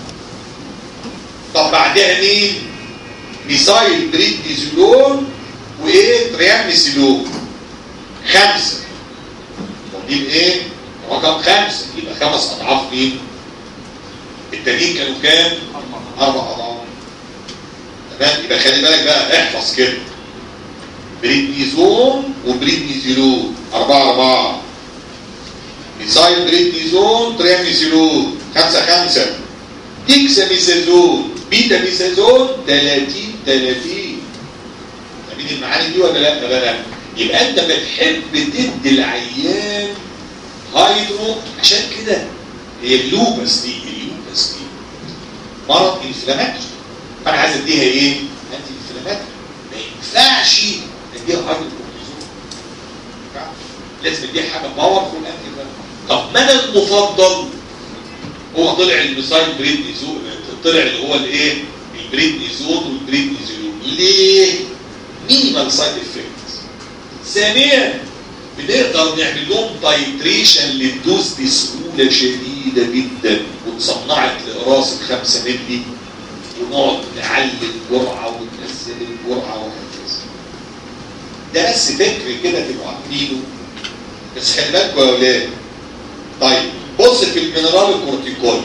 طب بعدها مين ميسايل بريدنيزولون وايه ترياميسيلون خمسه طب دي ايه رقم خمسه يبقى خمس اضعاف مين التانيين كانوا كام اربع اضعاف تمام يبقى خلي بالك بقى احفظ كده بريدنيزون وبريدنيزولون أربعة أربعة ميسايل بريدنيزون ترياميزولون خمسة خمسة ديكساميثازون بيتا ميثازون 30 30 فاهمين المعاني دي ولا لا لا لا يبقى انت بتحب تدي العيان هايدرو عشان كده هي اللوبس دي اللوبس دي مرض انفلاماتوري فانا عايز اديها ايه؟ انتي انفلاماتوري ما ينفعش اديها هايدرو كورتيزون لازم اديها حاجه باورفول انتي طب من المفضل هو طلع الميسايل بريدنيزون طلع اللي هو الايه البريدنيزون والبريدنيزولون ليه مينيمال سايد افكتس ثانيا بنقدر نعمل لهم تايتريشن للدوز بسهوله شديده جدا وتصنعت لاقراص الخمسة مللي ونقعد نعلي الجرعه وننزل الجرعه وهكذا ده بس فكر كده تبقوا عارفينه بس خلي بالكوا يا اولاد طيب بص في المينرال الكورتيكويد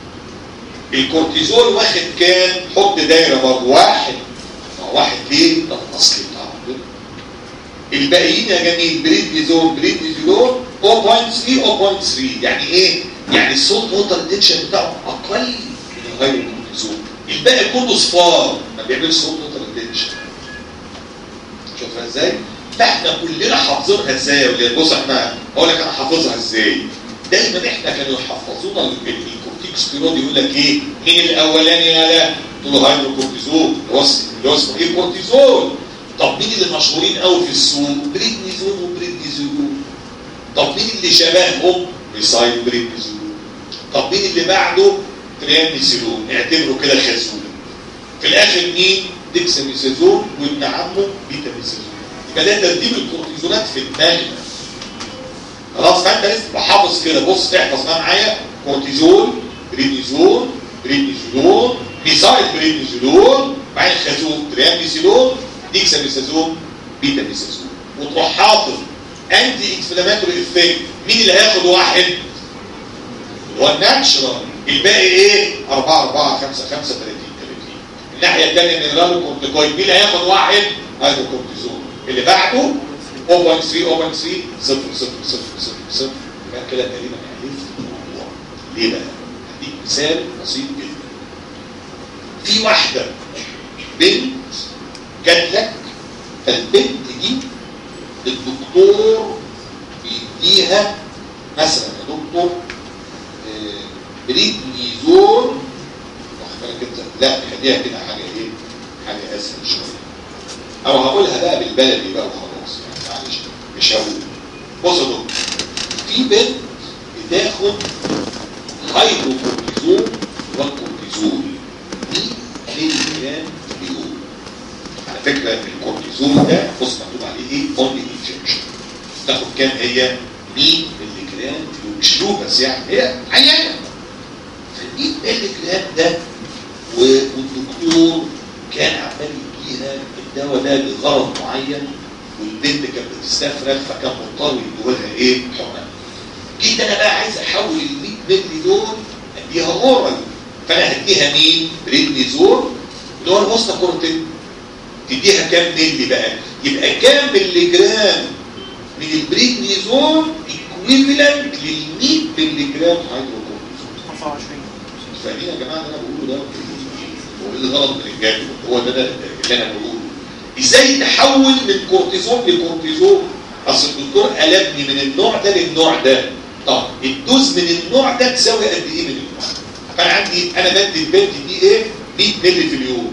الكورتيزول واخد كام حط دايره برضه واحد ما هو واحد ليه ده الاصل بتاعه كده. الباقيين يا جميل بريدنيزون بريدنيزولون 0.3 0.3 يعني ايه يعني الصوت ووتر تنشن بتاعه اقل من غير الكورتيزون الباقي كله صفار ما بيعملش صوت ووتر تنشن شوفها ازاي فاحنا كلنا حافظينها ازاي يا ولاد بص احنا اقول لك انا حافظها ازاي دايما احنا كانوا يحفظونا ال- ال- الكورتيكوستيرويد يقول لك ايه مين الاولاني يا لا تقول له هيدروكورتيزون اللي هو اس- اللي هو اسمه ايه كورتيزون طب مين اللي مشهورين قوي في السوق بريدنيزون وبريدنيزولون طب مين اللي شبههم ريسايل بريدنيزولون طب مين اللي بعده ترياميسيلون اعتبره كده خازون في الاخر مين ديكساميثازون وابن عمه بيتاميثازون يبقى ده ترتيب الكورتيزونات في دماغنا خلاص فانت لازم تبقى حافظ كده بص احفظ بقى معايا كورتيزون بريدنيزون بريدنيزولون ميثايل بريدنيزولون بعدين خازون ترياميثازون ديكساميثازون بيتاميثازون وتروح حاطط انتي انفلاماتوري افكت مين اللي هياخد واحد هو الناتشرال الباقي ايه 4 4 5 5 30 30 الناحيه الثانيه من الرابط كورتيكويد مين اللي هياخد واحد هيدروكورتيزون اللي بعده 0.3 0.3 0 0 0 0 0 يبقى كده تقريبا عرفت الموضوع ليه بقى؟ هديك مثال بسيط جدا في واحده بنت جات لك فالبنت دي الدكتور بيديها مثلا يا دكتور آه، بريدنيزون واخد بالك انت لا خليها كده حاجه ايه حاجه اسهل شويه او هقولها بقى بالبلدي بقى وخلاص يعني معلش مش هقول بص يا دكتور في بنت بتاخد هيدروكورتيزون والكورتيزون 100 مللي جرام في اليوم على فكره الكورتيزون ده بص مكتوب عليه ايه اونلي انجكشن تاخد كام هي 100 مللي جرام في اليوم مش يوم بس يعني هي عيانه ف 100 مللي جرام ده و- والدكتور كان عمال يديها الدواء ده لغرض معين والبنت كانت بتستفرغ فكان مضطر يدولها ايه حقن جيت انا بقى عايز احول ال 100 مللي دول اديها اورال فانا هديها مين؟ بريدنيزون اللي هو الوسطى كورتين تديها كام مللي بقى؟ يبقى كام مللي جرام من البريدنيزون ايكويفالنت لل 100 مللي جرام هيدروكورتيزون 25 فاهمين يا جماعه اللي انا بقوله ده هو ايه الغلط من الجانب هو ده, ده اللي انا بقوله ازاي تحول من كورتيزون لكورتيزون اصل الدكتور قلبني من النوع ده للنوع ده طب الدوز من النوع ده تساوي قد ايه من النوع فانا عندي انا بدي البنت دي ايه 100 مللي في اليوم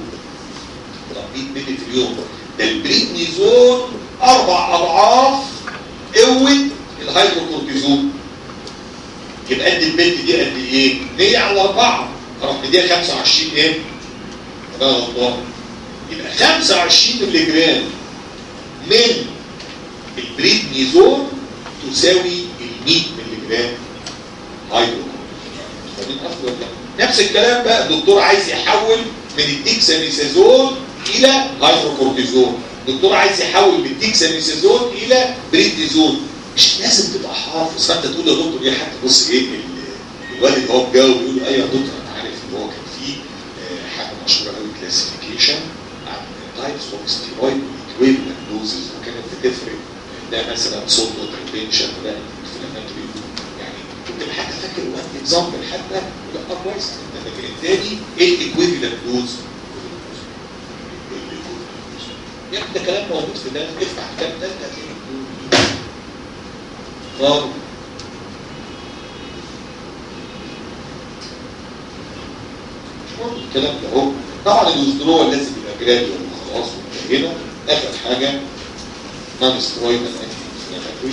طب 100 مللي في اليوم ده البريدنيزون اربع اضعاف قوه الهيدروكورتيزون يبقى قد البنت دي قد ايه 100 على 4 اروح مديها 25 ايه ده غلطان يبقى 25 مللي جرام من البريدنيزون تساوي ال 100 مللي جرام هيدروكورتيزون فاهمين قصدي ولا لا؟ نفس الكلام بقى الدكتور عايز يحول من الديكساميثازون الى هيدروكورتيزون الدكتور عايز يحول من الديكساميثازون الى بريدنيزون مش لازم تبقى حافظ فانت تقول يا دكتور ايه حتى بص ايه ال- الوالد هو بجاوب يقول له ايوه يا دكتور انا عارف ان هو كان في آه، حاجه مشهوره قوي كلاسيفيكيشن عن تايبس اوف ستيرويد ايكويفالنت دوزز وكانت بتفرق ده مثلا صوت وتربينشن وده انفلاماتوري يعني كنت حتى فاكر وان اكزامبل حتى لا اه كويس انت فاكر التاني ايه الايكويفالنت دوز يا ابني ده كلام موجود في ده افتح كتاب ده هتلاقيه طب مش مهم الكلام ده اهو طبعا الوزدرول لازم يبقى جراديوال وخلاص وانتهينا اخر حاجه نون سترويد انفلاماتوري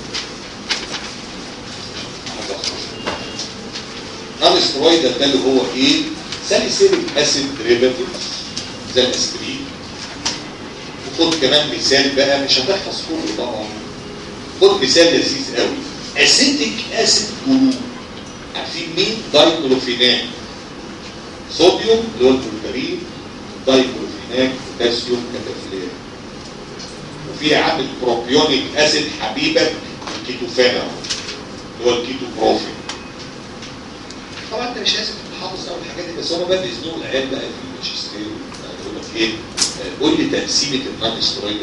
نون سترويد ده اللي هو ايه ساليسيليك اسيد ديريفاتيفز زي الاسبرين وخد كمان مثال بقى مش هتحفظ كله طبعا خد مثال لذيذ قوي اسيتيك اسيد جلوب عارفين مين دايكلوفينات صوديوم اللي هو البولفرين دايكلوفينات بوتاسيوم كاتافلين فيها عامل بروبيونيك اسيد حبيبك الكيتوفان اهو اللي هو الكيتو بروفين طبعا انت مش لازم تبقى حافظ قوي الحاجات دي بس هم بقى بيزنقوا العيال بقى في الماجستير يقول لك ايه آه، قول لي تقسيمه النون سترويد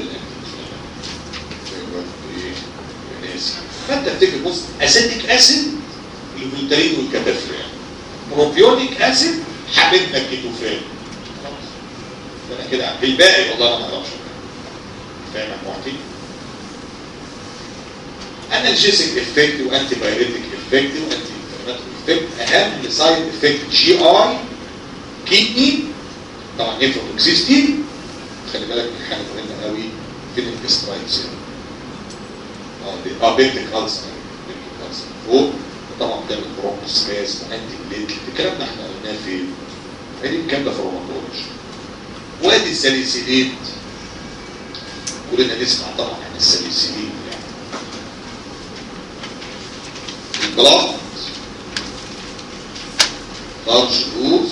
فانت بتيجي بص اسيتيك اسيد الجلوتارين والكتافرين بروبيونيك اسيد حبيبنا الكيتوفان خلاص انا كده عارف. الباقي والله انا ما اعرفش فاهم يا معتي انالجيسيك افكت وانتي بايريتيك افكت وانتي انفلاماتوري افكت اهم سايد افكت جي اي كيدني طبعا نيفروتوكسيستي خلي بالك من حاجه مهمه قوي في الانتسترايتس اه دي- اه بيكتيك ألسر بيكتيك ألسر فوق وطبعا بتعمل بروموسباز وانتي بليت الكلام ده احنا قلناه في ادي الكلام ده في الروماتولوجي وادي الساليسيليت كلنا نسمع طبعا عن الساليسيليت يعني البلاط لارج دوز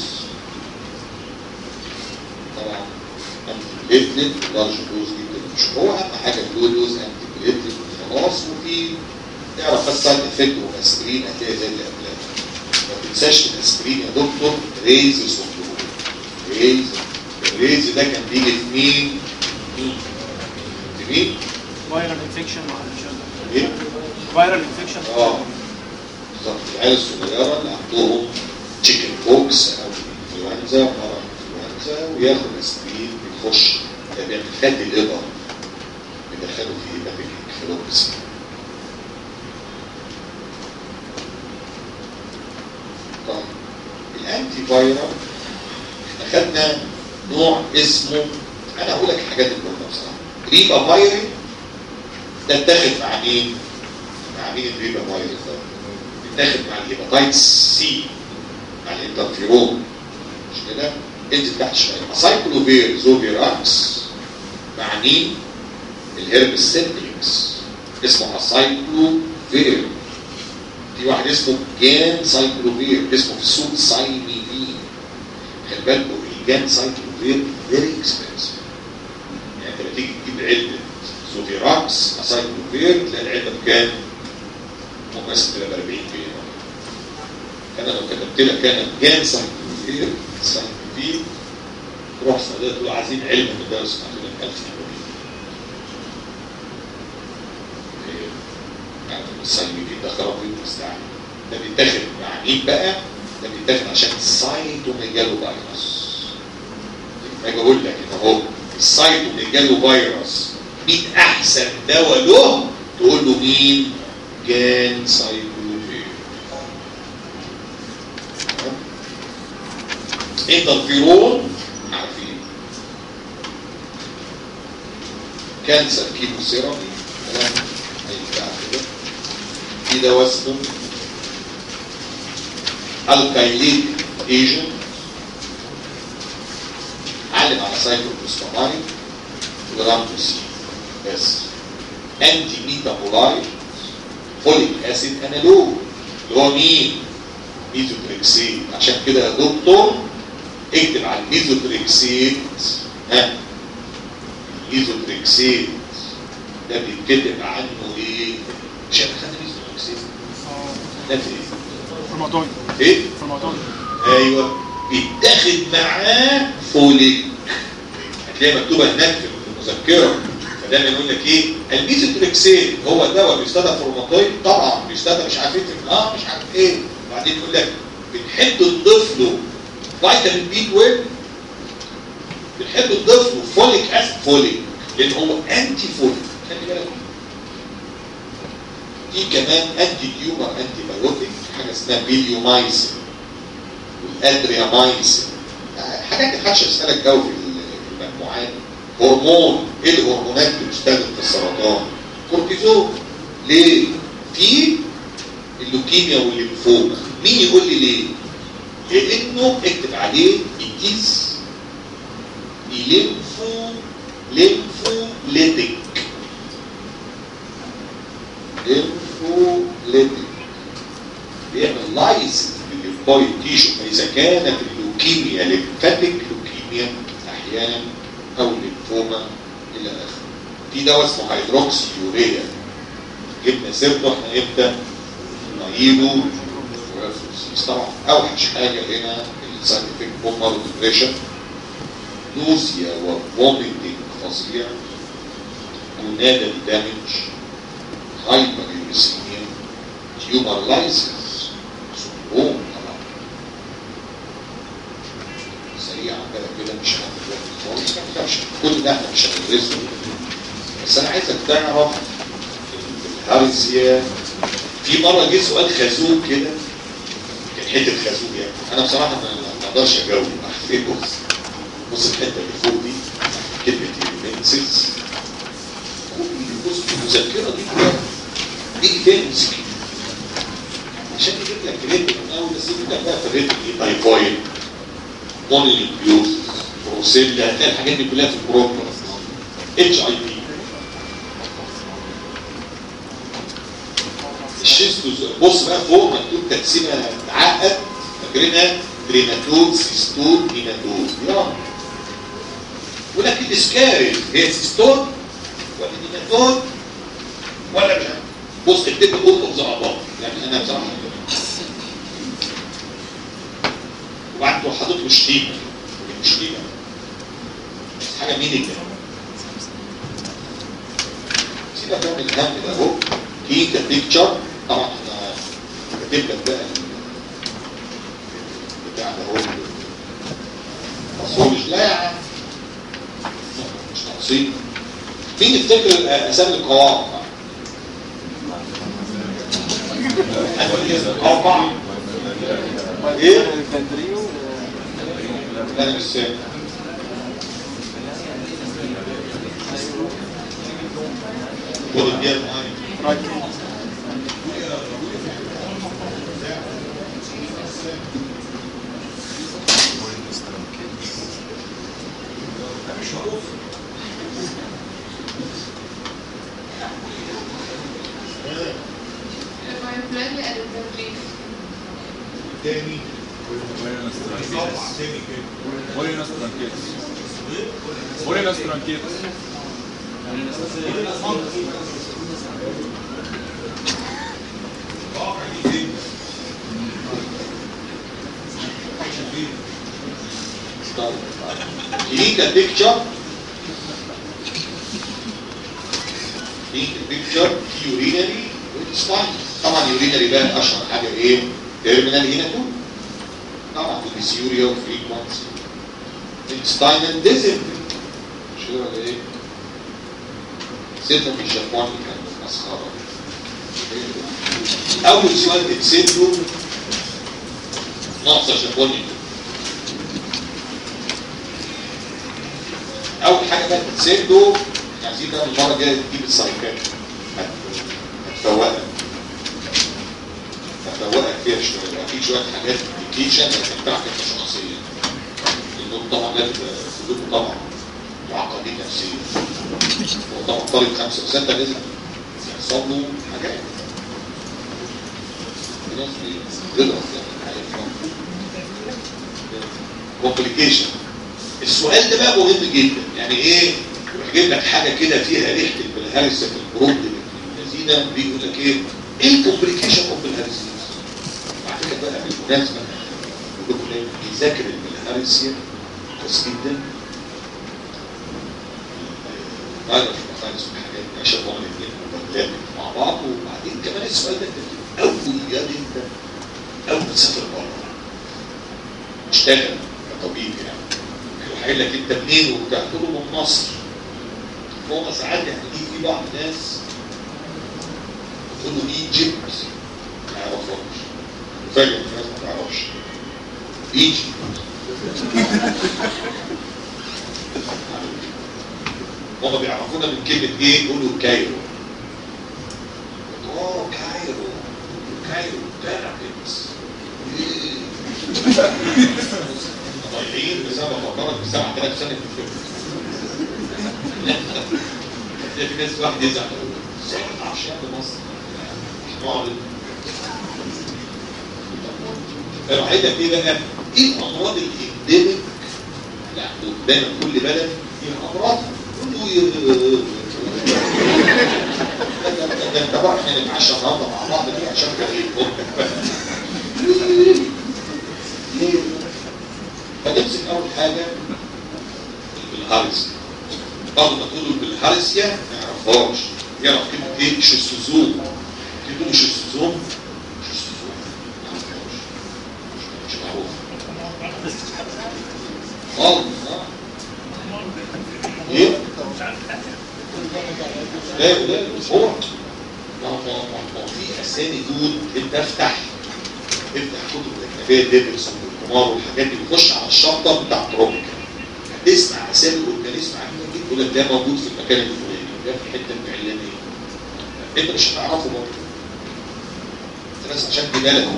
طبعا انتي بليتلت لارج دوز جدا مش هو اهم حاجه اللو دوز انتي بليتلت خلاص وفي تعرف بس سايد افكت والاسبرين هتلاقي زي اللي قبلها ما تنساش في الاسبرين يا دكتور ريز سندروم ريز الريز ده كان بيجي في مين؟ مين؟ في مين؟ فايرال انفكشن مع الشغل ايه؟ فايرال انفكشن اه بالظبط العيال الصغيره اللي عندهم تشيكن بوكس او انفلونزا مرض انفلونزا وياخد اسبرين بيخش ده بيعمل فاتي ليفر بيدخله في هيباتيك انفلونزا طيب الانتي فايرال احنا خدنا نوع اسمه انا هقول لك الحاجات اللي كلها بصراحه ريبا فايري ده اتاخد مع مين؟ مع مين الريبا فايري ده؟ بيتاخد مع الهيباتايتس سي مع الانترفيرون مش كده؟ انزل تحت شويه اسايكلوفير زوفيراكس مع مين؟ الهربس سيمبلكس اسمه اسايكلوفير في واحد اسمه جان سايكلوفير اسمه في السوق سايميدين خلي بالكم الجان سايكلوفير فيري اكسبنسيف يعني انت لما تيجي تجيب علبه زوفيراكس اسايكلوفير تلاقي العلبه بكام؟ ممكن مثلا تبقى ب 40 جنيه انا لو كتبت لك انا جان سايكلوفير سايكلوفير تروح السعوديه تقول عايزين علبه من ده اسمها تقول لك 1000 جنيه يعني السايكلوفير ده خرابيط مستعمل ده بيتاخد مع مين بقى؟ ده بيتاخد عشان السايتوميجالو فيروس لما اجي اقول لك ان اهو السايتوميجالو فيروس مين احسن دواء له؟ تقول له مين؟ جان سايكلوفير انترفيرون عارفين كانسر كيموثيرابي كلام اي بتاع كده في دواء اسمه الكايليك ايجنت علم على سايكلوبوسفاماين ورامبوسين بس انتي ميتابولايت فوليك اسيد انالوج اللي هو مين؟ ميزوتريكسيد عشان كده يا دكتور اكتب على الميزوتريكسيد ها الميزوتريكسيد ده بيتكتب عنه ايه؟ مش احنا خدنا ميزوتريكسيد ده في ايه؟ روماتويد ايه؟ روماتويد ايوه بيتاخد معاه فوليك هتلاقيها مكتوبه هناك في المذكره فدايما يقول لك ايه الميزوتريكسيد هو دواء بيستخدم في الروماتويد طبعا بيستخدم مش عارف ايه في- اه مش عارف ايه وبعدين يقول لك بنحب نضيف له فيتامين بي 12 بنحب نضيف له فوليك اسيد فوليك لان هو انتي فوليك خلي بالك دي كمان انتي تيومر انتي بايوتيك حاجه اسمها بيليومايسين والادريامايسين حاجات ما حدش يسالك قوي في المجموعات هرمون ايه الهرمونات اللي بتستخدم في السرطان كورتيزون ليه في اللوكيميا والليمفوما مين يقول لي ليه لانه اكتب عليه التيس ليمفو ليمفوليتيك ليمفوليتيك بيعمل لايسنس للليمفويد تيشو فاذا كانت اللوكيميا ليمفاتيك لوكيميا احيانا او ليمفوما الى اخره في دواء اسمه هيدروكسي يوريا جبنا سيرته احنا امتى؟ نايلو ورافوسيس طبعا اوحش حاجه هنا السايد افكت بومر ديبريشن نوزيا وفوميتنج فظيع ونادل دامج هايبر يوريسيميا تيومر لايسنس سندروم طبعا سريعا كده كده مش هنعمل خالص ما تخافش كل ده احنا مش هندرسه بس انا عايزك تعرف الهارزيا في مره جه سؤال خازوق كده كان حته خازوق يعني انا بصراحه ما ما اقدرش اجاوب اخفيه بص بص الحته اللي فوق دي كلمه المنسز بص المذكره دي كده دي تنسي عشان يجيب لك ريت من اول بس يجيب لك بقى في الريت ايه تايفويد مونيليبيوز بروسيلا هتلاقي الحاجات دي كلها في البروجرام اتش اي بي الشيستوز بص بقى فوق مكتوب تقسيمه معقد فاكرينها دريماتود سيستول هيماتود يلا ولكن الاسكاري هي سيستول ولا هيماتود ولا مش عارف بص اكتب لي اوت اوف ذا يعني انا بصراحه وبعد تروح حاطط له شتيمه مش شتيمه بس حاجه مينيكال سيبك بقى من الهم ده اهو دي كبيكتشر طبعا احنا كاتب لك بقى بتاع ده اهو مصروش لا يا عم مش ناقصين مين يفتكر اسامي القواعد أربعة إيه؟ لا أنا مش سامع خد الدقيقة معايا Primarily at the brief. تاني Buenas tranquilos. Buenas tranquilos. طيب كلينيكال بيكتشر كلينيكال بيكتشر في يورينري والسباين طبعا يورينري بقى اشهر حاجه ايه؟ تيرمينال هيناتوم طبعا ديسيوريا وفريكونسي انستاينال ديزنتري مش كده ولا ايه؟ سيبنا من الجابوني كان مسخره اول سؤال بتسيبه ناقصه جابوني اول حاجه بقى تتسده احنا عايزين بقى المره الجايه تجيب السايكات هتفوقك هتفوقك فيها شويه بقى في شويه حاجات ابلكيشن لكن بتاعتك انت شخصيا لانهم طبعا لازم سلوكه طبعا معقدين نفسيا هو طبعا طالب خمسه بس انت لازم يحصل له حاجات في ناس بتضرب يعني كومبليكيشن السؤال ده بقى مهم جدا يعني ايه يروح جايب لك حاجه كده فيها ريحه البلهارسه في البروند الذين بيقول لك ايه ايه الكومبليكيشن اوف البلهارسيا على فكره بقى بالمناسبه بيقول لكم ايه بيذاكر البلهارسيا كويس جدا فايروس وفايروس والحاجات دي عشان هما الاثنين مبادلات مع بعض وبعدين كمان السؤال ده انت بتبقى اول يا دي انت اول ما تسافر بره تشتغل كطبيب يعني يروح قايل لك انت منين وبتاع تقول له من مصر هو ساعات يعني في في بعض الناس تقول له ايجيبت ما يعرفهاش فجأة الناس ما تعرفش ايجيبت هما بيعرفونا من كلمة ايه يقولوا كايرو اه كايرو كايرو بيراميدز ضايعين بسبب فقرات ب 7000 سنة في الفكر في ناس واحد يزعل ازاي ما تعرفش يعني مصر معرض الوحيدة ايه بقى؟ ايه الامراض الانديميك اللي قدام كل بلد فيها امراض كله ده انت بقى احنا نتعشى النهارده مع بعض دي عشان كده فتمسك اول حاجه بالهارس بعض ما تقولوا بالهارسيا ما يعرفهاش يعرف كلمه ايه شيستوزوم كلمه شيستوزوم شيستوزوم ما يعرفهاش مش مش معروف خالص اه ايه؟ لا لا هو ما هو ما هو- ما هو في اسامي دول انت افتح افتح كتب الاجنبيه ديفلسون والكمار والحاجات دي بتخش على الشنطه بتاع تروبيكال هتسمع اسامي الاورجانيزم عندك دي تقول لك ده موجود في المكان الفلاني ده في الحته الفلانيه انت مش هتعرفه برضه انت بس عشان دي بلد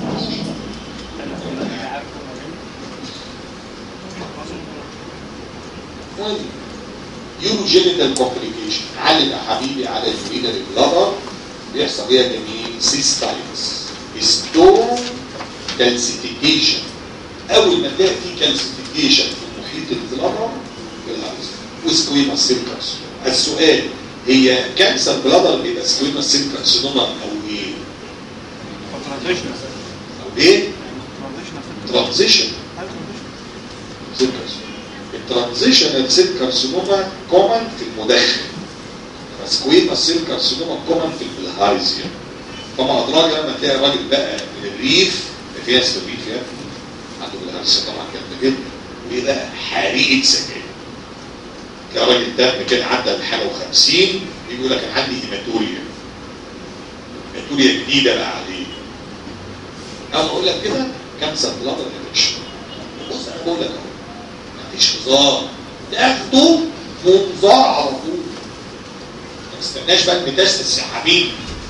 المهم يوروجينيتال كومبليكيشن علم يا حبيبي على الفريدر البلادر بيحصل ايه يا جميل سيستايتس ستون كالسيفيكيشن اول ما تلاقي في كالسيفيكيشن في المحيط البلادر بالهايز وسكويما سيل كارسينوما السؤال هي كانسر بلادر بيبقى سكويما سيل كارسينوما او ايه؟ ترانزيشن او ايه؟ ترانزيشن ترانزيشن سيل كارسينوما الترانزيشنال سيل كارسينوما كومن في المدخن سكويما سيل كارسينوما كومن في البلهايزيا طبعا ادراج لما تلاقي راجل بقى من الريف في ناس في الريف يعني عنده بالهايزيا طبعا جامده جدا وايه بقى حريقه سكاكين تلاقي راجل دم كده عدى الحاجه و50 يقول لك انا عندي هيماتوريا هيماتوريا جديده بقى عليه انا اقول لك كده كانسر بلادر يا باشا بص انا بقول لك اهو مفيش هزار تاخده منظار على طول ما تستناش بقى المتاسس يا حبيبي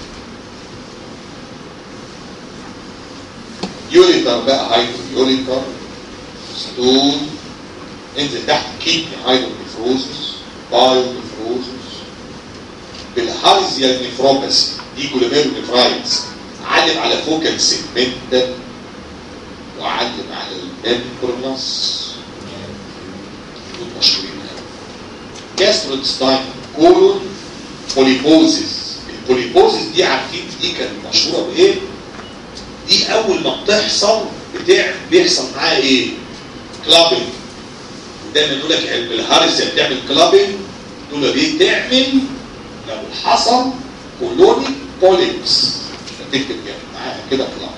يوريتر بقى هايدرو يوريتر ستون انزل تحت كيدني هايدرو نفروزس بايو نفروزس بالهارزيا نفروباسي دي جلوميرو نفرايتس علم على فوكال سيجمنتال وعلم على الممبرنس دول مشهورين جاستروستاين كولون بوليبوزيس البوليبوزيس دي عارفين دي كانت مشهوره بايه؟ دي اول ما بتحصل بتاع بيحصل معاها ايه؟ كلابنج ودايما يقول لك الهارسيا بتعمل كلابنج تقول ايه؟ تعمل لو حصل كولونيك بوليبس فتكتب يعني معاها كده كلابنج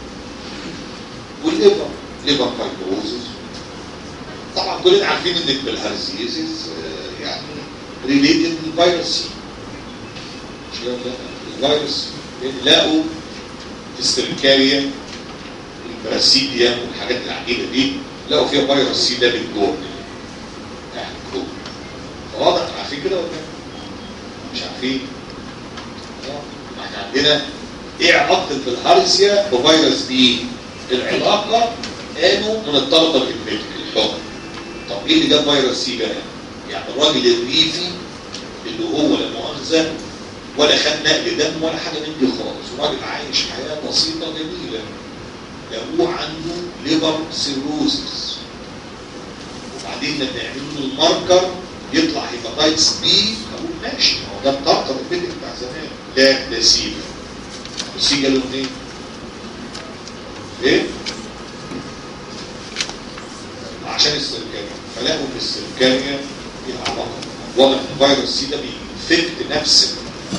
والليفر ليفر فايبروزيس طبعا كلنا عارفين ان البلهارسيزيس آه، يعني ريليتد للفيروس سي مش كده ولا لا؟ الفيروس لقوا في السيركاريا البراسيديا والحاجات العجيبه دي لقوا فيها فيروس سي ده بالدور يعني الدور فواضح عارفين كده ولا لا؟ مش عارفين آه، احنا عندنا ايه علاقه البلهارسيا بفيروس بي العلاقه قالوا من الطلبه الهيباتيك الحكم طب ايه اللي جاب فيروس سي بقى؟ يعني الراجل الريفي اللي هو لا مؤاخذه ولا خد نقل دم ولا حاجه من دي خالص وراجل عايش حياه بسيطه جميله لقوه عنده ليفر سيروزس وبعدين لما يعملوا له الماركر يطلع هيباتايتس بي اقول ماشي هو ده الطاقه البيتك بتاع زمان لا ده سي السي جاله منين؟ ايه؟ عشان السيركاريا فلاقوا ان السيركاريا ليها علاقه واضح ان فيروس سي ده بينفكت نفس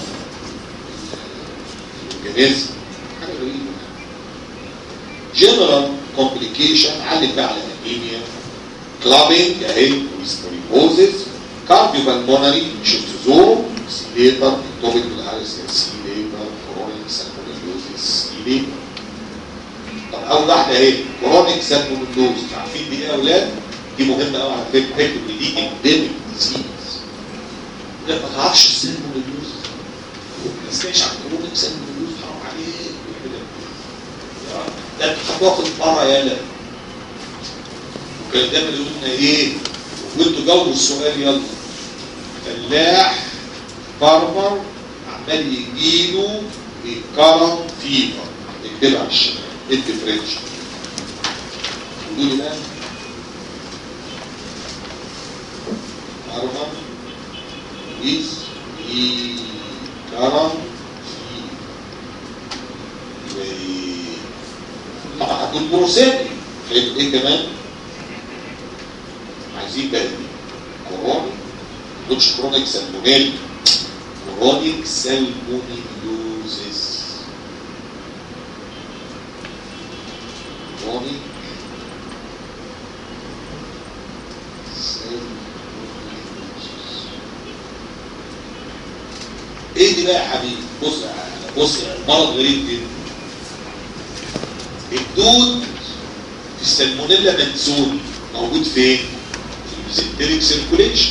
الاورجانيزم حاجه غريبه جنرال كومبليكيشن علم بقى على انيميا كلابينج اهي وسبريبوزيس كارديو بالمونري شيتوزوم سيليتر اكتوبيك بالهارس سيليتر كورونيك سالمونيلوزيس سيليتر طب اول واحده اهي كرونيك سالمونيلوز عارفين دي ايه يا اولاد؟ دي مهمه قوي على فكره فكره ان دي انديميك ديزيز لا ما تعرفش السالمونيلوز ما تسمعش عن كرونيك سالمونيلوز حرام عليك كده ده انت هتاخد مره يالا وكان دايما يقولوا لنا ايه وانتوا جاوبوا السؤال يلا فلاح فارمر عمال يجيله بكرم فيفر اكتبها على الشمال الديفرنشال قولوا لي بقى فارمر ويز كرم طبعا هتقول بروسيدي لقيت ايه كمان عايزين بقى كوروني مش كرونيك سالمونيل كرونيك سالمونيلوزيس كرونيك سالمونيلوزيس ايه دي بقى يا حبيبي بص بص مرض غريب جدا الدود في السالمونيلا منسول موجود فين؟ في الميزنتريك سيركوليشن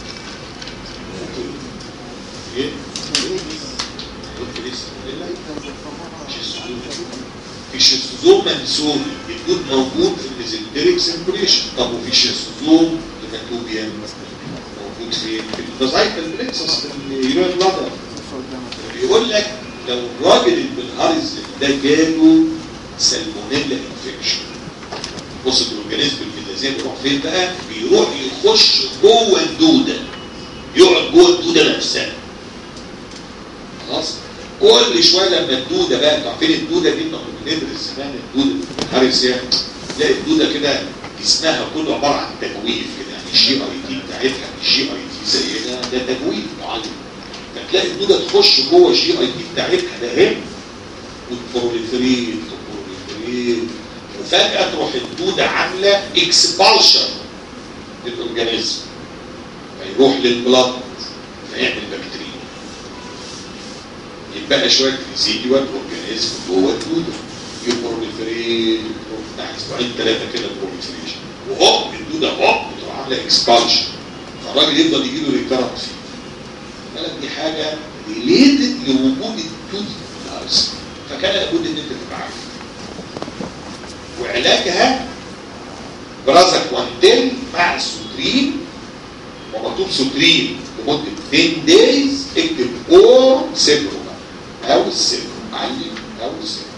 ايه؟ قلت ليه السالمونيلا؟ شيستوزوم. في شيستوزوم منسول الدود موجود في الميزنتريك سيركوليشن طب وفي شيستوزوم هيماتوبيا موجود فين؟ في البازايكال بلكسس في اليورين بلادر بيقول لك لو الراجل اللي بالهارز ده جاله سالمونيلا انفكشن بص الاورجانيزم الجلازيه بيروح فين بقى؟ بيروح يخش جوه الدوده يقعد جوه الدوده نفسها خلاص كل شويه لما الدوده بقى انتوا عارفين الدوده دي لما كنا بندرس زمان الدوده الهارس يعني تلاقي الدوده كده جسمها كله عباره عن تجويف كده يعني الجي اي تي بتاعتها الجي اي تي زي ده ده تجويف معين فتلاقي الدوده تخش جوه الجي اي تي بتاعتها ده هنا وتبروليفريت تبروليفريت وفجأة تروح الدودة عاملة اكسبالشن للأورجانيزم فيروح للبلاد فيعمل بكتيريا يبقى شوية ريزيديوال أورجانيزم جوه الدودة يبروليفريت بتاع اسبوعين ثلاثة كده بروليفريشن وهوب الدودة هوب بتروح عاملة اكسبالشن فالراجل يفضل يجي له ريكارنت فيه بالك دي حاجة ريليتد لوجود الدود في الأرسل فكان لابد ان انت تبقى عارف وعلاجها برازاكوانتين مع سوترين ومكتوب سوترين لمده 10 دايز اكتب اور سيبرو او السيبرو علم او السيبرو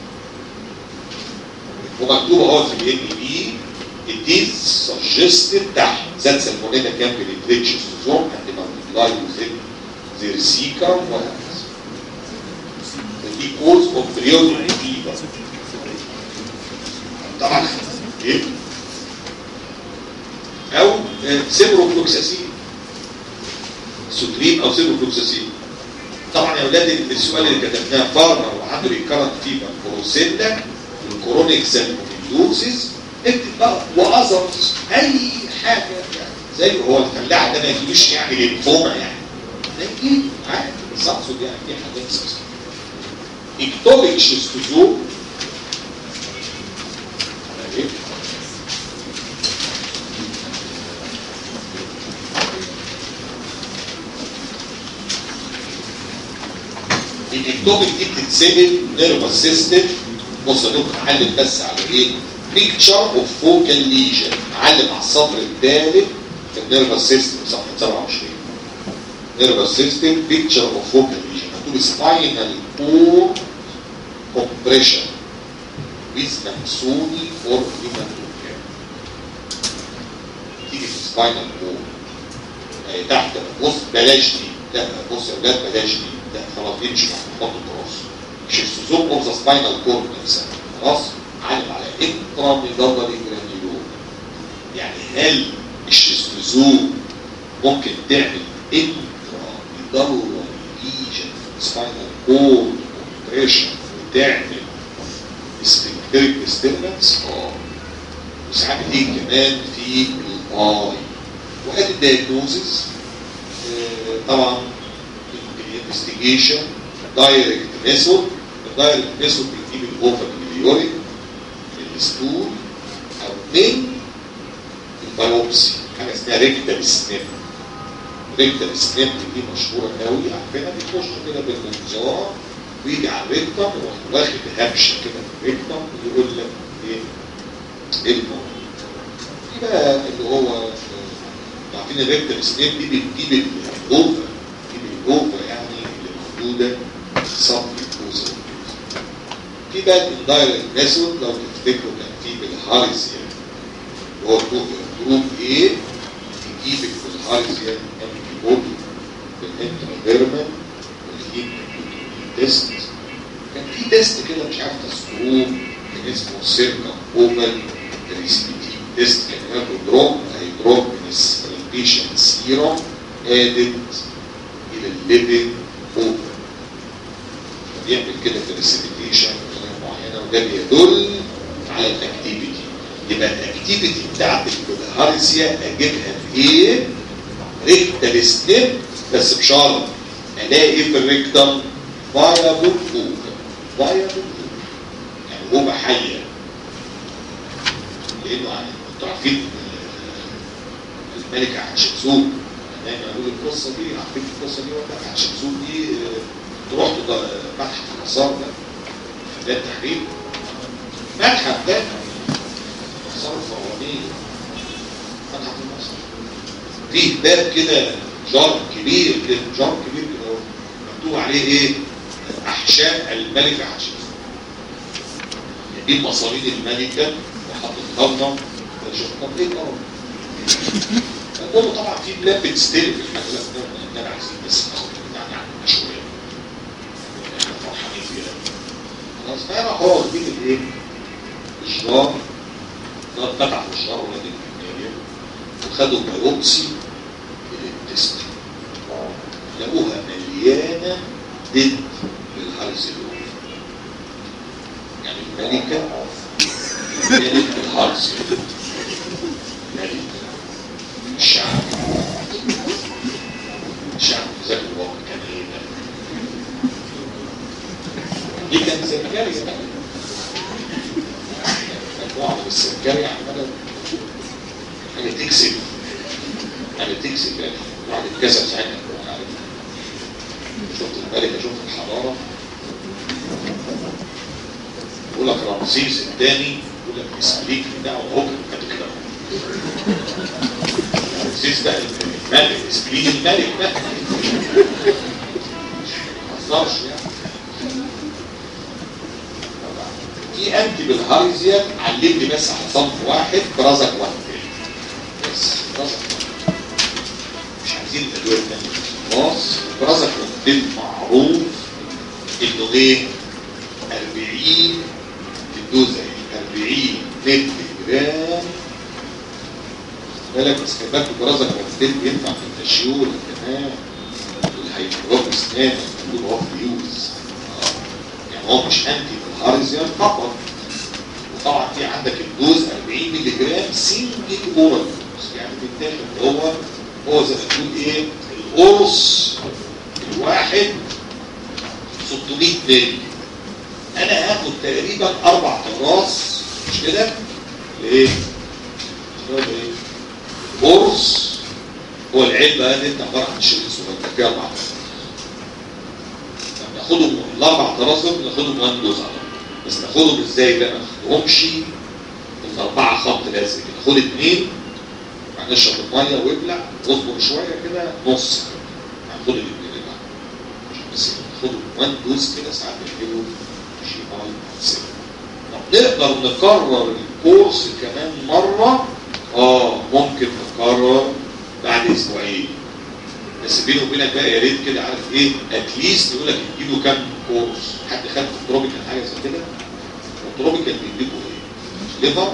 ومكتوب اهو في الان بي it is suggested تحت ذات سالمونيلا كان بنتريتش سوزوم عند multiply within their seeker وهكذا دي كوز اوف بريودك فيبر طبعا ايه او سيبروفلوكساسين سوترين او سيبروفلوكساسين طبعا يا اولاد السؤال اللي كتبناه فارمر وعنده ريكارنت فيبر بروسيلا والكورونيك سالمونيلوزيس اكتب بقى واذرز اي حاجه يعني زي هو الفلاح ده ما يجيبش يعني لينفوما يعني ده يجيب عادي بس اقصد يعني في حاجات سبيسيفيك اكتوبيك شيستوزوم الاكتوبيك دي بتتسمل نيرفس سيستم بص يا دكتور هعلم بس على ايه؟ بيكتشر اوف فوكال ليجن علم على السطر الثالث في النيرفس سيستم صفحه 27 نيرفس سيستم بيكتشر اوف فوكال ليجن مكتوب سباينال كور compression with Mansoni or Limantokia. تيجي في سباينال كورد تحت بص بلاش دي لا بص يا اولاد بلاش دي لا خلاص امشي مع خط الراس شيستوزوم اوف ذا سباينال كورد نفسها خلاص علم على انترا ميدالري جرانيولوم يعني هل الشيستوزوم ممكن تعمل انترا ميدالري ليجن سباينال كورد كومبريشن تعمل استنكريك ديستربنس اه وساعات بتيجي كمان في الاي وادي الدايجنوزز طبعا الانفستيجيشن دايركت ميثود الدايركت ميثود بتجيب الاوفر من اليورين الستول او من البيوبسي حاجه اسمها ريكتال سنيب ريكتال سنيب دي مشهوره قوي عارفينها بيخش كده بالمنظار ويجي على الريكتم يروح واخد هبشه كده في الريكتم ويقول لك ايه ايه الموضوع في بقى اللي هو عارفين الريكتم سنيب دي بتجيب الاوفر بتجيب الاوفر يعني اللي موجوده صب الكوزا في بقى الدايركت ميثود لو تفتكروا كان في بالهاريزيان اللي هو جروب ايه يجيبك بالهاريزيان انتي بودي انترافيرمال والهيم تيست كان في تيست كده مش عارف تذكروه كان اسمه سيركم اوفال ريسبيتي تيست كان ياخد دروب هيدروب من البيشنت سيروم ادد الى الليفنج اوفر بيعمل كده في الريسبيتيشن بطريقه معينه وده بيدل على الاكتيفيتي يبقى الاكتيفيتي بتاعت الهارسيا اجيبها في ايه؟ ريكتال ستيب بس بشرط الاقي ايه في الريكتم؟ فايبل اوفر فايبل اوفر يعني اوفر حيه لانه يعني انتوا عارفين آه، الملكه حتشبسوت دايما اقول القصه دي عارفين القصه دي ولا لا؟ حتشبسوت دي آه، تروح تض- متحف الاثار ده ده التحرير متحف ده اثار الفرعونيه متحف مصر فيه باب كده جار كبير كده جار كبير كده اهو. مكتوب عليه ايه؟ احشاء الملكه حتشبسوت دي مصارين الملكه وحاططها لنا شوف طب ايه الامر؟ المهم طبعا في بلاد بتستلف الحاجات ده ان انا عايزين بس ناخد يعني عن شويه احنا فرحانين كده خلاص فانا هو دي الايه؟ الشرار ده اتفتح في الشرار ولاد الجنيه وخدوا بايوبسي للتست لقوها مليانه ضد للهارزلوف يعني الملكه ملكه الهارزلوف ملكه الشعب الشعب في ذاك الوقت كان ايه ده؟ دي كانت سكرية بقى مجموعة من السكرية عمالة حاجة تكسب حاجة تكسب يعني واحد اتكسب ساعتها أنا عارف شفت الملكة شفت الحضارة يقول لك رمسيس الثاني يقول لك السبليك بتاعه هو كان كده رمسيس بقى الملك سبليك الملك بقى ما تهزرش يعني في انتي بالهاريزيا علمني بس على صنف واحد برازك واحد بس برازك واحد مش عايزين الادويه الثانيه خلاص برازك واحد معروف انه ايه 40 الدوزه يعني 40 مللي جرام بالك بس خلي بالك البرازك واحد ينفع في التشيول كمان والهيدروب اسنان مكتوب هو في يوز يعني هو مش انتي بالهارزيان فقط وطبعا في عندك الدوز 40 مللي جرام سنجل اورال دوز يعني بيتاخد هو هو زي ما تقول ايه القرص الواحد 600 مللي انا هاخد تقريبا اربع اقراص مش كده ليه؟ هو ده ايه؟ قرص هو العلبه دي انت عباره عن شريط صغير فيها اربع اقراص ناخدهم الاربع اقراص دول ناخدهم وان دوز على طول. بس ناخدهم ازاي بقى؟ ما ناخدهمش الاربعه خط لازق ناخد اثنين بعدين نشرب الميه وابلع واصبر شويه كده نص هناخد الاثنين اللي بعد عشان بس ناخدهم وان دوز كده ساعات بنجيبه جي اي سي طب نقدر نكرر الكورس كمان مره اه ممكن نكرر بعد اسبوعين بس بيني وبينك بقى يا ريت كده عارف ايه اتليست يقول لك اديله كام كورس حد خد في التروبيكال حاجه زي كده التروبيكال بيديكوا ايه؟ ليفر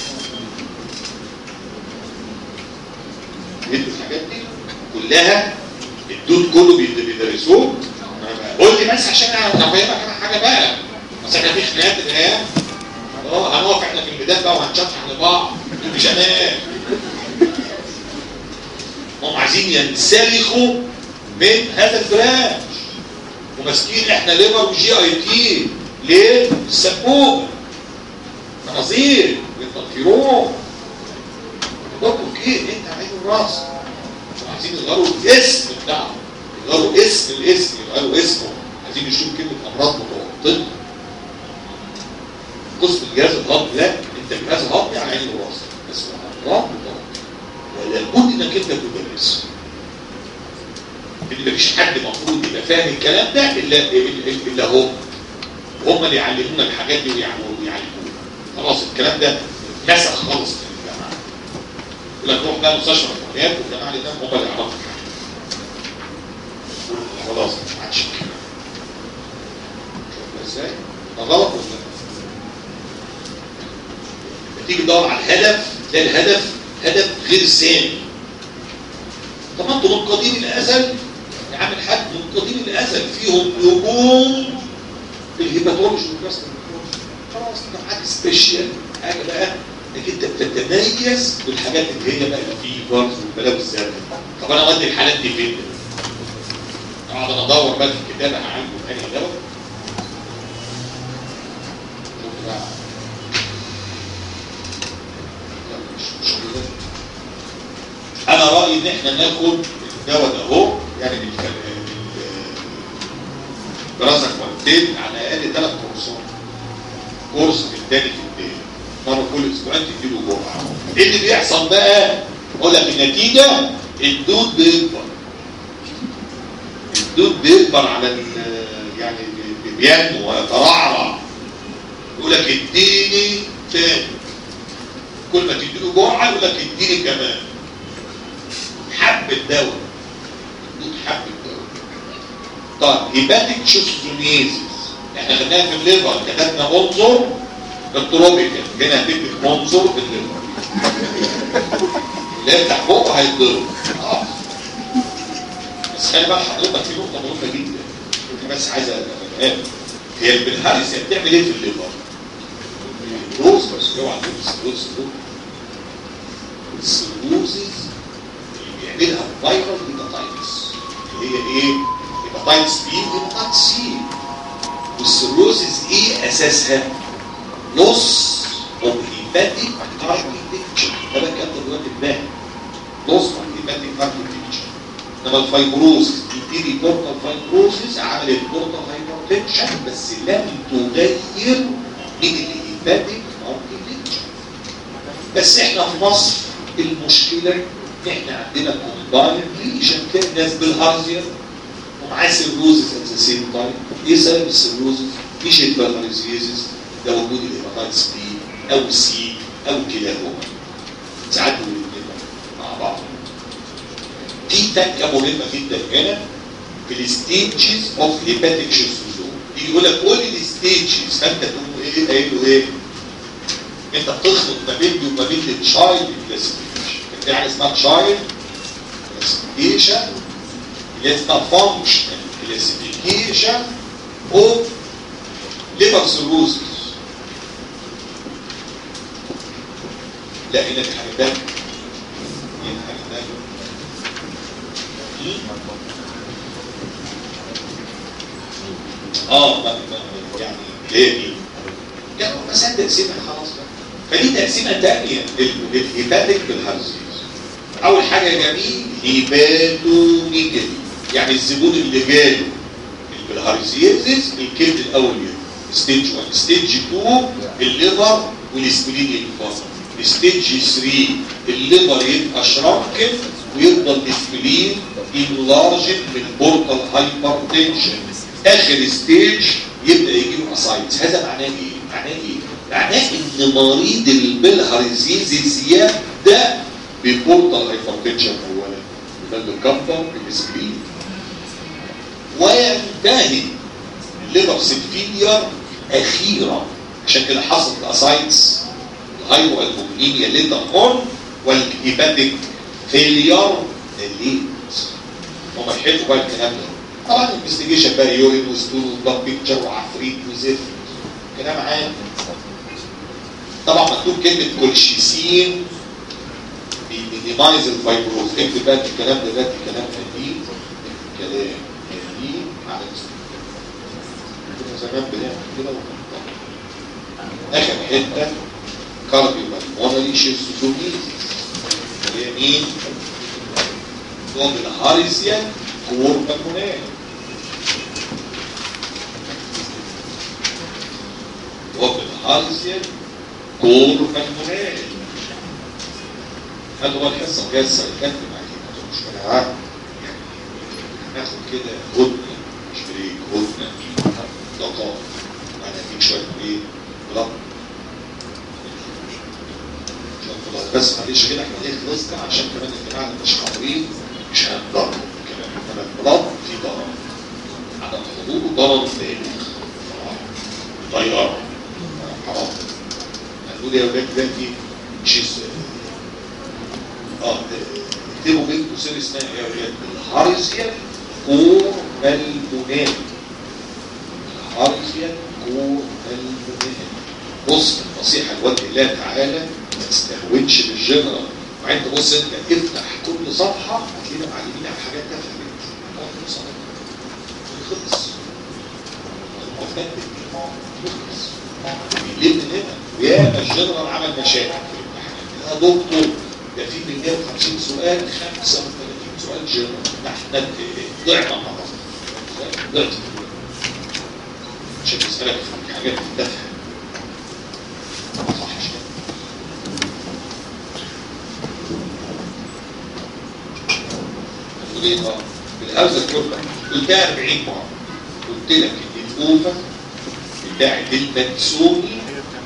ادوا الحاجات دي كلها الدود كله بيد- بيدرسوه أنا قول لي بس عشان انا افهمك انا حاجه بقى بس احنا في خناقات الان اه هنقف احنا في الميدان بقى وهنشطح لبعض مفيش امان هم عايزين ينسلخوا من هذا الفراش وماسكين احنا ليفر وجي اي تي ليه؟ السبوبه مناظير والتطهيرون دكتور كيف انت عايز الراس عايزين يغيروا الاسم بتاعه يغيروا اسم الاسم يغيروا اسمه عايزين يشوفوا كلمه امراض متوطنه قسم الجهاز الهضمي لا انت الجهاز الهضمي على عين الراس بس امراض متوطنه ولا بد انك انت تدرسه ان مفيش حد المفروض يبقى فاهم الكلام ده الا الا إلا هم هم اللي يعلمونا الحاجات دي ويعلمونا ويعلمونا خلاص الكلام ده نسخ خالص في الجامعه يقول لك روح بقى مستشفى الحميات والجماعه اللي هناك هم اللي يعرفوا خلاص ما عادش كده شوف ازاي ده غلط ولا لا تيجي تدور على الهدف تلاقي الهدف هدف غير سامي طب ما انتوا من قديم الازل يا عم الحاج من قديم الازل فيهم نجوم في الهيباتولوجي والجاستر خلاص ده حاجه سبيشال حاجه بقى انك انت بتتميز بالحاجات اللي هي بقى الفيفرز والبلاوي الزرقاء طب انا اودي الحالات دي فين؟ اقعد انا ادور بقى في الكتاب هعالجه تاني دواء شوف بقى لا، مش مشكله انا رايي ان احنا ناخد الدواء ده اهو يعني دراسه مرتين على الاقل ثلاث كورسات كورس في الثاني في الثاني مره كل اسبوعين تديله جرعه ايه اللي بيحصل بقى؟ اقول لك النتيجه الدود بيكبر الدود بيكبر على ال- يعني بي- بينمو ويترعرع يقول لك اديني تاني كل ما تديله جرعه يقول لك اديني كمان حب الدواء الدود حب الدواء طيب هيباتيك شوستوميزيس احنا خدناها في الليفر كتبنا منظر التروبيكال هنا هتكتب منظر في الليفر اللي يفتح بقه هيتضرب اه بس خلي بقى حضرتك في نقطه مهمه جدا انت بس عايز افهمها هي البنهارس هي بتعمل ايه في الليفر؟ روز بس اوعى تقول السيروز السيروزز اللي بيعملها الفيروس هيباتايتس اللي هي ايه؟ هيباتايتس بي هيباتايتس سي والسيروزز ايه اساسها؟ لوس اوف هيباتيك اركيتكتشر ده بقى كده دلوقتي دماغ لوس اوف هيباتيك اركيتكتشر انما الفايبروزس دي دي بورتال فايبروزس عملت بورتال هايبرتنشن بس لم تغير من الهيباتيك اركيتكتشر بس احنا في مصر المشكله ان احنا عندنا كومباين ليجن تلاقي الناس بالهارزيا ومعاه سيروزس ات ذا سيم تايم ايه سبب السيروزس؟ مش الفالاريزيزس ده وجود الهيباتايتس بي او سي او كلاهما ساعات الاثنين مع بعض في تكه مهمه جدا هنا في الستيجز اوف هيباتيك شيزوزوم يجي يقول لك قول لي الستيجز فانت تقول ايه قايل له ايه؟ انت بتخلط ما بين دي وما بين التشايلد كلاسيفيكيشن في حاجه اسمها تشايلد كلاسيفيكيشن اللي اسمها فانكشنال كلاسيفيكيشن اوف ليفر سيروزس لا هنا في حاجه ثانيه هنا حاجه ثانيه اه ما ما- يعني ليه دي؟ يعني هو مثلا تقسيمها خلاص بقى فدي تقسيمه ثانيه للهيباتيك بالهرزيز اول حاجه يا جميل هيباتوميجالي يعني الزبون اللي جاله بالهرزيزز الكبد الاول يبقى ستيج 1 ستيج 2 الليفر والسبلين ينفصل ستيج 3 الليفر يبقى شرانكن ويفضل السبلين انلارجن من بورتال هايبرتنشن اخر ستيج يبدا يجيله اسايتس هذا معناه ايه؟ معناه ايه؟ معناه ان مريض البلهارزيزيس يبدا ببورتال هايبرتنشن اولا يبقى الكبر السبلين وينتهي الليفر سيلفيلير اخيرا عشان كده حصلت الاسايتس الهايبو البومينيا ليتر اون والهيباتيك فيلير ليت هم يحبوا بقى الكلام ده طبعا الانفستيجيشن بقى يورين وستول وبلاد بيكتشر وعفريت وزفت كلام عام طبعا مكتوب كلمه كولشيسين بيمينيمايز الفايبروز اكتب بقى الكلام ده دلوقتي كلام قديم كلام قديم على كنا زمان بنعمل كده وكنا اخر حته كارديو بالمونري شيزوفرينيزيس اللي هي مين؟ دوم الهاريسيا كور بالمونري دوم الهاريسيا كور بالمونري هذا هو الحصه الجايه السايكاتري معاكي مش مشكله عارف يعني هناخد كده هدنه مش بريك هدنه لقاء بعد هديك شويه ايه بلط بس معلش كده احنا ليه خلصنا عشان كمان الجماعه اللي مش حاضرين مش هنضرب كمان انما البلط في ضرر عدم حضوره ضرر بالغ طيارة حرام هنقول يا ولاد دلوقتي مش اه اكتبوا بين قوسين اسمها ايه يا ولاد الهارسيا كورمالدونات الهارسيا كورمالدونات بص النصيحة لوجه الله تعالى ما تستهونش بالجنرال مع انت بص انت افتح كل صفحة هتلاقينا معلمين على حاجات تافهة جدا كل صفحة خلص خلص بيلم من هنا ويا الجنرال عمل مشاكل في الامتحانات يا دكتور ده في من 150 سؤال 35 سؤال جنرال ده احنا ضعنا النهارده ضعت عشان تسألك في حاجات تافهة صح مش كده؟ هتقول ايه اه بالهرزة كله قلتها 40 مرة قلت لك ان الاوفا بتاعت المنسوني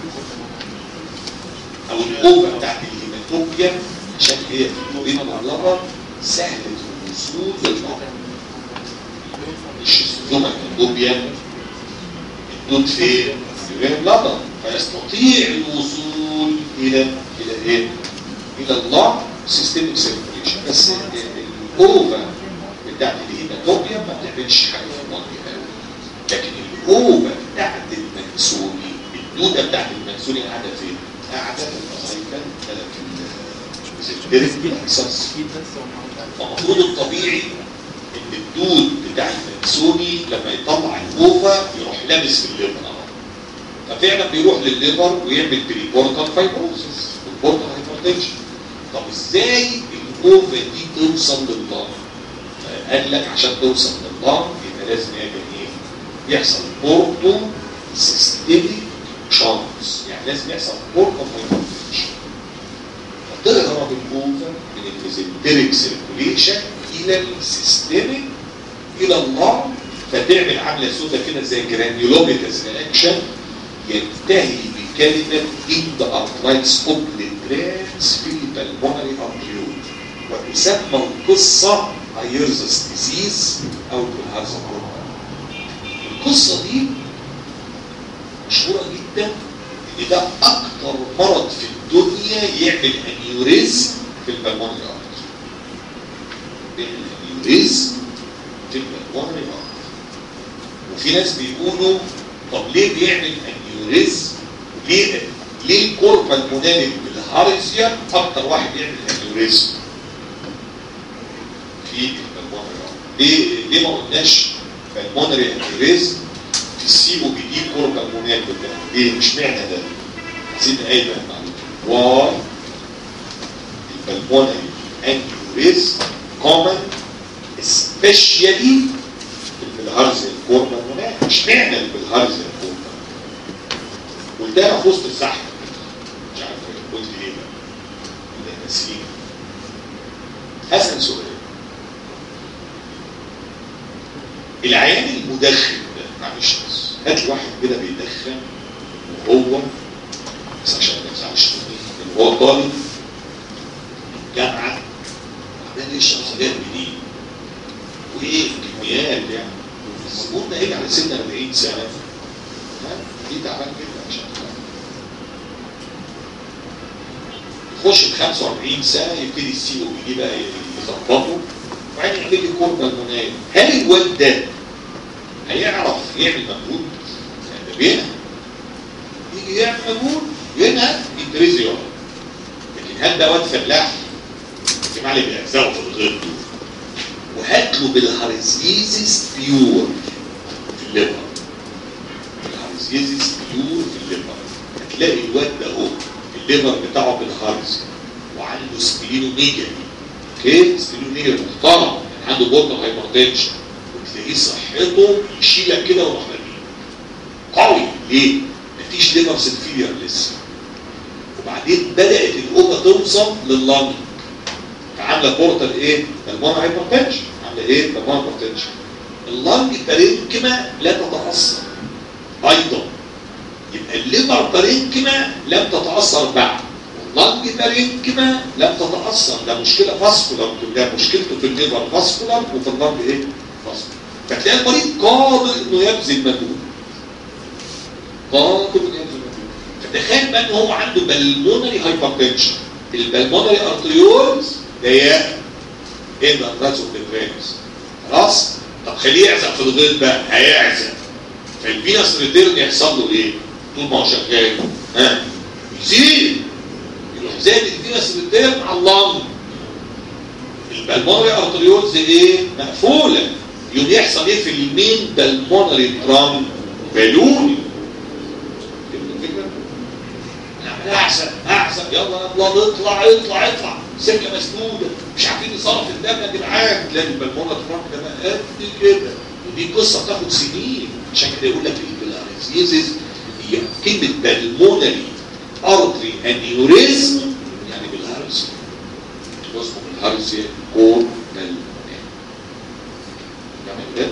او الاوفا بتاعت الهيماتوبيا عشان هي في بين اللبن سهلة الوصول للبطن مش السوما الهيماتوبيا الدود فين؟ في بين اللبن فيستطيع الوصول الى الى ايه؟ الى الله سيستمك سيركيوليشن بس الاوفا بتاعت الهيماتوبيا ما بتعملش حاجه في الميه قوي لكن الاوفا بتاعت المنسوني الدوده بتاعت المنسوني قاعده فين؟ قاعده في الفايكل في الاساس فالمفروض الطبيعي ان الدود بتاع المنسوني لما يطلع الاوفا يروح لابس في الليفر ففعلا بيروح للليفر ويعمل بريبورتال فايبروسيس والبورتال هايبرتنشن طب ازاي الاوفا دي توصل للضغط؟ قال لك عشان توصل للضغط يبقى لازم يعمل ايه؟ يحصل بورتو سيستميك شانس يعني لازم يحصل بورتو هايبرتنشن فتهرب الاوفا من الميزنتريك سيركوليشن الى السيستميك الى اللنج فتعمل عامله سودة كده زي جرانيولوميتاس رياكشن ينتهي بكلمة in the arthritis of the glands في البلمونري arteriole وتسمى القصة ايرزس ديزيز او بالهرزة القصة دي مشهورة جدا ان ده اكتر مرض في الدنيا يعمل انيوريزم في البلمونري artery بيعمل انيوريزم في البلمونري artery وفي ناس بيقولوا طب ليه بيعمل انيوريزم ليه ليه الكوربا المونالي بالهارسيا اكتر واحد يعمل انيوريزم في البلمونري ليه ليه ما قلناش بالمونري انيوريزم في السيبو بي دي كوربا المونالي بتاعه ليه مش معنى ده عايزين قايل واي البلمونري انيوريزم كومن especially بالهارزيا الكوربا المونالي مش معنى بالهارزيا الكوربا قلتها في وسط الزحمه مش عارف قلت ايه بقى ولا ناسيين اسال سؤال العيان المدخن ده معلش بس هات لي واحد كده بيدخن وهو بس عشان ما يزعلش مني هو طالب جامعه وبعدين يشرب سجاير جديد وايه كميات يعني بس قلنا ايه على سن 40 سنه ها دي تعبان جدا عشان يخش ب 45 سنه يبتدي السي او بي بقى يظبطه وبعدين يعمل لي كوربا المنايم هل الواد ده هيعرف يعمل مجهود؟ يعني بينهى يجي يعمل مجهود ينهى يترزي ورا لكن هل ده واد فلاح؟ الجماعه اللي بيعزقوا في الغيط دول وهات له بالهارزيزيس بيور في الليفر الهارزيزيس بيور في الليفر هتلاقي الواد ده اهو الليفر بتاعه بالهارز وعنده سبلينوميجا اوكي سبلينوميجا محترم عنده بورتال هايبرتنشن وتلاقيه صحته يشيلك كده ويروح مرميه قوي ليه؟ مفيش ليفر سنفيلير لسه وبعدين بدات الاوضه توصل لللنج عامله بورتال ايه؟ بالمون هايبرتنشن عامله ايه؟ بالمون هايبرتنشن اللنج بارينكما لا تتاثر ايضا يبقى الليفر بارينكما لم تتاثر بعد واللنج بارينكما لم تتاثر ده مشكله فاسكولار ده مشكلته في الليفر فاسكولار وفي اللنج ايه؟ فاسكولار فتلاقي المريض قادر انه يبذل مجهود قادر انه يبذل مجهود فتخيل بقى ان هو عنده بالمونري هايبرتنشن البلمونري ارتريولز ضيقه ايه ده الراسو بالفينس خلاص طب خليه يعزق في الغيط بقى هيعزق فالفينس ريتيرن يحصل له ايه طول ما هو شغال ها يزيد يروح زاد الفينس ريتيرن على اللنج البلمونري ارتريولز ايه مقفوله يوم يحصل ايه في المين بالمونري ترام بالوني فهمت الفكره نعمل احسن احسن يلا يلا اطلع اطلع اطلع سكه مسدوده مش عارفين نصرف الدم يا جدعان تلاقي البلمونري ترام ده بقى قد كده ودي قصه بتاخد سنين عشان كده يقول لك البلاريزيز هي كلمه بالمونري ارتري انيوريزم يعني بالهرس اسمه بالهرس كور بال يعني كده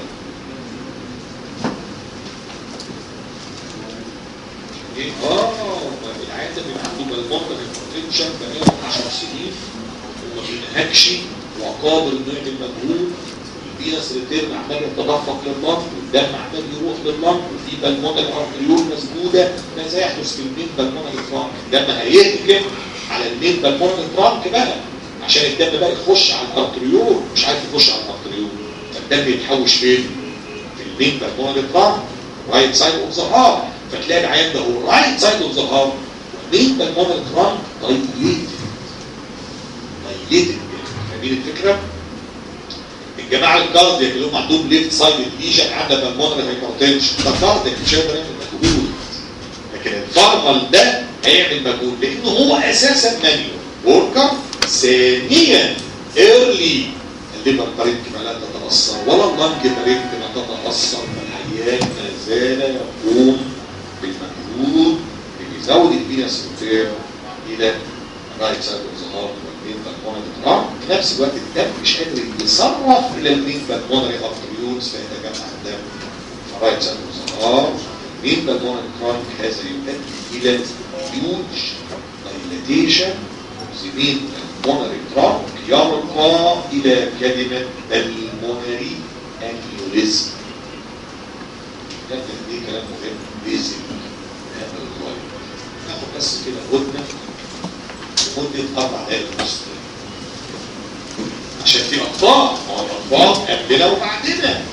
ايه اه العيان ده بيبقى عنده بالمونري انفكشن بقاله 10 سنين وما بينهكش وقادر انه يعمل مجهود الفينس ريتيرن عمال يتدفق لللنج والدم عمال يروح لللنج وفي بالمونري ارتريول مسدوده ماذا يحدث في المين بالمونري ترانك الدم هيهجم على المين بالمونري ترانك بقى عشان الدم بقى يخش على الارتريول مش عارف يخش على الارتريول فالدم يتحوش فين؟ في المين بالمونري ترانك رايت سايد اوف ذا هارت فتلاقي العيان ده هو رايت سايد اوف ذا هارت والمين بالمونري ترانك دايليتد دايليتد فاهمين الفكره؟ الجماعه الكاردياك اللي هم عندهم ليفت سايد ليجن عامله بالمونري هايبرتنشن ده كاردياك مش هيقدر يعمل مجهود لكن الفارمال ده هيعمل مجهود لانه هو اساسا مانيوال وركر ثانيا ايرلي الليفر طريق ما لا تتاثر ولا اللنج طريق ما تتاثر فالعيان ما زال يقوم بالمجهود اللي بيزود الفينس ريتير الى رايت سايد اوف ذا هارت والمين بالمونري ترام في نفس الوقت الدم مش قادر يتصرف الى المين بالمونري ارتريولز فيتجمع الدم فرايت سايد اوف ذا هارت المين بالمونري ترام هذا يؤدي الى huge dilatation of the main pulmonary trunk يرقى إلى كلمة pulmonary aneurysm ده كان دي كلام مهم بيزك هذا الغاية ناخد بس كده هدنة لمدة أربع دقايق ونص عشان في أطفال ما هو الأطفال قبلنا وبعدنا